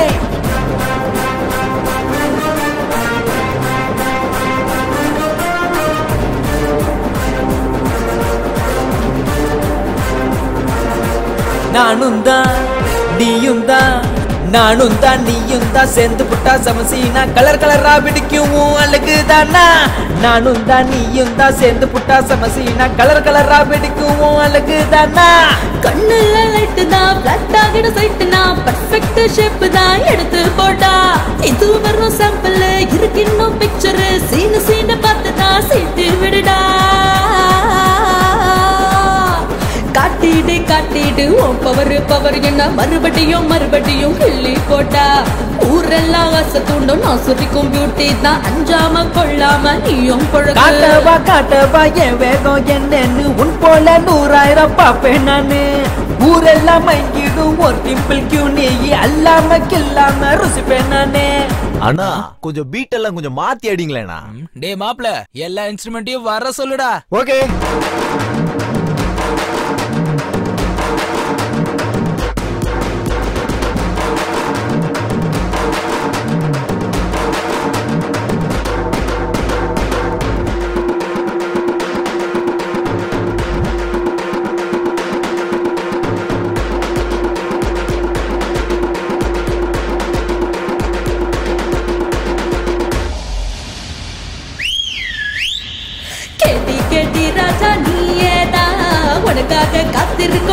நானும் தான் நீயும் தான் நானும் தான் நீயும் தான் சேர்ந்து புட்டா சமசீனா கலர் கலரா பிடிக்கும் உன் அழகு தானா நானும் தான் நீயும் தான் சேர்ந்து புட்டா சமசீனா கலர் கலரா பிடிக்கும் உன் அழகு தானா கண்ணுல லைட்டு தான் பிளட் ஆகிட சைட்டு நான் பர்ஃபெக்ட் ஷேப் தான் எடுத்து போட்டா இது வரும் சாம்பிள் இருக்கு இன்னும் பிக்சர் சீனு சீனு பார்த்து தான் சீட்டு விடுடா காட்டிடு காட்டிடு உன் பவர் பவர் என்ன மறுபடியும் மறுபடியும் கிள்ளி போட்டா ஊரெல்லாம் ஆசை தூண்டும் நான் சுரிக்கும் பியூட்டி தான் அஞ்சாம கொள்ளாம நீயும் பழகு காட்டவா காட்டவா என் வேகம் என்னன்னு உன் போல நூறாயிரம் பாப்பேன் நானு ஊரெல்லாம் மயங்கிடும் ஒரு டிம்பிள் கியூ நீ அல்லாம கில்லாம ருசிப்பேன் நானே அண்ணா கொஞ்சம் பீட் எல்லாம் கொஞ்சம் மாத்தி அடிங்களேண்ணா டே மாப்ள எல்லா இன்ஸ்ட்ருமெண்ட்டையும் வர சொல்லுடா ஓகே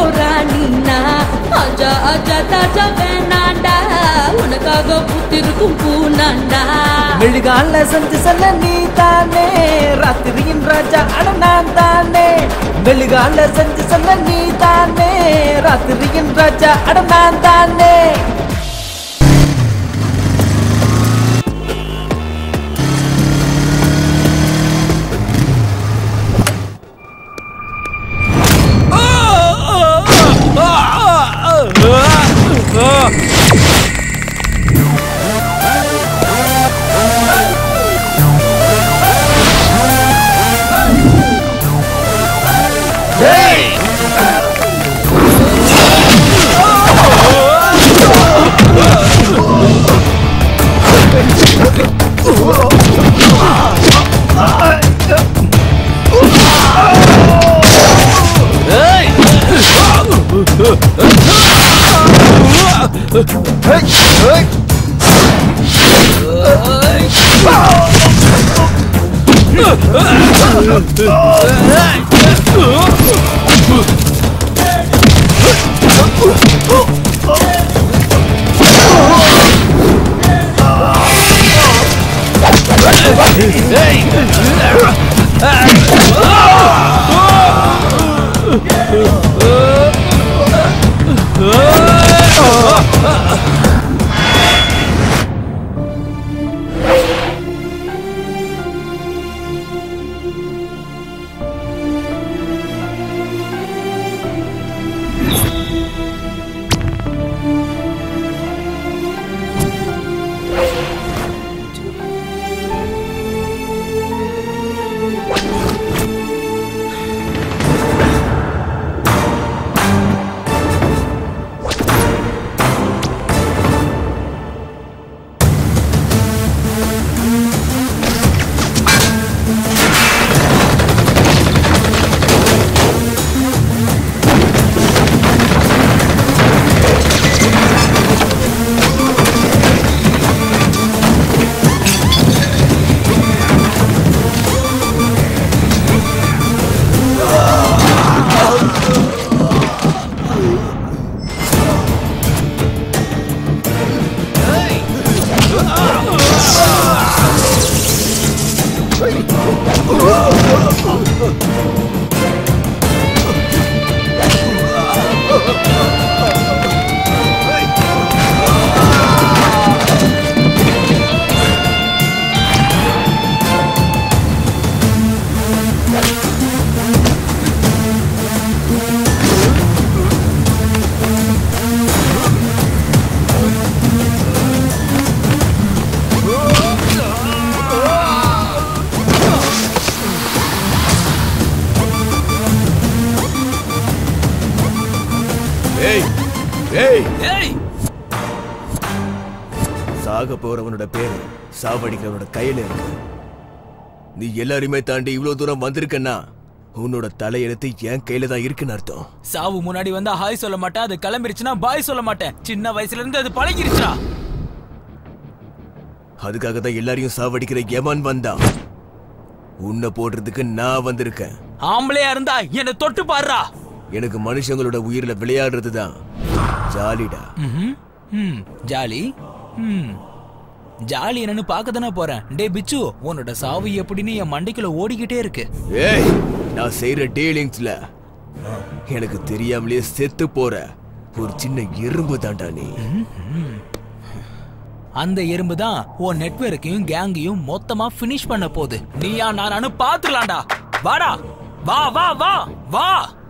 ராணினா ஆஜா ஆஜா தாஜா வேணாண்டா உனக்காக புத்திருக்கும் பூனாண்டா மெழுகால செஞ்சு செல்ல நீ தானே ராத்திரியின் ராஜா அட நான் தானே மெழுகால செஞ்சு செல்ல நீ தானே ராத்திரியின் ராஜா அட நான் தானே ஏய் ஏய் ஏய் சாக போறவனோட பேரு சாவடிக்கிறவனோட கையில இருக்கு நீ எல்லாரையுமே தாண்டி இவ்வளவு தூரம் வந்திருக்கன்னா உன்னோட தலையெழுத்து என் கையில தான் இருக்குன்னு அர்த்தம் சாவு முன்னாடி வந்தா ஹாய் சொல்ல மாட்டேன் அது கிளம்பிருச்சுன்னா பாய் சொல்ல மாட்டேன் சின்ன வயசுல இருந்து அது பழகிருச்சா அதுக்காக தான் எல்லாரையும் சாவடிக்கிற எவன் வந்தான் உன்னை போடுறதுக்கு நான் வந்திருக்கேன் ஆம்பளையா இருந்தா என்ன தொட்டு பாருடா எனக்கு மனுஷங்களோட உயிர்ல விளையாடுறது தான் ஜாலிடா ம்ஹும். ம் ஜாலி ம் ஜாலி என்னன்னு பார்க்க தானே போறேன் டே பிச்சு உன்னோட சாவு எப்படின்னு என் மண்டைக்குள்ள ஓடிக்கிட்டே இருக்கு ஏய் நான் செய்யற டீலிங்ஸ்ல எனக்கு தெரியாமலே செத்து போற ஒரு சின்ன எறும்பு தாண்டா நீ அந்த எறும்பு தான் உன் நெட்வொர்க்கையும் கேங்கையும் மொத்தமா ஃபினிஷ் பண்ண போகுது நீயா நானானு பாத்துலாம்டா வாடா வா வா வா வா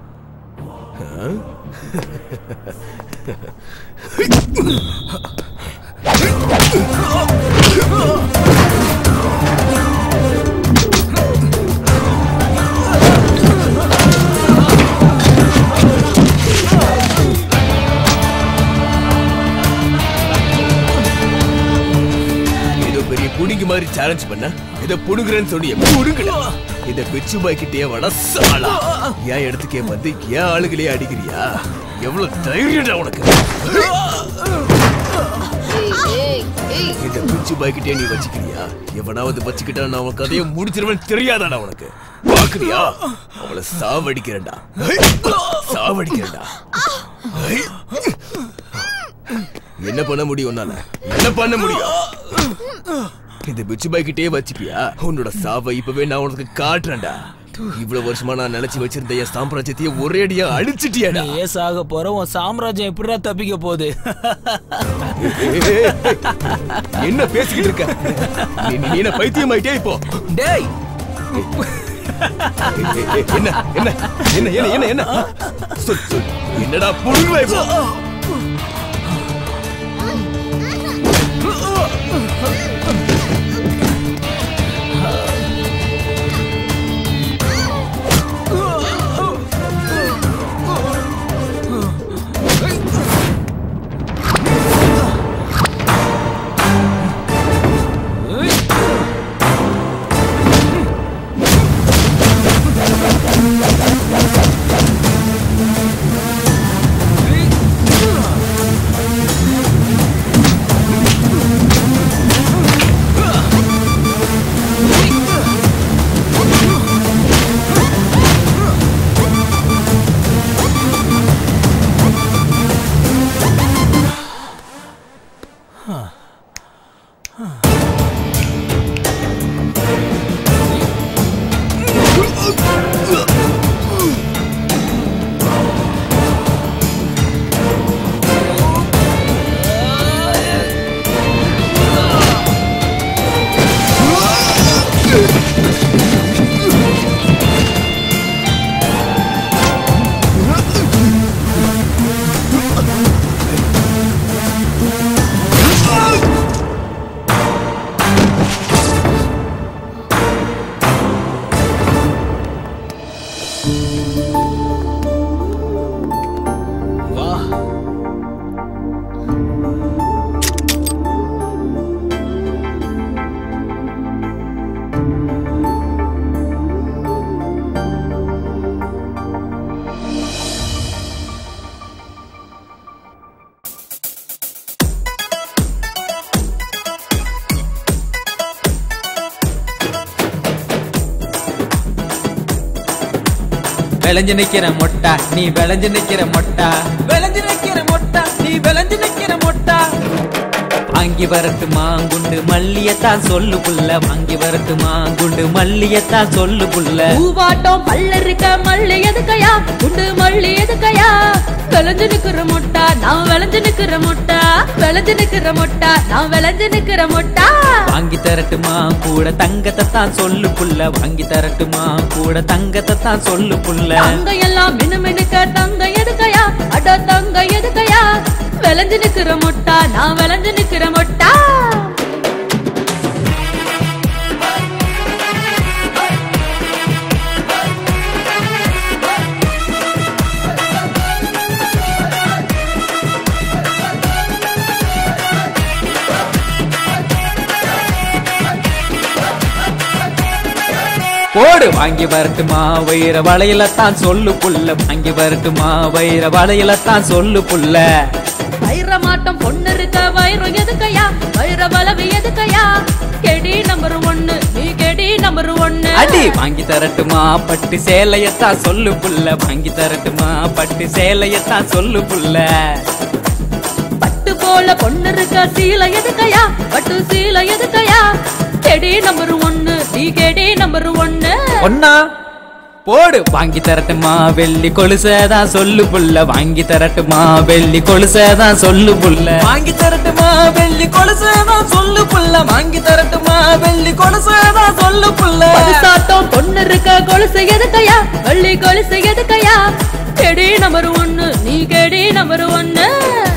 ஏதோ பெரிய புடிங்க மாதிரி சேலஞ்ச் பண்ண இத புடுங்குறேன்னு சொன்னிய புடுங்கல இத பிச்சு பாய்க்கிட்டே வட சாலா என் இடத்துக்கே வந்து ஏன் ஆளுகளே அடிக்கிறியா எவ்வளவு தைரியம்டா உனக்கு ஏய் ஏய் இந்த பிச்சு பாய்கிட்டே நீ வச்சுக்கிறியா எவனாவது வச்சுக்கிட்டா நான் அவன் கதையை முடிச்சிருவேன் தெரியாதாடா உனக்கு பாக்குறியா அவளை சாவடிக்கிறேன்டா சாவடிக்கிறேன்டா என்ன பண்ண முடியும் உன்னால என்ன பண்ண முடியும் இந்த பிச்சு பாய்கிட்டே வச்சுப்பியா உன்னோட சாவை இப்பவே நான் உனக்கு காட்டுறேன்டா இவ்வளவு வருஷமா நான் நினைச்சு வச்சிருந்த என் சாம்ராஜ்யத்தையே ஒரே அடியா அழிச்சிட்டியாடா நீ ஏசாக போற உன் சாம்ராஜ்யம் எப்படிடா தப்பிக்க போகுது என்ன பேசிக்கிட்டு இருக்க நீ நீ- நீ என்ன பைத்தியம் ஆயிட்டே இப்போ டேய் என்ன என்ன என்ன என்ன என்ன என்ன சொல் சொல் என்னடா புழுவை இப்போ விளைஞ்சு நிக்கிற மொட்டா நீ விளைஞ்சு நிக்கிற மொட்டா விளைஞ்சு நிக்கிற மொட்டா நீ விளைஞ்சு நிக்கிற மொட்டா வாங்கி வரட்டுமா குண்டு மல்லியத்தான் சொல்லு புள்ள வாங்கி வரட்டுமா குண்டு மல்லியத்தான் சொல்லு புள்ள பூவாட்டம் பல்ல இருக்க மல்லி எதுக்கையா குண்டு மல்லி எதுக்கையா விளைஞ்சு நிக்கிற மொட்டா நான் விளைஞ்சு நிக்கிற மொட்டா விளைஞ்சு நிக்கிற மொட்டா நான் விளைஞ்சு நிக்கிற மொட்டா வாங்கி தரட்டுமா கூட தங்கத்தை தான் சொல்லு புள்ள வாங்கி தரட்டுமா கூட தங்கத்தை தான் சொல்லு புள்ள தங்க எல்லாம் மினு மினுக்க தங்க எதுக்கையா அட தங்க எதுக்கையா விளைஞ்சு நிக்கிற மொட்டா நான் விளைஞ்சு நிக்கிற மொட்டா போடு வாங்கி வரட்டுமா வைர வளையல தான் சொல்லு புள்ள வாங்கி வரட்டுமா வைர வளையல தான் சொல்லு புள்ள வைரமாட்டம் பொண்ணு இருக்க வைரம் எதுக்கையா வைர வளவு எதுக்கையா கெடி நம்பர் ஒன்னு நீ கெடி நம்பர் ஒன்னு அடி வாங்கி தரட்டுமா பட்டு சேலையத்தான் சொல்லு புள்ள வாங்கி தரட்டுமா பட்டு சேலையத்தான் சொல்லு புள்ள பட்டு போல பொண்ணு இருக்க சீலை எதுக்கையா பட்டு சீலை எதுக்கையா கெடி நம்பர் ஒன்னு நீ கெடி நம்பர் ஒன்னு ஒன்னா போடு வாங்கி தரட்டுமா வெள்ளி கொலுசதான் சொல்லு புள்ள வாங்கி தரட்டுமா வெள்ளி கொலுசதான் சொல்லு புள்ள வாங்கி தரட்டுமா வெள்ளி கொலுசதான் சொல்லு புள்ள வாங்கி தரட்டுமா வெள்ளி கொலுசதான் சொல்லு புள்ள பரிசாட்டம் பொண்ணு இருக்க கொலுசு எதுக்கையா வள்ளி கொலுசு எதுக்கையா கெடி நம்பர் ஒன்னு நீ கெடி நம்பர் ஒன்னு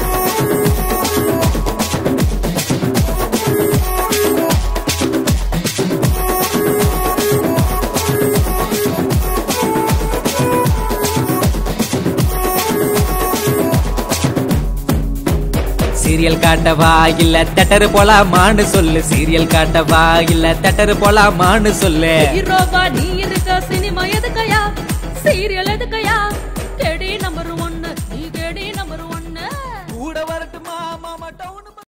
சீரியல் காட்டவா இல்ல தட்டரு போலாமான்னு சொல்லு சீரியல் காட்டவா இல்ல தட்டரு போலாமான்னு சொல்லு ஹீரோவா நீ இருக்க சினிமா எதுக்கையா சீரியல் எதுக்கையா